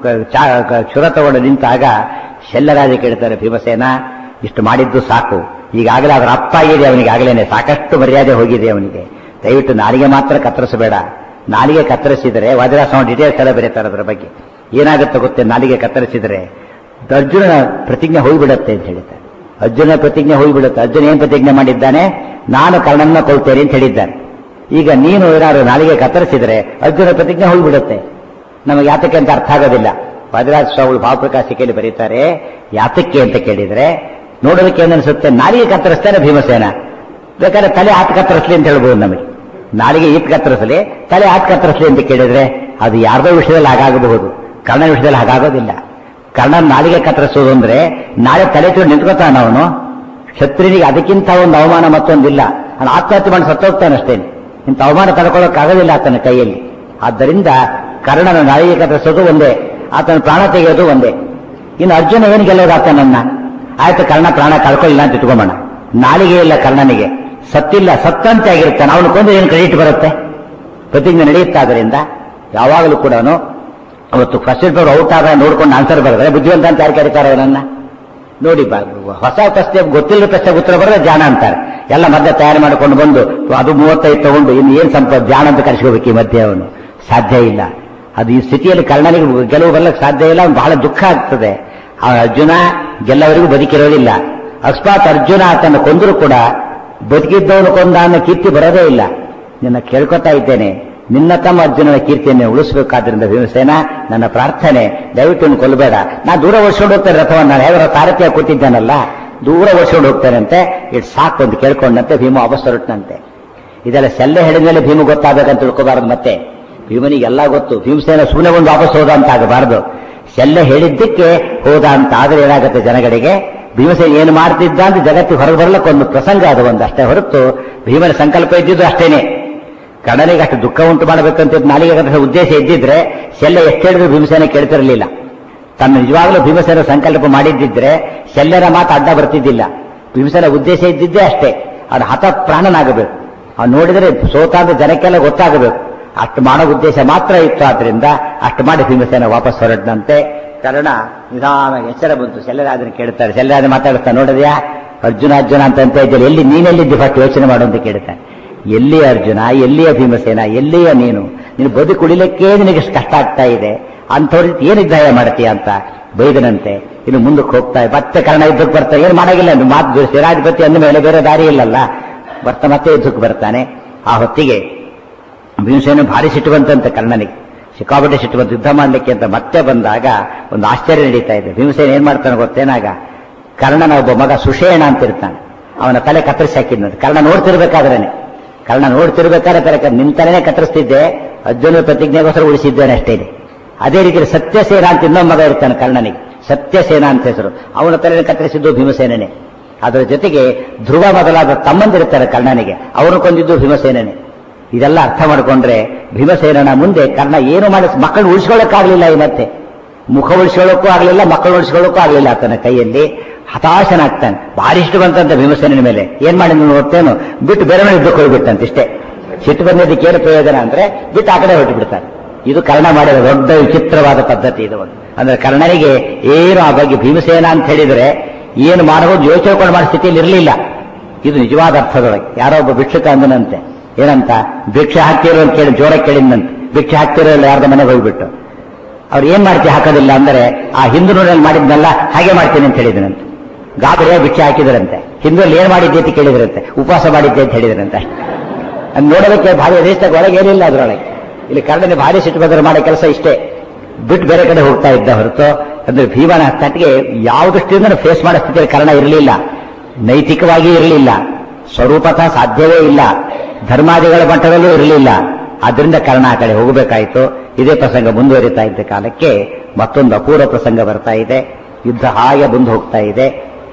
ಚುರ ತಗೊಂಡು ನಿಂತಾಗ ಶೆಲ್ಲರಾಜ ಕೇಳ್ತಾರೆ ಭೀಮಸೇನ ಇಷ್ಟು ಮಾಡಿದ್ದು ಸಾಕು ಈಗಾಗಲೇ ಅದರ ಅಪ್ಪ ಆಗಿದೆ ಅವನಿಗೆ ಆಗಲೇನೆ ಸಾಕಷ್ಟು ಮರ್ಯಾದೆ ಹೋಗಿದೆ ಅವನಿಗೆ ದಯವಿಟ್ಟು ನಾಲಿಗೆ ಮಾತ್ರ ಕತ್ತರಿಸಬೇಡ ನಾಲಿಗೆ ಕತ್ತರಿಸಿದರೆ ವಜ್ರಾಸನ ಡಿಟೇಲ್ಸ್ ಎಲ್ಲ ಬರೀತಾರೆ ಅದರ ಬಗ್ಗೆ ಏನಾಗುತ್ತೆ ಗೊತ್ತೇ ನಾಲಿಗೆ ಕತ್ತರಿಸಿದರೆ ಅರ್ಜುನನ ಪ್ರತಿಜ್ಞೆ ಹೋಗಿಬಿಡುತ್ತೆ ಅಂತ ಹೇಳ್ತಾರೆ ಅರ್ಜುನ ಪ್ರತಿಜ್ಞೆ ಹೋಗಿಬಿಡುತ್ತೆ ಅರ್ಜುನ ಏನ್ ಪ್ರತಿಜ್ಞೆ ಮಾಡಿದ್ದಾನೆ ನಾನು ಕರ್ಣನ್ನ ಕೊಲ್ತೇನೆ ಅಂತ ಹೇಳಿದ್ದಾನೆ ಈಗ ನೀನು ಏನಾದ್ರು ನಾಲಿಗೆ ಕತ್ತರಿಸಿದರೆ ಅರ್ಜುನ ಪ್ರತಿಜ್ಞೆ ಹೋಗಿಬಿಡುತ್ತೆ ನಮಗೆ ಯಾತಕ್ಕೆ ಅಂತ ಅರ್ಥ ಆಗೋದಿಲ್ಲ ವಜ್ರಾಜ ಸ್ವಾಮಿಗಳು ಭಾವಪ್ರಕಾಶಿಕೆಯಲ್ಲಿ ಬರೀತಾರೆ ಯಾತಕ್ಕೆ ಅಂತ ಕೇಳಿದ್ರೆ ನೋಡೋದಕ್ಕೆ ಏನನ್ಸುತ್ತೆ ನಾಲಿಗೆ ಕತ್ತರಿಸ್ತಾನೆ ಭೀಮಸೇನ ಬೇಕಾದ್ರೆ ತಲೆ ಆತ ಕತ್ತರಿಸ್ಲಿ ಅಂತ ಹೇಳ್ಬೋದು ನಮಗೆ ನಾಲಿಗೆ ಈತ್ ಕತ್ತರಿಸಲಿ ತಲೆ ಆತ ಕತ್ತರಿಸಲಿ ಅಂತ ಕೇಳಿದ್ರೆ ಅದು ಯಾರ್ದೋ ವಿಷಯದಲ್ಲಿ ಹಾಗಾಗಬಹುದು ಕರ್ಣ ವಿಷಯದಲ್ಲಿ ಹಾಗಾಗೋದಿಲ್ಲ ಕರ್ಣ ನಾಲಿಗೆ ಕತ್ತರಿಸೋದು ಅಂದ್ರೆ ನಾಳೆ ತಲೆ ತಿಳಿ ನಿಂತ್ಕೋತಾನ ಅವನು ಕ್ಷತ್ರಿನಿಗೆ ಅದಕ್ಕಿಂತ ಒಂದು ಅವಮಾನ ಮತ್ತೊಂದಿಲ್ಲ ಅವನು ಆತ್ಮಹತ್ಯೆ ಮಾಡಿ ಸತ್ತೋಗ್ತಾನಷ್ಟೇನೆ ಇಂಥ ಅವಮಾನ ತಡ್ಕೊಳ್ಳೋಕ್ಕಾಗೋದಿಲ್ಲ ಆತನ ಕೈಯಲ್ಲಿ ಆದ್ದರಿಂದ ಕರ್ಣನ ನಾಲಿಗೆ ಕತ್ತರಿಸೋದು ಒಂದೇ ಆತನ ಪ್ರಾಣ ತೆಗೆಯೋದು ಒಂದೇ ಇನ್ನು ಅರ್ಜುನ ಏನು ಗೆಲ್ಲೋದು ಆತನನ್ನ ಆಯ್ತು ಕರ್ಣ ಪ್ರಾಣ ಕಳ್ಕೊಳ್ಳಿಲ್ಲ ಅಂತ ಇಟ್ಕೊಂಬೋಣ ನಾಲಿಗೆ ಇಲ್ಲ ಕರ್ಣನಿಗೆ ಸತ್ತಿಲ್ಲ ಸತ್ತಂತೆ ಆಗಿರ್ತಾನೆ ಅವನು ಕೊಂದು ಏನು ಕ್ರೆಡಿಟ್ ಬರುತ್ತೆ ಪ್ರತಿಜ್ಞೆ ನಡೆಯುತ್ತಾದ್ರಿಂದ ಯಾವಾಗಲೂ ಕೂಡ ಅವತ್ತು ಫಸ್ಟ್ ಪೇಪರ್ ಔಟ್ ಆದ ನೋಡ್ಕೊಂಡು ಆನ್ಸರ್ ಬರೆದ್ರೆ ಬುದ್ಧಿವಂತ ಅಂತ ಯಾರು ಕರೀತಾರೆ ಅವನನ್ನ ನೋಡಿ ಬ- ಹೊಸ ಪ್ರಶ್ನೆ ಗೊತ್ತಿಲ್ಲ ಪ್ರಶ್ನೆ ಉತ್ತರ ಬರೆದ್ರೆ ಜಾಣ ಅಂತಾರೆ ಎಲ್ಲ ಮಧ್ಯೆ ತಯಾರು ಮಾಡಿಕೊಂಡು ಬಂದು ಅದು ಮೂವತ್ತೈದು ತಗೊಂಡು ಇನ್ನು ಏನ್ ಸಂಪ ಜಾಣ ಅಂತ ಕರೆಸ್ಕೋಬೇಕು ಈ ಮಧ್ಯೆ ಅವನು ಸಾಧ್ಯ ಇಲ್ಲ ಅದು ಈ ಸ್ಥಿತಿಯಲ್ಲಿ ಕರ್ಣನಿಗೆ ಗೆಲುವು ಬರ್ಲಿಕ್ಕೆ ಸಾಧ್ಯ ಇಲ್ಲ ಅವ್ನು ಬಹಳ ದುಃಖ ಆಗ್ತದೆ ಆ ಅರ್ಜುನ ಗೆಲ್ಲವರಿಗೂ ಬದುಕಿರೋದಿಲ್ಲ ಅಕಸ್ಮಾತ್ ಅರ್ಜುನ ಆತನ ಕೊಂದರೂ ಕೂಡ ಬದುಕಿದ್ದವನು ಕೊಂದ ಅನ್ನೋ ಕೀರ್ತಿ ಬರೋದೇ ಇಲ್ಲ ನಿನ್ನ ಕೇಳ್ಕೊತಾ ಇದ್ದೇನೆ ನಿನ್ನ ತಮ್ಮ ಅರ್ಜುನನ ಕೀರ್ತಿಯನ್ನು ಉಳಿಸಬೇಕಾದ್ರಿಂದ ಭೀಮಸೇನ ನನ್ನ ಪ್ರಾರ್ಥನೆ ದಯವಿಟ್ಟು ಇವ್ನು ಕೊಲ್ಲಬೇಡ ನಾ ದೂರ ಓಡಿಸ್ಕೊಂಡು ಹೋಗ್ತೇನೆ ರಥವನ್ನು ನಾನು ಹೇಗಾರ ಸಾರಥಿಯಾಗಿ ಕೂತಿದ್ದಾನಲ್ಲ ದೂರ ಓಡಿಸ್ಕೊಂಡು ಹೋಗ್ತೇನೆ ಅಂತೆ ಇಟ್ಟು ಸಾಕು ಅಂತ ಕೇಳ್ಕೊಂಡಂತೆ ಭೀಮ ವಾಪಸ್ ಹೊರಟನಂತೆ ಇದೆಲ್ಲ ಸೆಲ್ಲೆ ಹೇಳಿದ ಮೇಲೆ ಭೀಮ ಗೊತ್ತಾಗಬೇಕಂತ ತಿಳ್ಕೋಬಾರದು ಮತ್ತೆ ಭೀಮನಿಗೆಲ್ಲ ಗೊತ್ತು ಭೀಮಸೇನ ಸುಮ್ಮನೆ ಒಂದು ವಾಪಸ್ ಹೋದ ಅಂತ ಆಗಬಾರದು ಸೆಲ್ಲೆ ಹೇಳಿದ್ದಕ್ಕೆ ಹೋದ ಅಂತ ಆದ್ರೆ ಏನಾಗುತ್ತೆ ಜನಗಳಿಗೆ ಭೀಮಸೇನ ಏನು ಮಾಡ್ತಿದ್ದ ಅಂತ ಜಗತ್ತಿಗೆ ಹೊರಗೆ ಬರ್ಲಿಕ್ಕೆ ಒಂದು ಪ್ರಸಂಗ ಅದು ಒಂದು ಅಷ್ಟೇ ಹೊರತು ಭೀಮನ ಸಂಕಲ್ಪ ಇದ್ದಿದ್ದು ಅಷ್ಟೇನೆ ಕರ್ಣನಿಗೆ ಅಷ್ಟು ದುಃಖ ಉಂಟು ಮಾಡಬೇಕಂತ ನಾಲಿಗೆ ಕಟ್ಟಿಸೋ ಉದ್ದೇಶ ಇದ್ದಿದ್ರೆ ಶಲ್ಯ ಎಷ್ಟು ಹೇಳಿದ್ರು ಭೀಮಸೇನ ಕೇಳ್ತಿರಲಿಲ್ಲ ತನ್ನ ನಿಜವಾಗ್ಲೂ ಭೀಮಸೇನ ಸಂಕಲ್ಪ ಮಾಡಿದ್ದಿದ್ರೆ ಶಲ್ಯನ ಮಾತು ಅಡ್ಡ ಬರ್ತಿದ್ದಿಲ್ಲ ಭೀಮಸೇನ ಉದ್ದೇಶ ಇದ್ದಿದ್ದೇ ಅಷ್ಟೇ ಅದು ಹತ ಪ್ರಾಣನಾಗಬೇಕು ಅವ್ನು ನೋಡಿದರೆ ಸೋತಾದ ಜನಕ್ಕೆಲ್ಲ ಗೊತ್ತಾಗಬೇಕು ಅಷ್ಟು ಮಾಡೋ ಉದ್ದೇಶ ಮಾತ್ರ ಇತ್ತು ಆದ್ರಿಂದ ಅಷ್ಟು ಮಾಡಿ ಭೀಮಸೇನ ವಾಪಸ್ ಹೊರಟಂತೆ ಕರ್ಣ ನಿಧಾನವಾಗಿ ಎಚ್ಚರ ಬಂತು ಶಲ್ಯರಾಜನ ಕೇಳ್ತಾರೆ ಶಲ್ಯರಾಜ ಮಾತಾಡ್ತಾನೆ ನೋಡಿದ್ಯಾ ಅರ್ಜುನ ಅರ್ಜುನ ಅಂತ ಅಂತ ಇದ್ದಲ್ಲಿ ಎಲ್ಲಿ ನೀನೆಲ್ಲಿದ್ದಿ ಫಸ್ಟ್ ಯೋಚನೆ ಮಾಡು ಅಂತ ಕೇಳ್ತಾನೆ ಎಲ್ಲಿ ಅರ್ಜುನ ಎಲ್ಲಿಯ ಭೀಮಸೇನ ಎಲ್ಲಿಯ ನೀನು ನೀನು ಬದುಕು ಉಳಿಲಿಕ್ಕೆ ನಿನಗೆ ಇಷ್ಟು ಕಷ್ಟ ಆಗ್ತಾ ಇದೆ ಅಂಥವ್ರ ಏನು ಯುದ್ಧ ಮಾಡ್ತೀಯ ಅಂತ ಬೈದನಂತೆ ಇನ್ನು ಮುಂದಕ್ಕೆ ಹೋಗ್ತಾ ಮತ್ತೆ ಕರ್ಣ ಯುದ್ಧಕ್ಕೆ ಬರ್ತಾ ಏನು ಮಾಡಾಗಿಲ್ಲ ನೀವು ಮಾತು ಸೇನಾಧಿಪತಿ ಅಂದ ಮೇಲೆ ಬೇರೆ ದಾರಿ ಇಲ್ಲಲ್ಲ ಬರ್ತಾ ಮತ್ತೆ ಯುದ್ಧಕ್ಕೆ ಬರ್ತಾನೆ ಆ ಹೊತ್ತಿಗೆ ಭೀಮಸೇನ ಭಾರಿ ಸಿಟ್ಟು ಬಂತಂತೆ ಕರ್ಣನಿಗೆ ಸಿಕ್ಕಾಪಟ್ಟೆ ಸಿಟ್ಟು ಬಂತು ಯುದ್ಧ ಮಾಡ್ಲಿಕ್ಕೆ ಅಂತ ಮತ್ತೆ ಬಂದಾಗ ಒಂದು ಆಶ್ಚರ್ಯ ನಡೀತಾ ಇದೆ ಭೀಮಸೇನ ಏನ್ ಮಾಡ್ತಾನೆ ಗೊತ್ತೇನಾಗ ಕರ್ಣನ ಒಬ್ಬ ಮಗ ಸುಷೇಣ ಅಂತ ಇರ್ತಾನೆ ಅವನ ತಲೆ ಕತ್ತರಿಸಿ ಹಾಕಿದ್ನಂತೆ ಕರ್ಣ ನೋಡ್ತಿರ್ಬೇಕಾದ್ರೇನೆ ಕರ್ಣ ನೋಡ್ತಿರ್ಬೇಕಾದ್ರೆ ತಲೆ ನಿನ್ ತಲೆನೇ ಕತ್ತರಿಸ್ತಿದ್ದೆ ಅರ್ಜುನ ಪ್ರತಿಜ್ಞೆಗೋಸ್ಕರ ಉಳಿಸಿದ್ದೇನೆ ಅಷ್ಟೇ ಇದೆ ಅದೇ ರೀತಿ ಸತ್ಯಸೇನ ಅಂತ ಇನ್ನೊಬ್ಬ ಮಗ ಇರ್ತಾನೆ ಕರ್ಣನಿಗೆ ಸತ್ಯಸೇನ ಅಂತ ಹೆಸರು ಅವನ ತಲೆನ ಕತ್ತರಿಸಿದ್ದು ಭೀಮಸೇನನೇ ಅದರ ಜೊತೆಗೆ ಧ್ರುವ ಮೊದಲಾದ ತಮ್ಮಂದಿರ್ತಾರೆ ಕರ್ಣನಿಗೆ ಅವನು ಕೊಂದಿದ್ದು ಭೀಮಸೇನನೇ ಇದೆಲ್ಲ ಅರ್ಥ ಮಾಡಿಕೊಂಡ್ರೆ ಭೀಮಸೇನನ ಮುಂದೆ ಕರ್ಣ ಏನು ಮಾಡಿ ಮಕ್ಕಳು ಉಳಿಸ್ಕೊಳ್ಳೋಕ್ಕಾಗಲಿಲ್ಲ ಈ ಮತ್ತೆ ಮುಖ ಉಳಿಸ್ಕೊಳ್ಳೋಕ್ಕೂ ಆಗಲಿಲ್ಲ ಮಕ್ಕಳು ಉಳಿಸ್ಕೊಳ್ಳೋಕ್ಕೂ ಆಗಲಿಲ್ಲ ಆತನ ಕೈಯಲ್ಲಿ ಹತಾಶನಾಗ್ತಾನೆ ಭಾರಿ ಇಷ್ಟು ಬಂತಂತ ಭೀಮಸೇನ ಮೇಲೆ ಏನ್ ಮಾಡಿ ನೋಡ್ತೇನು ಬಿಟ್ಟು ಬೇರೆ ಮೇಲೆ ಯುದ್ಧಕ್ಕೆ ಹೋಗ್ಬಿಟ್ಟಂತ ಇಷ್ಟೇ ಸಿಟ್ಟು ಬಂದಿದ್ದಕ್ಕೆ ಏನು ಪ್ರಯೋಜನ ಅಂದ್ರೆ ಬಿಟ್ಟು ಆ ಕಡೆ ಹೊರಟು ಬಿಡ್ತಾನೆ ಇದು ಕರ್ಣ ಮಾಡಿದ ದೊಡ್ಡ ವಿಚಿತ್ರವಾದ ಪದ್ಧತಿ ಇದು ಒಂದು ಅಂದ್ರೆ ಕರ್ಣನಿಗೆ ಏನು ಆ ಬಗ್ಗೆ ಭೀಮಸೇನ ಅಂತ ಹೇಳಿದ್ರೆ ಏನು ಮಾಡಬಹುದು ಯೋಚನೆ ಕೊಂಡು ಮಾಡೋ ಸ್ಥಿತಿಯಲ್ಲಿ ಇರಲಿಲ್ಲ ಇದು ನಿಜವಾದ ಅರ್ಥದೊಳಗೆ ಯಾರೋ ಒಬ್ಬ ಭಿಕ್ಷುಕ ಅಂದನಂತೆ ಏನಂತ ಭಿಕ್ಷೆ ಹಾಕ್ತಿರೋ ಅಂತ ಕೇಳಿ ಜೋರ ಕೇಳಿದಂತೆ ಭಿಕ್ಷೆ ಹಾಕ್ತಿರೋ ಇಲ್ಲ ಯಾರ್ದ ಮನೆಗೆ ಹೋಗ್ಬಿಟ್ಟು ಅವ್ರು ಏನ್ ಮಾಡ್ತಿ ಹಾಕೋದಿಲ್ಲ ಅಂದ್ರೆ ಆ ಹಿಂದೂನಲ್ಲಿ ಮಾಡಿದ್ನಲ್ಲ ಹಾಗೆ ಮಾಡ್ತೀನಿ ಅಂತ ಹೇಳಿದನಂತೆ ಗಾಬರಿಯ ಭಿಕ್ಷೆ ಹಾಕಿದ್ರಂತೆ ಹಿಂದೂರಲ್ಲಿ ಏನ್ ಮಾಡಿದ್ದೆ ಅಂತ ಕೇಳಿದ್ರಂತೆ ಉಪವಾಸ ಮಾಡಿದ್ದೆ ಅಂತ ಹೇಳಿದ್ರಂತೆ ಅಷ್ಟೇ ಅದ್ ನೋಡೋದಕ್ಕೆ ಭಾರಿ ದೇಶದಾಗ ಒಳಗೆ ಏನಿಲ್ಲ ಅದರೊಳಗೆ ಇಲ್ಲಿ ಕರ್ಣನೆ ಭಾರಿ ಸಿಟ್ಟು ಬದಲು ಮಾಡೋ ಕೆಲಸ ಇಷ್ಟೇ ಬಿಟ್ಟು ಬೇರೆ ಕಡೆ ಹೋಗ್ತಾ ಇದ್ದ ಹೊರತು ಅಂದ್ರೆ ಭೀಮನ ತಟ್ಟಿಗೆ ಯಾವ ದೃಷ್ಟಿಯಿಂದ ಫೇಸ್ ಮಾಡೋ ಸ್ಥಿತಿಯಲ್ಲಿ ಕರ್ಣ ಇರಲಿಲ್ಲ ನೈತಿಕವಾಗಿ ಇರಲಿಲ್ಲ ಸ್ವರೂಪತಃ ಸಾಧ್ಯವೇ ಇಲ್ಲ ಧರ್ಮಾದಿಗಳ ಮಟ್ಟದಲ್ಲೂ ಇರಲಿಲ್ಲ ಅದರಿಂದ ಕರ್ಣ ಆ ಕಡೆ ಹೋಗಬೇಕಾಯಿತು ಇದೇ ಪ್ರಸಂಗ ಮುಂದುವರಿತಾ ಇದ್ದ ಕಾಲಕ್ಕೆ ಮತ್ತೊಂದು ಅಪೂರ್ವ ಪ್ರಸಂಗ ಬರ್ತಾ ಇದೆ ಯುದ್ಧ ಹಾಗೆ ಮುಂದೆ ಹೋಗ್ತಾ ಇದೆ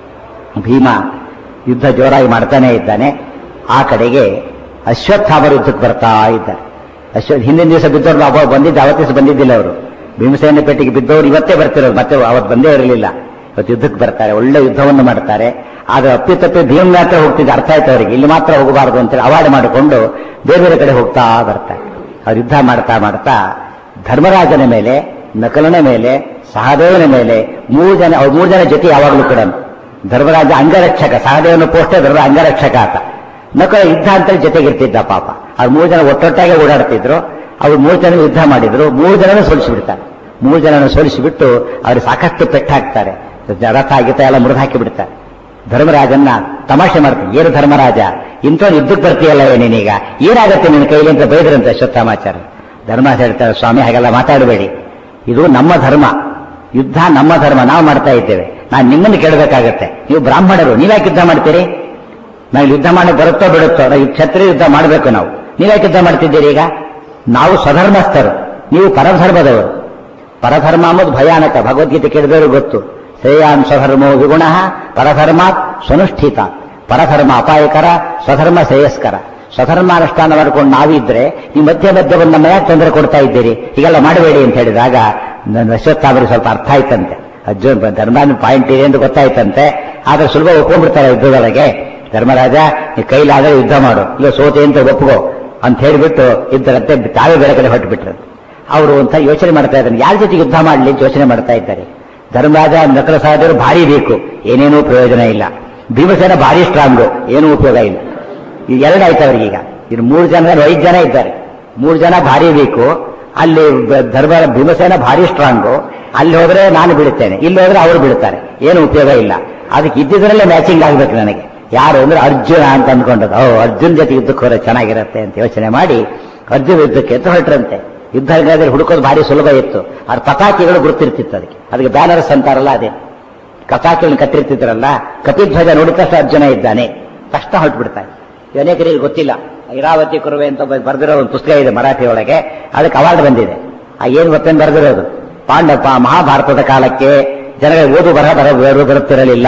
ಭೀಮ ಯುದ್ಧ ಜೋರಾಗಿ ಮಾಡ್ತಾನೆ ಇದ್ದಾನೆ ಆ ಕಡೆಗೆ ಅಶ್ವತ್ಥಾಮರ ಯುದ್ಧಕ್ಕೆ ಬರ್ತಾ ಇದ್ದಾರೆ ಅಶ್ವ ಹಿಂದಿನ ದಿವಸ ಬಿದ್ದವ್ರು ಒಬ್ಬ ಬಂದಿದ್ದ ಅವತ್ತು ದಿವಸ ಬಂದಿದ್ದಿಲ್ಲ ಅವರು ಭೀಮಸೇನ ಪೇಟೆಗೆ ಬಿದ್ದವರು ಇವತ್ತೇ ಬರ್ತಿರೋರು ಮತ್ತೆ ಅವತ್ತು ಬಂದೇ ಇರಲಿಲ್ಲ ಇವತ್ತು ಯುದ್ಧಕ್ಕೆ ಬರ್ತಾರೆ ಒಳ್ಳೆ ಯುದ್ಧವನ್ನು ಮಾಡ್ತಾರೆ ಆದ್ರೆ ಅಪ್ಪಿತಪ್ಪಿ ಭೀಮ್ ಮಾತ್ರ ಹೋಗ್ತಿದ್ದ ಅರ್ಥ ಆಯ್ತು ಅವರಿಗೆ ಇಲ್ಲಿ ಮಾತ್ರ ಹೋಗಬಾರದು ಅಂತೇಳಿ ಅವಾರ್ಡ್ ಮಾಡಿಕೊಂಡು ಬೇರೆ ಬೇರೆ ಕಡೆ ಹೋಗ್ತಾ ಬರ್ತಾರೆ ಅವ್ರು ಯುದ್ಧ ಮಾಡ್ತಾ ಮಾಡ್ತಾ ಧರ್ಮರಾಜನ ಮೇಲೆ ನಕಲನ ಮೇಲೆ ಸಹದೇವನ ಮೇಲೆ ಮೂರು ಜನ ಅವ್ರು ಮೂರು ಜನ ಜೊತೆ ಯಾವಾಗಲೂ ಕೂಡ ಧರ್ಮರಾಜ ಅಂಗರಕ್ಷಕ ಸಹದೇವನ ಪೋಸ್ಟೇ ಧರ್ಮ ಅಂಗರಕ್ಷಕ ಆತ ನಕಲ ಯುದ್ಧ ಅಂತ ಜೊತೆಗಿರ್ತಿದ್ದ ಪಾಪ ಅವ್ರು ಮೂರು ಜನ ಒಟ್ಟೊಟ್ಟಾಗೆ ಓಡಾಡ್ತಿದ್ರು ಅವ್ರು ಮೂರು ಜನ ಯುದ್ಧ ಮಾಡಿದ್ರು ಮೂರು ಜನನೂ ಸೋಲಿಸಿಬಿಡ್ತಾರೆ ಮೂರು ಜನನ ಸೋಲಿಸಿಬಿಟ್ಟು ಅವ್ರಿಗೆ ಸಾಕಷ್ಟು ಪೆಟ್ಟಾಕ್ತಾರೆ ರಥ ಗೀತ ಎಲ್ಲ ಮುರಿದು ಹಾಕಿ ಬಿಡ್ತಾರೆ ಧರ್ಮರಾಜನ್ನ ತಮಾಷೆ ಮಾಡ್ತೀನಿ ಏನು ಧರ್ಮರಾಜ ಇಂಥ ಯುದ್ಧಕ್ಕೆ ಬರ್ತೀಯಲ್ಲ ನೀನೀಗ ಏನಾಗತ್ತೆ ನಿನ್ನ ಕೈಲಿ ಅಂತ ಬೈದ್ರಂತೆ ಅಶ್ವತ್ಥಾಮಾಚಾರ್ಯ ಧರ್ಮರಾಜ ಹೇಳ್ತಾರೆ ಸ್ವಾಮಿ ಹಾಗೆಲ್ಲ ಮಾತಾಡಬೇಡಿ ಇದು ನಮ್ಮ ಧರ್ಮ ಯುದ್ಧ ನಮ್ಮ ಧರ್ಮ ನಾವು ಮಾಡ್ತಾ ಇದ್ದೇವೆ ನಾನು ನಿಮ್ಮನ್ನು ಕೇಳಬೇಕಾಗತ್ತೆ ನೀವು ಬ್ರಾಹ್ಮಣರು ನೀವ್ಯಾಕೆ ಯುದ್ಧ ಮಾಡ್ತೀರಿ ನಾವು ಯುದ್ಧ ಮಾಡಿ ಬರುತ್ತೋ ಬಿಡುತ್ತೋ ನಾವು ಕ್ಷತ್ರಿಯ ಯುದ್ಧ ಮಾಡಬೇಕು ನಾವು ನೀವ್ಯಾಕೆ ಯುದ್ಧ ಮಾಡ್ತಿದ್ದೀರಿ ಈಗ ನಾವು ಸ್ವಧರ್ಮಸ್ಥರು ನೀವು ಪರಧರ್ಮದವರು ಪರಧರ್ಮ ಅನ್ನೋದು ಭಯಾನಕ ಭಗವದ್ಗೀತೆ ಕೇಳಿದವರು ಗೊತ್ತು ಶ್ರೇಯಾನ್ ಸ್ವಧರ್ಮೋ ವಿಗುಣ ಪರಧರ್ಮಾತ್ ಸ್ವನುಷ್ಠಿತ ಪರಧರ್ಮ ಅಪಾಯಕರ ಸ್ವಧರ್ಮ ಶ್ರೇಯಸ್ಕರ ಸ್ವಧರ್ಮಾನುಷ್ಠಾನ ಮಾಡ್ಕೊಂಡು ನಾವಿದ್ರೆ ಈ ಮಧ್ಯ ಮಧ್ಯ ಬಂದು ನಮ್ಮ ಯಾಕೆ ತೊಂದರೆ ಕೊಡ್ತಾ ಇದ್ದೀರಿ ಹೀಗೆಲ್ಲ ಮಾಡಬೇಡಿ ಅಂತ ಹೇಳಿದಾಗ ನನ್ನ ಅಶ್ವತ್ಥಾಮರಿಗೆ ಸ್ವಲ್ಪ ಅರ್ಥ ಆಯ್ತಂತೆ ಅರ್ಜುನ್ ಧರ್ಮಾನ ಪಾಯಿಂಟ್ ಇದೆ ಅಂತ ಗೊತ್ತಾಯ್ತಂತೆ ಆದ್ರೆ ಸುಲಭ ಒಪ್ಕೊಂಡ್ಬಿಡ್ತಾರೆ ಯುದ್ಧದೊಳಗೆ ಧರ್ಮರಾಜ ನೀ ಕೈಲಾದ್ರೆ ಯುದ್ಧ ಮಾಡು ಇಲ್ಲ ಸೋತೆ ಅಂತ ಒಪ್ಕೋ ಅಂತ ಹೇಳಿಬಿಟ್ಟು ಇದ್ದರಂತೆ ತಾವೇ ಬೇರೆ ಕಡೆ ಹೊರಟುಬಿಟ್ರು ಅವರು ಅಂತ ಯೋಚನೆ ಮಾಡ್ತಾ ಇದ್ದಾರೆ ಯಾರ ಜೊತೆ ಯುದ್ಧ ಮಾಡಲಿ ಅಂತ ಯೋಚನೆ ಮಾಡ್ತಾ ಇದ್ದಾರೆ ಧರ್ಮರಾಜ ನಕಲ ಸಹೋದರರು ಭಾರಿ ಬೇಕು ಏನೇನೂ ಪ್ರಯೋಜನ ಇಲ್ಲ ಭೀಮಸೇನ ಭಾರಿ ಸ್ಟ್ರಾಂಗು ಏನೂ ಉಪಯೋಗ ಇಲ್ಲ ಈಗ ಎರಡು ಆಯ್ತು ಅವ್ರಿಗೆ ಈಗ ಇನ್ನು ಮೂರು ಜನ ಐದು ಜನ ಇದ್ದಾರೆ ಮೂರು ಜನ ಭಾರಿ ಬೇಕು ಅಲ್ಲಿ ಬ- ಧರ್ಮ ಭೀಮಸೇನ ಭಾರಿ ಸ್ಟ್ರಾಂಗು ಅಲ್ಲಿ ಹೋದ್ರೆ ನಾನು ಬೀಳುತ್ತೇನೆ ಇಲ್ಲಿ ಹೋದ್ರೆ ಅವರು ಬೀಳ್ತಾರೆ ಏನು ಉಪಯೋಗ ಇಲ್ಲ ಅದಕ್ಕೆ ಇದ್ದಿದ್ರಲ್ಲೇ ಮ್ಯಾಚಿಂಗ್ ಆಗ್ಬೇಕು ನನಗೆ ಯಾರು ಅಂದ್ರೆ ಅರ್ಜುನ ಅಂತ ಅಂದ್ಕೊಂಡದ್ದು ಓ ಅರ್ಜುನ್ ಜೊತೆ ಯುದ್ಧಕ್ಕೆ ಹೋದ್ರೆ ಚೆನ್ನಾಗಿರುತ್ತೆ ಅಂತ ಯೋಚನೆ ಮಾಡಿ ಅರ್ಜುನ್ ಯುದ್ಧಕ್ಕೆ ಅಂತ ಹೊರಟ್ರಂತೆ ಯುದ್ಧ ರಂಗದಲ್ಲಿ ಹುಡುಕೋದು ಭಾರಿ ಸುಲಭ ಇತ್ತು ಅವ್ರ ಪತಾಕಿಗಳು ಗುರುತಿರ್ತಿತ್ತು ಅದಕ್ಕೆ ಅದಕ್ಕೆ ಬ್ಯಾನರ್ಸ್ ಅಂತಾರಲ್ಲ ಅದೇ ಕತಾಕಿಗಳನ್ನು ಕಟ್ಟಿರ್ತಿದ್ರಲ್ಲ ಕಪಿಧ್ವಜ ನೋಡಿದ ತಕ್ಷಣ ಅರ್ಜುನ ಇದ್ದಾನೆ ತಕ್ಷಣ ಹೊರಟು ಬಿಡ್ತಾನೆ ಇದು ಅನೇಕರಿಗೆ ಗೊತ್ತಿಲ್ಲ ಐರಾವತಿ ಕುರುವೆ ಅಂತ ಒಬ್ಬ ಬರೆದಿರೋ ಒಂದು ಪುಸ್ತಕ ಇದೆ ಮರಾಠಿ ಒಳಗೆ ಅದಕ್ಕೆ ಅವಾರ್ಡ್ ಬಂದಿದೆ ಆ ಏನು ಗೊತ್ತೇನು ಬರೆದಿರೋದು ಪಾಂಡವ ಮಹಾಭಾರತದ ಕಾಲಕ್ಕೆ ಜನಗಳಿಗೆ ಓದು ಬರಹ ಬರ ಬರ- ಬರುತ್ತಿರಲಿಲ್ಲ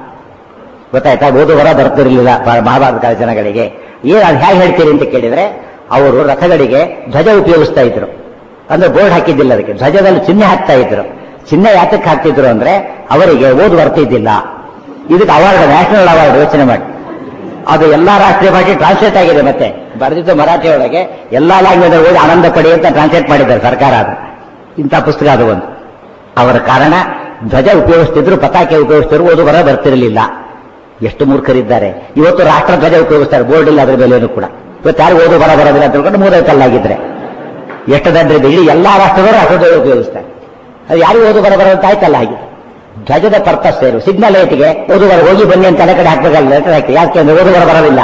ಗೊತ್ತಾಯ್ತಾ ಓದು ಬರ ಬರ್ತಿರಲಿಲ್ಲ ಬ- ಮಹಾಭಾರತ ಕಾಲದ ಜನಗಳಿಗೆ ಏನ್ ಅದು ಹೇಗೆ ಹೇಳ್ತೀರಿ ಅಂತ ಕೇಳಿದ್ರೆ ಅವರು ರಥಗಳಿಗೆ ಧ್ವಜ ಉಪಯೋಗಿಸ್ತಾ ಇದ್ರು ಅಂದ್ರೆ ಬೋರ್ಡ್ ಹಾಕಿದ್ದಿಲ್ಲ ಅದಕ್ಕೆ ಧ್ವಜದಲ್ಲಿ ಚಿಹ್ನೆ ಹಾಕ್ತಾ ಇದ್ರು ಚಿಹ್ನೆ ಯಾತಕ್ಕೆ ಹಾಕ್ತಿದ್ರು ಅಂದ್ರೆ ಅವರಿಗೆ ಓದು ಬರ್ತಿದ್ದಿಲ್ಲ ಇದಕ್ಕೆ ಅವಾರ್ಡ್ ನ್ಯಾಷನಲ್ ಅವಾರ್ಡ್ ಯೋಚನೆ ಮಾಡಿ ಅದು ಎಲ್ಲಾ ರಾಷ್ಟ್ರೀಯ ಭಾಷೆ ಟ್ರಾನ್ಸ್ಲೇಟ್ ಆಗಿದೆ ಮತ್ತೆ ಬರೆದಿದ್ದು ಮರಾಠಿ ಒಳಗೆ ಎಲ್ಲಾ ಲ್ಯಾಂಗ್ವೇಜ್ ಓದಿ ಆನಂದ ಪಡಿ ಅಂತ ಟ್ರಾನ್ಸ್ಲೇಟ್ ಮಾಡಿದ್ದಾರೆ ಸರ್ಕಾರ ಅದು ಇಂಥ ಪುಸ್ತಕ ಅದು ಒಂದು ಅವರ ಕಾರಣ ಧ್ವಜ ಉಪಯೋಗಿಸ್ತಿದ್ರು ಪತಾಕೆ ಉಪಯೋಗಿಸ್ತಿದ್ರು ಓದು ಬರ ಬರ್ತಿರಲಿಲ್ಲ ಎಷ್ಟು ಮೂರ್ಖರಿದ್ದಾರೆ ಇವತ್ತು ರಾಷ್ಟ್ರ ಧ್ವಜ ಉಪಯೋಗಿಸ್ತಾರೆ ಬೋರ್ಡ್ ಇಲ್ಲ ಅದ್ರ ಮೇಲೇನು ಕೂಡ ಇವತ್ತು ಯಾರು ಓದು ಬರ ಬರೋದಿಲ್ಲ ಅಂತ ತಿಳ್ಕೊಂಡು ಮೂರೈತಲ್ಲಾಗಿದ್ರೆ ಎಷ್ಟು ದಂಡ್ರಿದೆ ಇಡೀ ಎಲ್ಲಾ ರಾಷ್ಟ್ರದವರು ರಾಷ್ಟ್ರಧ್ವಜ ಉಪಯೋಗಿಸ್ತಾರೆ ಅದು ಯಾರಿಗೂ ಓದು ಬರ ಬರೋದು ಆಯ್ತಲ್ಲ ಹಾಗೆ ಧ್ವಜದ ಪರ್ಪಸ್ ಏನು ಸಿಗ್ನಲ್ ಲೈಟ್ಗೆ ಓದು ಬರ ಹೋಗಿ ಬನ್ನಿ ಅಂತ ತಲೆ ಕಡೆ ಹಾಕ್ಬೇಕಲ್ಲ ಲೆಟರ್ ಹಾಕಿ ಯಾಕೆ ಅಂದ್ರೆ ಓದು ಬರ ಬರೋದಿಲ್ಲ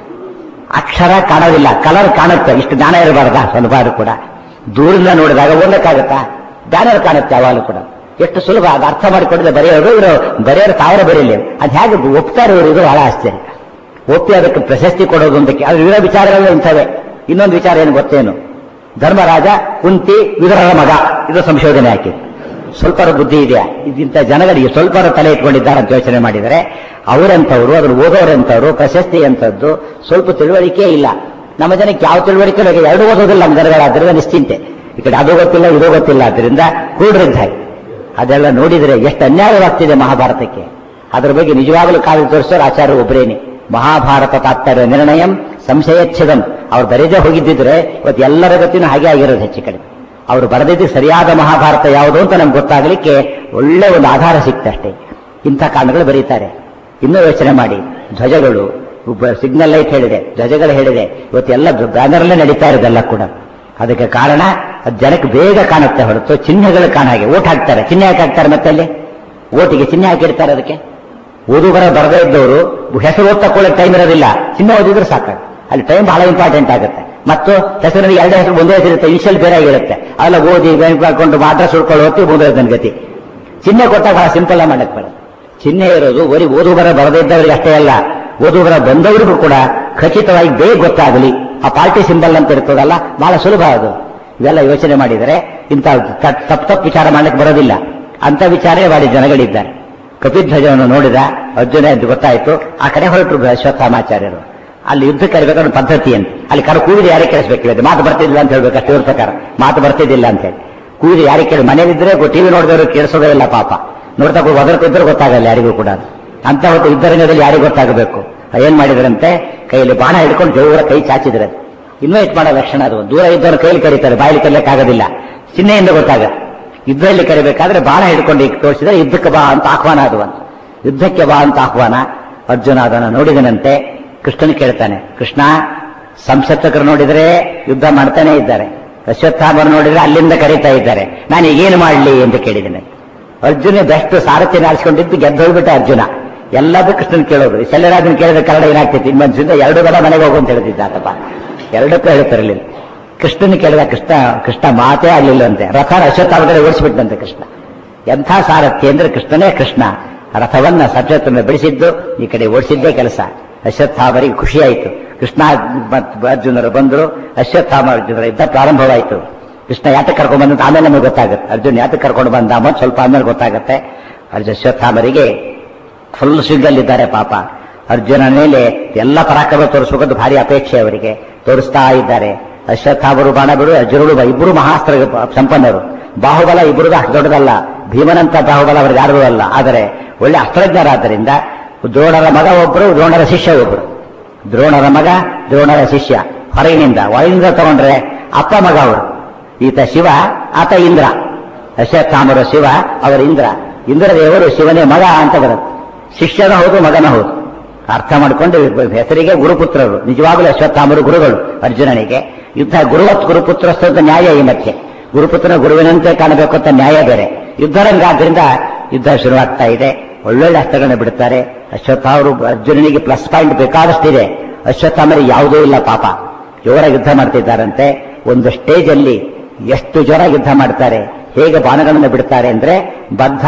ಅಕ್ಷರ ಕಾಣೋದಿಲ್ಲ ಕಲರ್ ಕಾಣುತ್ತೆ ಇಷ್ಟು ಜ್ಞಾನ ಇರಬಾರ್ದ ಸ್ವಲ್ಪ ಆದ್ರೂ ಕೂಡ ದೂರಿಂದ ನೋಡಿದಾಗ ಓದಕ್ಕಾಗತ್ತಾ ಬ್ಯಾನರ್ ಕಾಣುತ್ತೆ ಯಾವಾಗಲೂ ಕೂಡ ಎಷ್ಟು ಸುಲಭ ಅದು ಅರ್ಥ ಮಾಡಿಕೊಂಡಿದ್ರೆ ಬರೆಯೋರು ಇವರು ಬರೆಯೋರು ಸಾವಿರ ಬರೀಲಿ ಅದು ಹೇಗೆ ಒಪ್ತಾರೆ ಇವರು ಇದು ಬಹಳ ಆಶ್ಚರ್ಯ ಒಪ್ಪಿ ಅದಕ್ಕೆ ಪ್ರಶಸ್ತಿ ಕೊಡೋದು ಅಂತಕ್ಕೆ ಅದು ಇರೋ ವಿಚಾರಗಳು ಇಂಥವೇ ಇನ್ನೊಂದು ವಿಚಾರ ಏನು ಗೊತ್ತೇನು ಧರ್ಮರಾಜ ಕುಂತಿ ವಿದುರರ ಮಗ ಇದು ಸಂಶೋಧನೆ ಹಾಕಿ ಸ್ವಲ್ಪರ ಬುದ್ಧಿ ಇದೆಯಾ ಇದಿಂತ ಜನಗಳಿಗೆ ಸ್ವಲ್ಪರ ತಲೆ ಇಟ್ಕೊಂಡಿದ್ದಾರೆ ಅಂತ ಯೋಚನೆ ಮಾಡಿದರೆ ಅವರಂತವರು ಅದನ್ನು ಓದೋರಂತವರು ಪ್ರಶಸ್ತಿ ಅಂತದ್ದು ಸ್ವಲ್ಪ ತಿಳುವಳಿಕೆ ಇಲ್ಲ ನಮ್ಮ ಜನಕ್ಕೆ ಯಾವ ತಿಳುವಳಿಕೆ ಇಲ್ಲ ಎರಡು ಓದೋದಿಲ್ಲ ನಮ್ಮ ಜನಗಳಾದ್ರಿಂದ ನಿಶ್ಚಿಂತೆ ಈ ಕಡೆ ಅದು ಗೊತ್ತಿಲ್ಲ ಇದು ಗೊತ್ತಿಲ್ಲ ಅದರಿಂದ ಕೂಡ್ರಿದ್ದ ಹಾಗೆ ಅದೆಲ್ಲ ನೋಡಿದರೆ ಎಷ್ಟು ಅನ್ಯಾಯವಾಗ್ತಿದೆ ಮಹಾಭಾರತಕ್ಕೆ ಅದರ ಬಗ್ಗೆ ನಿಜವಾಗಲೂ ಕಾವ್ಯ ತೋರಿಸೋರು ಆಚಾರ್ಯ ಒಬ್ಬರೇನೆ ಮಹಾಭಾರತ ತಾತ್ಪರ್ಯ ನಿರ್ಣಯಂ ಸಂಶಯಚ್ಛದಂ ಅವ್ರು ಬರೆದೇ ಹೋಗಿದ್ದಿದ್ರೆ ಇವತ್ತು ಎಲ್ಲರ ಗತಿನೂ ಹಾಗೆ ಆಗಿರೋದು ಹೆಚ್ಚು ಕಡೆ ಅವರು ಬರೆದಿದ್ದು ಸರಿಯಾದ ಮಹಾಭಾರತ ಯಾವುದು ಅಂತ ನಮ್ಗೆ ಗೊತ್ತಾಗಲಿಕ್ಕೆ ಒಳ್ಳೆ ಒಂದು ಆಧಾರ ಸಿಕ್ತಷ್ಟೇ ಇಂಥ ಕಾರಣಗಳು ಬರೀತಾರೆ ಇನ್ನೂ ಯೋಚನೆ ಮಾಡಿ ಧ್ವಜಗಳು ಸಿಗ್ನಲ್ ಲೈಟ್ ಹೇಳಿದೆ ಧ್ವಜಗಳು ಹೇಳಿದೆ ಇವತ್ತೆಲ್ಲ ಬ್ಯಾನರ್ಲೇ ನಡೀತಾ ಇರೋದೆಲ್ಲ ಕೂಡ ಅದಕ್ಕೆ ಕಾರಣ ಅದು ಜನಕ್ಕೆ ಬೇಗ ಕಾಣುತ್ತೆ ಹೊರತು ಚಿಹ್ನೆಗಳು ಕಾಣ ಹಾಗೆ ಓಟ್ ಹಾಕ್ತಾರೆ ಚಿಹ್ನೆ ಯಾಕೆ ಹಾಕ್ತಾರೆ ಮತ್ತೆ ಅಲ್ಲಿ ಓಟಿಗೆ ಚಿಹ್ನೆ ಹಾಕಿರ್ತಾರೆ ಅದಕ್ಕೆ ಓದುಗರ ಬರದೇ ಇದ್ದವರು ಹೆಸರು ಓದ್ ತಕೊಳ್ಳೋಕೆ ಟೈಮ್ ಇರೋದಿಲ್ಲ ಚಿಹ್ನೆ ಓದಿದ್ರೆ ಸಾಕು ಅಲ್ಲಿ ಟೈಮ್ ಬಹಳ ಇಂಪಾರ್ಟೆಂಟ್ ಆಗುತ್ತೆ ಮತ್ತು ಹೆಸರಿನಲ್ಲಿ ಎರಡು ಹೆಸರು ಒಂದೇ ಹೆಸರು ಇರುತ್ತೆ ಇನಿಷಿಯಲ್ ಬೇರೆ ಆಗಿರುತ್ತೆ ಅವೆಲ್ಲ ಓದಿ ಬ್ಯಾಂಕ್ ಹಾಕೊಂಡು ಮಾತ್ರ ಸುಡ್ಕೊಳ್ಳೋ ಹೊತ್ತಿ ಮುಂದೆ ನನ್ನ ಗತಿ ಚಿಹ್ನೆ ಕೊಟ್ಟಾಗ ಬಹಳ ಸಿಂಪಲ್ ಆಗಿ ಮಾಡಕ್ ಬೇಡ ಚಿಹ್ನೆ ಇರೋದು ಬರೀ ಓದುಗರ ಬರದೇ ಇದ್ದವರಿಗೆ ಅಷ್ಟೇ ಅಲ್ಲ ಓದುಗರ ಬಂದವರಿಗೂ ಕೂಡ ಖಚಿತವಾಗಿ ಬೇಗ ಗೊತ್ತಾಗಲಿ ಆ ಪಾರ್ಟಿ ಸಿಂಬಲ್ ಅಂತ ಇರ್ತದಲ್ಲ ಬಹಳ ಸುಲಭ ಅದು ಇವೆಲ್ಲ ಯೋಚನೆ ಮಾಡಿದರೆ ಇಂಥ ತಪ್ಪು ತಪ್ಪು ವಿಚಾರ ಮಾಡ್ಲಿಕ್ಕೆ ಬರೋದಿಲ್ಲ ಅಂತ ವಿಚಾರವೇ ಮಾಡಿ ಜನಗಳಿದ್ದಾರೆ ಕಪಿಧ್ವಜವನ್ನು ನೋಡಿದ ಅರ್ಜುನ ಎಂದು ಗೊತ್ತಾಯಿತು ಆ ಕಡೆ ಹೊರಟರು ಅಶ್ವತ್ಥಾಮಾಚಾರ್ಯರು ಅಲ್ಲಿ ಯುದ್ಧ ಕರಿಬೇಕಾದ್ರೆ ಪದ್ಧತಿ ಅಂತ ಅಲ್ಲಿ ಕರೆ ಕೂವಿದ ಯಾರಿಗೆ ಕೇಳಿಸ್ಬೇಕು ಮಾತು ಬರ್ತಿದ್ದಿಲ್ಲ ಅಂತ ಹೇಳ್ಬೇಕು ಅಷ್ಟೇ ಇವ್ರ ಪ್ರಕಾರ ಮಾತು ಬರ್ತಿದ್ದಿಲ್ಲ ಅಂತ ಹೇಳಿ ಕೂವಿದ ಯಾರಿಗೆ ಕೇಳಿ ಮನೇಲಿದ್ರೆ ಟಿವಿ ನೋಡಿದವರು ಕೇಳಿಸೋದೇ ಇಲ್ಲ ಪಾಪ ನೋಡ್ತಾ ಒದರ್ತಿದ್ರೆ ಗೊತ್ತಾಗಲ್ಲ ಯಾರಿಗೂ ಕೂಡ ಅಂತ ಹೊತ್ತು ಯುದ್ಧರಂಗದಲ್ಲಿ ಯಾರಿಗೂ ಗೊತ್ತಾಗಬೇಕು ಏನ್ ಮಾಡಿದ್ರಂತೆ ಕೈಯಲ್ಲಿ ಬಾಣ ಹಿಡ್ಕೊಂಡು ಜೋರ ಕೈ ಚಾಚಿದ್ರೆ ಇನ್ವೈಟ್ ಮಾಡೋ ಲಕ್ಷಣ ಅದು ದೂರ ಇದ್ದವರು ಕೈಲಿ ಕರೀತಾರೆ ಬಾಯಲ್ಲಿ ಕಲಿಯಕ್ಕಾಗೋದಿಲ್ಲ ಚಿಹ್ನೆಯಿಂದ ಗೊತ್ತಾಗ ಯುದ್ಧದಲ್ಲಿ ಕರಿಬೇಕಾದ್ರೆ ಬಾಣ ಹಿಡ್ಕೊಂಡು ತೋರಿಸಿದ್ರೆ ಯುದ್ಧಕ್ಕೆ ಬಾ ಅಂತ ಆಹ್ವಾನ ಅದು ಅಂತ ಯುದ್ಧಕ್ಕೆ ಬಾ ಅಂತ ಆಹ್ವಾನ ಅರ್ಜುನ ಅದನ್ನು ನೋಡಿದನಂತೆ ಕೃಷ್ಣನ ಕೇಳ್ತಾನೆ ಕೃಷ್ಣ ಸಂಸತ್ತಕರು ನೋಡಿದ್ರೆ ಯುದ್ಧ ಮಾಡ್ತಾನೆ ಇದ್ದಾರೆ ಅಶ್ವತ್ಥಾಮರು ನೋಡಿದ್ರೆ ಅಲ್ಲಿಂದ ಕರೀತಾ ಇದ್ದಾರೆ ನಾನು ಈಗೇನು ಮಾಡಲಿ ಅಂತ ಕೇಳಿದ್ದೇನೆ ಅರ್ಜುನ ಬೆಸ್ಟ್ ಸಾರಥಿ ನಾರಿಸಿಕೊಂಡಿದ್ದು ಗೆದ್ದು ಹೋಗ್ಬಿಟ್ಟ ಅರ್ಜುನ ಎಲ್ಲದೂ ಕೃಷ್ಣನ್ ಕೇಳೋದು ಶಲ್ಯರಾಜನ್ ಕೇಳಿದ್ರೆ ಕನ್ನಡ ಏನಾಗ್ತೈತಿ ಇನ್ ಮನ್ಸಿಂದ ಎರಡು ಗಡ ಮನೆಗೆ ಹೋಗು ಅಂತ ಹೇಳ್ತಿದ್ದಾತಪ್ಪ ಎರಡಕ್ಕೂ ಹೇಳ್ತಿರಲಿಲ್ಲ ಕೃಷ್ಣನ್ ಕೇಳಿದ ಕೃಷ್ಣ ಕೃಷ್ಣ ಮಾತೇ ಆಗ್ಲಿಲ್ಲ ಅಂತೆ ರಥನ ಅಶ್ವತ್ಥಾಮ ಕಡೆ ಓಡಿಸ್ಬಿಟ್ಟಂತೆ ಕೃಷ್ಣ ಎಂಥ ಸಾರಥಿ ಅಂದ್ರೆ ಕೃಷ್ಣನೇ ಕೃಷ್ಣ ರಥವನ್ನ ಸಜ್ಜತನ್ನ ಬಿಡಿಸಿದ್ದು ಈ ಕಡೆ ಓಡಿಸಿದ್ದೇ ಕೆಲಸ ಅಶ್ವತ್ಥಾಮರಿಗೆ ಖುಷಿ ಆಯಿತು ಕೃಷ್ಣ ಮತ್ತು ಅರ್ಜುನರು ಬಂದರು ಅಶ್ವತ್ಥಾಮ ಅರ್ಜುನರ ಯುದ್ಧ ಪ್ರಾರಂಭವಾಯಿತು ಕೃಷ್ಣ ಯಾತಕ್ಕೆ ಕರ್ಕೊಂಡು ಬಂದಂತ ಆಮೇಲೆ ನಮಗೆ ಗೊತ್ತಾಗುತ್ತೆ ಅರ್ಜುನ್ ಯಾತಕ್ಕೆ ಕರ್ಕೊಂಡು ಬಂದ ಮತ್ತು ಸ್ವಲ್ಪ ಆಮೇಲೆ ಗೊತ್ತಾಗುತ್ತೆ ಅರ್ಜುನ್ ಅಶ್ವತ್ಥಾಮರಿಗೆ ಫುಲ್ ಸ್ವಿಂಗಲ್ಲಿದ್ದಾರೆ ಪಾಪ ಅರ್ಜುನ ಮೇಲೆ ಎಲ್ಲ ಪರಾಕ್ರಮ ತೋರಿಸಬೇಕಂತ ಭಾರಿ ಅಪೇಕ್ಷೆ ಅವರಿಗೆ ತೋರಿಸ್ತಾ ಇದ್ದಾರೆ ಅಶ್ವತ್ಥಾಮರು ಬಾಣ ಬಿಡು ಅರ್ಜುನರು ಇಬ್ಬರು ಮಹಾಸ್ತ್ರ ಸಂಪನ್ನರು ಬಾಹುಬಲ ಇಬ್ಬರದು ಅಷ್ಟು ದೊಡ್ಡದಲ್ಲ ಭೀಮನಂತ ಬಾಹುಬಲ ಅವರಿಗೆ ಯಾರಿಗೂ ಅಲ್ಲ ಆದರೆ ಒಳ್ಳೆ ಅಸ್ತ್ರಜ್ಞರಾದ್ದರಿಂದ ದ್ರೋಣರ ಮಗ ಒಬ್ಬರು ದ್ರೋಣರ ಶಿಷ್ಯ ಒಬ್ಬರು ದ್ರೋಣರ ಮಗ ದ್ರೋಣರ ಶಿಷ್ಯ ಹೊರಗಿನಿಂದ ಒಳಗಿನಿಂದ ತಗೊಂಡ್ರೆ ಅಪ್ಪ ಮಗ ಅವರು ಈತ ಶಿವ ಆತ ಇಂದ್ರ ಅಶ್ವತ್ಥಾಮರ ಶಿವ ಅವರ ಇಂದ್ರ ಇಂದ್ರದೇವರು ಶಿವನೇ ಮಗ ಅಂತ ಬರುತ್ತೆ ಶಿಷ್ಯನ ಹೌದು ಮಗನ ಹೌದು ಅರ್ಥ ಮಾಡಿಕೊಂಡು ಹೆಸರಿಗೆ ಗುರುಪುತ್ರರು ನಿಜವಾಗಲೂ ಅಶ್ವತ್ಥಾಮರು ಗುರುಗಳು ಅರ್ಜುನನಿಗೆ ಯುದ್ಧ ಗುರುವತ್ ಗುರುಪುತ್ರಸ್ಥ ಅಂತ ನ್ಯಾಯ ಈ ಮಧ್ಯೆ ಗುರುಪುತ್ರನ ಗುರುವಿನಂತೆ ಕಾಣಬೇಕು ಅಂತ ನ್ಯಾಯ ಬೇರೆ ಯುದ್ಧರಂಗ ಆದ್ರಿಂದ ಯುದ್ಧ ಶುರುವಾಗ್ತಾ ಇದೆ ಒಳ್ಳೊಳ್ಳೆ ಅಸ್ತ್ರಗಳನ್ನ ಬಿಡುತ್ತಾರೆ ಅಶ್ವತ್ಥಾಮರು ಅರ್ಜುನನಿಗೆ ಪ್ಲಸ್ ಪಾಯಿಂಟ್ ಬೇಕಾದಷ್ಟಿದೆ ಅಶ್ವತ್ಥಾಮರಿಗೆ ಯಾವುದೂ ಇಲ್ಲ ಪಾಪ ಜೋರ ಯುದ್ಧ ಮಾಡ್ತಿದ್ದಾರಂತೆ ಒಂದು ಸ್ಟೇಜ್ ಅಲ್ಲಿ ಎಷ್ಟು ಜೋರ ಯುದ್ಧ ಮಾಡ್ತಾರೆ ಹೇಗೆ ಬಾಣಗಳನ್ನು ಬಿಡ್ತಾರೆ ಅಂದ್ರೆ ಬದ್ಧ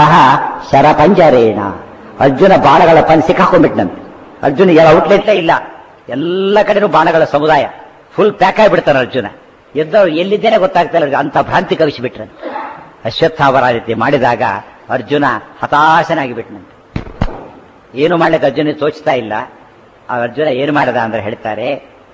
ಶರಪಂಜರೇಣ ಅರ್ಜುನ ಬಾಣಗಳ ಪನ್ ಸಿಕ್ಕಾಕೊಂಡ್ಬಿಟ್ನಂತೆ ಅರ್ಜುನ ಯಾವ ಔಟ್ಲೆಟ್ಲೇ ಇಲ್ಲ ಎಲ್ಲ ಕಡೆನೂ ಬಾಣಗಳ ಸಮುದಾಯ ಫುಲ್ ಪ್ಯಾಕ್ ಆಗಿಬಿಡ್ತಾನೆ ಅರ್ಜುನ ಎದ್ದವ್ರು ಎಲ್ಲಿದ್ದೇನೆ ಗೊತ್ತಾಗ್ತಾ ಇಲ್ಲ ಅಂತ ಭ್ರಾಂತಿ ಕವಿಸಿಬಿಟ್ರೆ ಅಶ್ವತ್ಥಾವರ ರೀತಿ ಮಾಡಿದಾಗ ಅರ್ಜುನ ಹತಾಶನಾಗಿ ಬಿಟ್ನಂತೆ ಏನು ಮಾಡ್ಲಿಕ್ಕೆ ಅರ್ಜುನ ತೋಚ್ತಾ ಇಲ್ಲ ಆ ಅರ್ಜುನ ಏನು ಮಾಡದ ಅಂದ್ರೆ ಹೇಳ್ತಾರೆ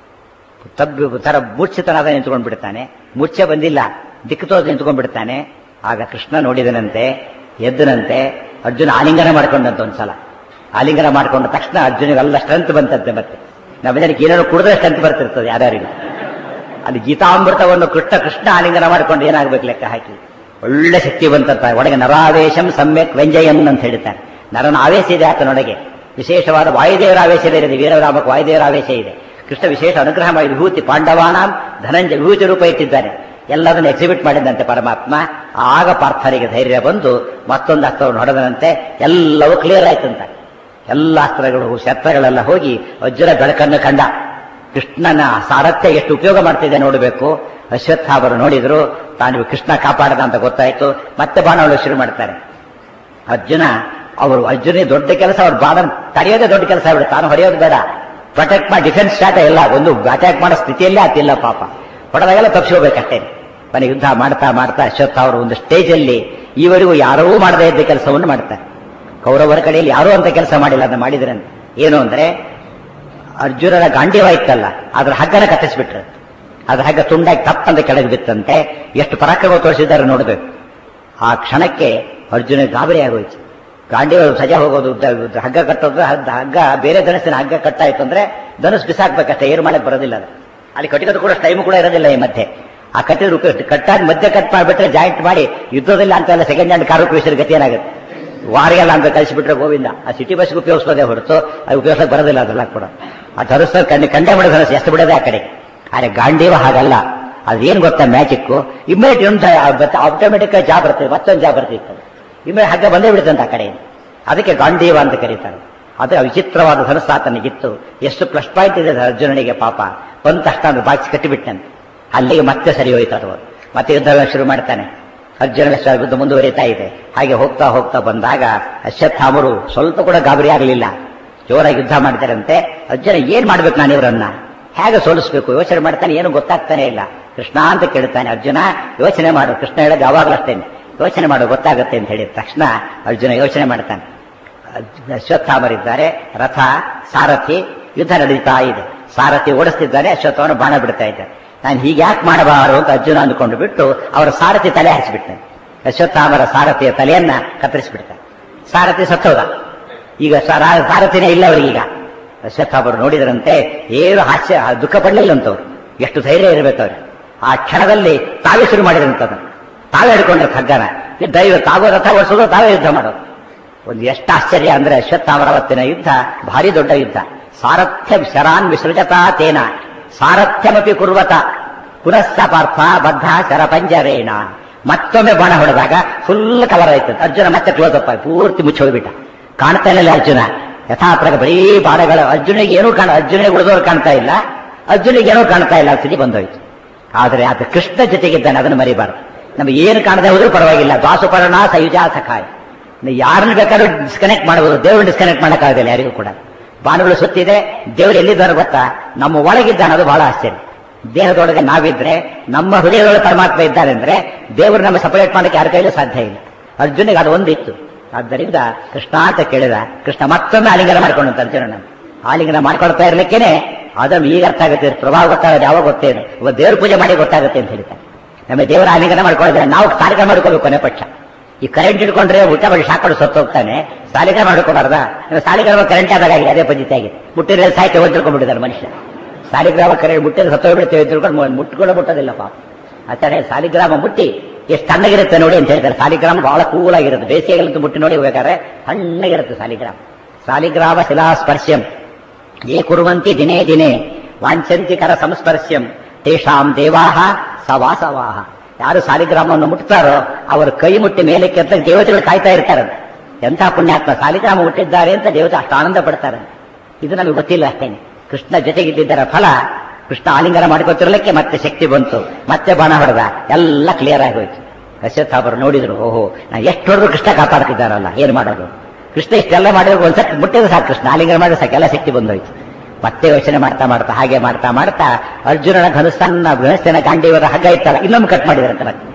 ತಬ್ಬು ತರ ಮೂರ್ಛಿತನಾದ ನಿಂತ್ಕೊಂಡು ಬಿಡ್ತಾನೆ ಮೂರ್ಛೆ ಬಂದಿಲ್ಲ ದಿಕ್ಕು ತೋದು ನಿಂತ್ಕೊಂಡು ಬಿಡ್ತಾನೆ ಆಗ ಕೃಷ್ಣ ನೋಡಿದನಂತೆ ಎದ್ದನಂತೆ ಅರ್ಜುನ ಆಲಿಂಗನ ಮಾಡ್ಕೊಂಡಂತ ಒಂದ್ಸಲ ಆಲಿಂಗನ ಮಾಡ್ಕೊಂಡ ತಕ್ಷಣ ಅರ್ಜುನಿಗೆಲ್ಲ ಸ್ಟ್ರೆಂತ್ ಬಂತಂತೆ ಮತ್ತೆ ನಮ್ಮ ಜನಕ್ಕೆ ಏನಾದ್ರು ಕುಡಿದ್ರೆ ಸ್ಟ್ರೆಂತ್ ಬರ್ತಿರ್ತದೆ ಯಾರ್ಯಾರಿಗೂ ಅಲ್ಲಿ ಗೀತಾಮೃತವನ್ನು ಕೃಷ್ಣ ಕೃಷ್ಣ ಆಲಿಂಗನ ಮಾಡ್ಕೊಂಡು ಏನಾಗ್ಬೇಕು ಲೆಕ್ಕ ಹಾಕಿ ಒಳ್ಳೆ ಶಕ್ತಿವಂತ ಒಳಗೆ ನರಾವೇಶಂ ಸಮ್ಯಕ್ ವ್ಯಂಜಯನ್ ಅಂತ ಹೇಳ್ತಾರೆ ನರನ ಆವೇಶ ಇದೆ ಆತನೊಳಗೆ ವಿಶೇಷವಾದ ವಾಯುದೇವರ ಆವೇಶ ಇದೆ ವೀರರಾಮಕ್ಕೆ ವಾಯುದೇವರ ಆವೇಶ ಇದೆ ಕೃಷ್ಣ ವಿಶೇಷ ಅನುಗ್ರಹ ಮಾಡಿ ವಿಭೂತಿ ಪಾಂಡವಾನಾಂ ಧನಂಜಯ ವಿಭೂತಿ ರೂಪ ಇಟ್ಟಿದ್ದಾನೆ ಎಲ್ಲದನ್ನು ಎಕ್ಸಿಬಿಟ್ ಮಾಡಿದಂತೆ ಪರಮಾತ್ಮ ಆಗ ಪಾರ್ಥನಿಗೆ ಧೈರ್ಯ ಬಂದು ಮತ್ತೊಂದು ಅಸ್ತ್ರವನ್ನು ಹೊಡೆದನಂತೆ ಎಲ್ಲವೂ ಕ್ಲಿಯರ್ ಆಯ್ತಂತ ಎಲ್ಲ ಅಸ್ತ್ರಗಳು ಶಸ್ತ್ರಗಳೆಲ್ಲ ಹೋಗಿ ವಜ್ರ ಬೆಳಕನ್ನು ಕಂಡ ಕೃಷ್ಣನ ಸಾರಥ್ಯ ಎಷ್ಟು ಉಪಯೋಗ ಮಾಡ್ತಿದೆ ನೋಡಬೇಕು ಅಶ್ವತ್ಥಾಮರು ನೋಡಿದ್ರು ತಾನು ಕೃಷ್ಣ ಕಾಪಾಡದ ಅಂತ ಗೊತ್ತಾಯ್ತು ಮತ್ತೆ ಬಾಣಗಳು ಶುರು ಮಾಡ್ತಾರೆ ಅರ್ಜುನ ಅವರು ಅರ್ಜುನ ದೊಡ್ಡ ಕೆಲಸ ಅವ್ರ ಬಾಣ ತಡೆಯೋದೇ ದೊಡ್ಡ ಕೆಲಸ ಬಿಡು ತಾನು ಹೊಡೆಯೋದು ಬೇಡ ಪ್ರೊಟೆಕ್ಟ್ ಮಾಡಿ ಡಿಫೆನ್ಸ್ ಸ್ಟಾರ್ಟ್ ಇಲ್ಲ ಒಂದು ಅಟ್ಯಾಕ್ ಮಾಡೋ ಸ್ಥಿತಿಯಲ್ಲೇ ಆತಿಲ್ಲ ಪಾಪ ಹೊಡೆದಾಗೆಲ್ಲ ತಪ್ಪಿಸ್ಕೋಬೇಕಷ್ಟೇ ಮನೆ ಯುದ್ಧ ಮಾಡ್ತಾ ಮಾಡ್ತಾ ಅಶ್ವತ್ಥ ಅವರು ಒಂದು ಸ್ಟೇಜಲ್ಲಿ ಈವರೆಗೂ ಯಾರೂ ಮಾಡದೇ ಇದ್ದ ಕೆಲಸವನ್ನು ಮಾಡ್ತಾರೆ ಕೌರವರ ಕಡೆಯಲ್ಲಿ ಯಾರೂ ಅಂತ ಕೆಲಸ ಮಾಡಿಲ್ಲ ಅದನ್ನ ಮಾಡಿದ್ರೆ ಏನು ಅಂದ್ರೆ ಅರ್ಜುನನ ಗಾಂಡೀವ ಇತ್ತಲ್ಲ ಅದ್ರ ಹಗ್ಗನ ಕತ್ತಿಸ್ಬಿಟ್ರು ಅದ್ರ ಹಗ್ಗ ತುಂಡಾಗಿ ತಪ್ಪಂತ ಕೆಳಗೆ ಬಿತ್ತಂತೆ ಎಷ್ಟು ಪರಾಕ್ರಮ ತೋರಿಸಿದ್ದಾರೆ ನೋಡಬೇಕು ಆ ಕ್ಷಣಕ್ಕೆ ಅರ್ಜುನ ಗಾಬರಿ ಆಗೋಯ್ತು ಗಾಂಡೀವ ಸಜಾ ಹೋಗೋದು ಉದ್ದ- ಉದ್ದ ಹಗ್ಗ ಕಟ್ಟೋದು ಹಗ್ಗ- ಹಗ್ಗ ಬೇರೆ ಧನಸ್ಸಿನ ಹಗ್ಗ ಕಟ್ಟಾಯ್ತು ಅಂದ್ರೆ ಧನಸ್ ಬಿಸಾಕ್ಬೇಕಷ್ಟೇ ಏನು ಮಾಡಕ್ ಬರೋದಿಲ್ಲ ಅದು ಅಲ್ಲಿ ಕಟ್ಟಿಗೋದು ಕೂಡ ಟೈಮ್ ಕೂಡ ಇರೋದಿಲ್ಲ ಈ ಮಧ್ಯೆ ಆ ಕಟ್ಟಿದ ಉಪಯೋಗ ಕಟ್ಟಾದ ಮಧ್ಯೆ ಕಟ್ ಮಾಡಿಬಿಟ್ರೆ ಜಾಯಿಂಟ್ ಮಾಡಿ ಯುದ್ಧದಲ್ಲಿ ಅಂತ ಎಲ್ಲ ಸೆಕೆಂಡ್ ಹ್ಯಾಂಡ್ ಕಾರು ಉಪಯೋಗಿಸಿದ ಗತಿ ಏನಾಗುತ್ತೆ ವಾರಿಗೆಲ್ಲ ಅಂತ ಕಳಿಸಿಬಿಟ್ರೆ ಗೋವಿಂದ ಆ ಸಿಟಿ ಬಸ್ಗೆ ಉಪಯೋಗಿಸೋದೇ ಹೊರತು ಅದು ಉಪಯೋಗಕ್ಕೆ ಬರೋದಿಲ್ಲ ಅದೆಲ್ಲ ಕೂಡ ಆ ಧನಸ್ಸ ಕಂಡು ಕಂಡೇ ಬಿಡೋ ಧನಸ್ಸು ಎಷ್ಟು ಬಿಡೋದೇ ಆ ಕಡೆ ಆದ್ರೆ ಗಾಂಡೀವ ಹಾಗಲ್ಲ ಅದೇನು ಗೊತ್ತಾ ಮ್ಯಾಜಿಕ್ ಇಮ್ಮಿಡಿಯೇಟ್ ಒಂದು ಆಟೋಮೆಟಿಕ್ ಜಾಬ್ ಬರ್ತದೆ ಮತ್ತೊಂದು ಜಾಬ್ ಬರ್ತಿತ್ತು ಇಮ್ಮಿಡಿಯೇಟ್ ಹಗ್ಗ ಬಂದೇ ಬಿಡುತ್ತಂತ ಆ ಕಡೆ ಅದಕ್ಕೆ ಗಾಂಡೀವ ಅಂತ ಕರೀತಾರೆ ಅದು ವಿಚಿತ್ರವಾದ ಧನಸ್ಸು ಆತನಿಗಿತ್ತು ಎಷ್ಟು ಪ್ಲಸ್ ಪಾಯಿಂಟ್ ಇದೆ ಅರ್ಜುನನಿಗೆ ಪಾಪ ಬಂದ ತಕ್ಷಣ ಅದು ಬಾಕ್ಸ್ ಕಟ್ಟಿಬಿಟ್ಟಂತೆ ಅಲ್ಲಿಗೆ ಮತ್ತೆ ಸರಿ ಹೋಯ್ತು ಅದು ಮತ್ತೆ ಯುದ್ಧ ಶುರು ಮಾಡ್ತಾನೆ ಅರ್ಜುನ ಯುದ್ಧ ಮುಂದುವರಿತಾ ಇದೆ ಹಾಗೆ ಹೋಗ್ತಾ ಹೋಗ್ತಾ ಬಂದಾಗ ಅಶ್ವತ್ಥಾಮರು ಸ್ವಲ್ಪ ಕೂಡ ಗಾಬರಿ ಆಗಲಿಲ್ಲ ಜೋರಾಗಿ ಯುದ್ಧ ಮಾಡ್ತಾರಂತೆ ಅರ್ಜುನ ಏನ್ ಮಾಡ್ಬೇಕು ನಾನು ಇವರನ್ನ ಹೇಗೆ ಸೋಲಿಸ್ಬೇಕು ಯೋಚನೆ ಮಾಡ್ತಾನೆ ಏನು ಗೊತ್ತಾಗ್ತಾನೆ ಇಲ್ಲ ಕೃಷ್ಣ ಅಂತ ಕೇಳ್ತಾನೆ ಅರ್ಜುನ ಯೋಚನೆ ಮಾಡು ಕೃಷ್ಣ ಹೇಳೋದು ಯಾವಾಗಲೂ ಅಷ್ಟೇನೆ ಯೋಚನೆ ಮಾಡು ಗೊತ್ತಾಗುತ್ತೆ ಅಂತ ಹೇಳಿದ ತಕ್ಷಣ ಅರ್ಜುನ ಯೋಚನೆ ಮಾಡ್ತಾನೆ ಅಶ್ವತ್ಥಾಮರಿದ್ದಾರೆ ರಥ ಸಾರಥಿ ಯುದ್ಧ ನಡೀತಾ ಇದೆ ಸಾರಥಿ ಓಡಿಸ್ತಿದ್ದಾನೆ ಅಶ್ವತ್ಥವನ್ನು ಬಾಣ ಬಿಡ್ತಾ ಇದ್ದಾರೆ ನಾನು ಹೀಗೆ ಯಾಕೆ ಮಾಡಬಾರು ಅಂತ ಅರ್ಜುನ ಅಂದುಕೊಂಡು ಬಿಟ್ಟು ಅವರ ಸಾರಥಿ ತಲೆ ಹಾರಿಸಿಬಿಡ್ತಾನೆ ಅಶ್ವತ್ಥಾಮರ ಸಾರಥಿಯ ತಲೆಯನ್ನ ಕತ್ತರಿಸಿಬಿಡ್ತಾನೆ ಸಾರಥಿ ಸತ್ತೋದ ಈಗ ಸಾರ- ಸಾರಥಿನೇ ಇಲ್ಲ ಅವರಿಗೀಗ ಅಶ್ವತ್ಥಾಮರು ನೋಡಿದ್ರಂತೆ ಏನು ಹಾಸ್ಯ ದುಃಖ ಪಡಲಿಲ್ಲಂತವ್ರು ಎಷ್ಟು ಧೈರ್ಯ ಇರಬೇಕವ್ರು ಆ ಕ್ಷಣದಲ್ಲಿ ತಾವೇ ಶುರು ಮಾಡಿದ್ರಂತದ ತಾವೇ ಹಿಡ್ಕೊಂಡ್ರೆ ಖಗ್ಗನ ಈ ದೈವ ತಾವೇ ರಥ ಓಡಿಸೋದು ತಾವೇ ಯುದ್ಧ ಮಾಡೋದು ಒಂದು ಎಷ್ಟು ಆಶ್ಚರ್ಯ ಅಂದ್ರೆ ಅಶ್ವತ್ಥಾಮರ ಅವತ್ತಿನ ಯುದ್ಧ ಭಾರಿ ದೊಡ್ಡ ಯುದ್ಧ ಸಾರಥ್ಯ ಶರಾನ್ ವಿಸೃಜತಾ ತೇನ ಸಾರಥ್ಯಮಪಿ ಕುರ್ವತ ಪುನಸ್ಸ ಪಾರ್ಥ ಬದ್ಧ ಶರಪಂಜರೇಣ ಮತ್ತೊಮ್ಮೆ ಬಾಣ ಹೊಡೆದಾಗ ಫುಲ್ ಕವರ್ ಆಯ್ತು ಅರ್ಜುನ ಮತ್ತೆ ಕ್ಲೋಸ್ ಅಪ್ ಆಗಿ ಪೂರ್ತಿ ಮುಚ್ಚಿ ಹೋಗ್ಬಿಟ್ಟ ಕಾಣ್ತಾ ಇಲ್ಲ ಅರ್ಜುನ ಯಥಾಪ್ರಗ ಬರೀ ಬಾಣಗಳು ಅರ್ಜುನಿಗೆ ಏನೂ ಕಾಣ ಅರ್ಜುನಿಗೆ ಉಳಿದವರು ಕಾಣ್ತಾ ಇಲ್ಲ ಅರ್ಜುನಿಗೆ ಏನೂ ಕಾಣ್ತಾ ಇಲ್ಲ ಸ್ಥಿತಿ ಬಂದೋಯ್ತು ಆದರೆ ಆತ ಕೃಷ್ಣ ಜೊತೆಗಿದ್ದಾನೆ ಅದನ್ನು ಮರಿಬಾರ್ದು ನಮಗೆ ಏನು ಕಾಣದೆ ಹೋದ್ರೂ ಪರವಾಗಿಲ್ಲ ದಾಸುಪರ್ಣ ಸಯುಜಾ ಸಖಾಯ್ ನೀವು ಯಾರನ್ನ ಬೇಕಾದ್ರೂ ಡಿಸ್ಕನೆಕ್ಟ್ ಮಾಡಬಹುದು ದೇವ್ರನ್ನ ಡಿಸ್ಕನೆಕ್ಟ್ ಮಾಡೋಕ್ಕಾಗಲ್ಲ ಯಾರಿಗೂ ಕೂಡ ಬಾಣಗಳು ಸುತ್ತಿದೆ ದೇವ್ರು ಎಲ್ಲಿದ್ದಾರೆ ಗೊತ್ತಾ ನಮ್ಮ ಒಳಗಿದ್ದಾನೆ ಅದು ಬಹಳ ಆಶ್ಚರ್ಯ ದೇಹದೊಳಗೆ ನಾವಿದ್ರೆ ನಮ್ಮ ಹೃದಯದೊಳಗೆ ಪರಮಾತ್ಮ ಇದ್ದಾನೆ ಅಂದ್ರೆ ದೇವರು ನಮ್ಮ ಸಪರೇಟ್ ಮಾಡಕ್ಕೆ ಯಾರ ಕೈಲೂ ಸಾಧ್ಯ ಇಲ್ಲ ಅರ್ಜುನಿಗೆ ಅದು ಒಂದಿತ್ತು ಆದ್ದರಿಂದ ಕೃಷ್ಣ ಅಂತ ಕೇಳಿದ ಕೃಷ್ಣ ಮತ್ತೊಮ್ಮೆ ಆಲಿಂಗನ ಮಾಡ್ಕೊಂಡಂತ ಅರ್ಜುನ ಆಲಿಂಗನ ಮಾಡ್ಕೊಳ್ತಾ ಇರ್ಲಿಕ್ಕೇನೆ ಅದನ್ನು ಈಗ ಅರ್ಥ ಆಗುತ್ತೆ ಇದ್ರ ಪ್ರಭಾವ ಗೊತ್ತಾಗುತ್ತೆ ಯಾವಾಗ ಗೊತ್ತೇನು ಒಬ್ಬ ದೇವ್ರ ಪೂಜೆ ಮಾಡಿ ಗೊತ್ತಾಗುತ್ತೆ ಅಂತ ಹೇಳ್ತಾರೆ ನಮ್ಮ ದೇವರ ಆಲಿಂಗನ ಮಾಡ್ಕೊಳ್ಳಿದ್ರೆ ನಾವು ಕಾರ್ಯಕ್ರಮ ಮಾಡ್ಕೋಬೇಕು ಕೊನೆ ಪಕ್ಷ ಈ ಕರೆಂಟ್ ಹಿಡ್ಕೊಂಡ್ರೆ ಊಟ ಮಾಡಿ ಶಾಕೊಂಡು ಸತ್ತು ಹೋಗ್ತಾನೆ ಸಾಲಿಗ್ರಾಮ ಮಾಡ್ಕೋಬಾರ್ದ ಸಾಲಿಗ್ರಾಮ ಕರೆಂಟ್ ಆದಾಗ ಆಗಿದೆ ಅದೇ ಪದ್ಧತಿ ಆಗಿದೆ ಮುಟ್ಟಿದ್ರೆ ಸಾಯ್ತೆ ಹೋಗಿ ತಿಳ್ಕೊಂಡ್ಬಿಟ್ಟಿದ್ದಾರೆ ಮನುಷ್ಯ ಸಾಲಿಗ್ರಾಮ ಕರೆಂಟ್ ಮುಟ್ಟಿದ್ರೆ ಸತ್ತೋಗ್ಬಿಡ್ತೇವೆ ತಿಳ್ಕೊಂಡು ಮುಟ್ಕೊಂಡು ಮುಟ್ಟೋದಿಲ್ಲ ಪಾಪ ಆಚಾರ್ಯ ಸಾಲಿಗ್ರಾಮ ಮುಟ್ಟಿ ಎಷ್ಟು ತಣ್ಣಗಿರುತ್ತೆ ನೋಡಿ ಅಂತ ಹೇಳ್ತಾರೆ ಸಾಲಿಗ್ರಾಮ ಬಹಳ ಕೂಲ್ ಆಗಿರುತ್ತೆ ಬೇಸಿಗೆಗಂತೂ ಮುಟ್ಟಿ ನೋಡಿ ಹೋಗ್ಬೇಕಾದ್ರೆ ತಣ್ಣಗಿರುತ್ತೆ ಸಾಲಿಗ್ರಾಮ ಸಾಲಿಗ್ರಾಮ ಶಿಲಾಸ್ಪರ್ಶ್ಯಂ ಯೇ ಕುರುವಂತಿ ದಿನೇ ದಿನೇ ವಾಂಛಂತಿ ಕರ ಸಂಸ್ಪರ್ಶ್ಯಂ ತೇಷಾಂ ದೇವಾಹ ಸವಾಸವಾಹ ಯಾರು ಸಾಲಿಗ್ರಾಮವನ್ನು ಮುಟ್ತಾರೋ ಅವರ ಕೈ ಮುಟ್ಟಿ ಮೇಲಕ್ಕೆ ಅಂತ ದೇವತೆಗಳು ಕಾಯ್ತಾ ಇರ್ತಾರೆ ಎಂಥ ಪುಣ್ಯಾತ್ಮ ಸಾಲಿಗ್ರಾಮ ಮುಟ್ಟಿದ್ದಾರೆ ಅಂತ ದೇವತೆ ಅಷ್ಟು ಆನಂದ ಪಡ್ತಾರೆ ಇದು ನಮಗೆ ಗೊತ್ತಿಲ್ಲ ಅಷ್ಟೇನೆ ಕೃಷ್ಣ ಜೊತೆಗಿದ್ದರ ಫಲ ಕೃಷ್ಣ ಆಲಿಂಗನ ಮಾಡ್ಕೊತಿರ್ಲಿಕ್ಕೆ ಮತ್ತೆ ಶಕ್ತಿ ಬಂತು ಮತ್ತೆ ಬಾಣ ಹೊಡೆದ ಎಲ್ಲ ಕ್ಲಿಯರ್ ಆಗಿ ಹೋಯ್ತು ಅಶ್ವತ್ಥಾಪರು ನೋಡಿದ್ರು ಓಹೋ ನಾ ಎಷ್ಟು ಹೊಡೆದ್ರು ಕೃಷ್ಣ ಕಾಪಾಡ್ತಿದ್ದಾರಲ್ಲ ಏನ್ ಮಾಡೋದು ಕೃಷ್ಣ ಇಷ್ಟೆಲ್ಲ ಮಾಡಿದ್ರು ಒಂದ್ಸತಿ ಮುಟ್ಟಿದ್ರೆ ಸಾಕು ಕೃಷ್ಣ ಆಲಿಂಗನ ಮಾಡಿದ್ರೆ ಸಾಕು ಎಲ್ಲ ಶಕ್ತಿ ಬಂದೋಯ್ತು ಮತ್ತೆ ಯೋಚನೆ ಮಾಡ್ತಾ ಮಾಡ್ತಾ ಹಾಗೆ ಮಾಡ್ತಾ ಮಾಡ್ತಾ ಅರ್ಜುನನ ಧನುಸ್ಸನ್ನ ಧನುಸ್ಸಿನ ಗಾಂಡೀವರ ಹಗ್ಗ ಇತ್ತಲ್ಲ ಇನ್ನೊಮ್ಮೆ ಕಟ್ ಮಾಡಿದ್ರಂತೆ ಮತ್ತೆ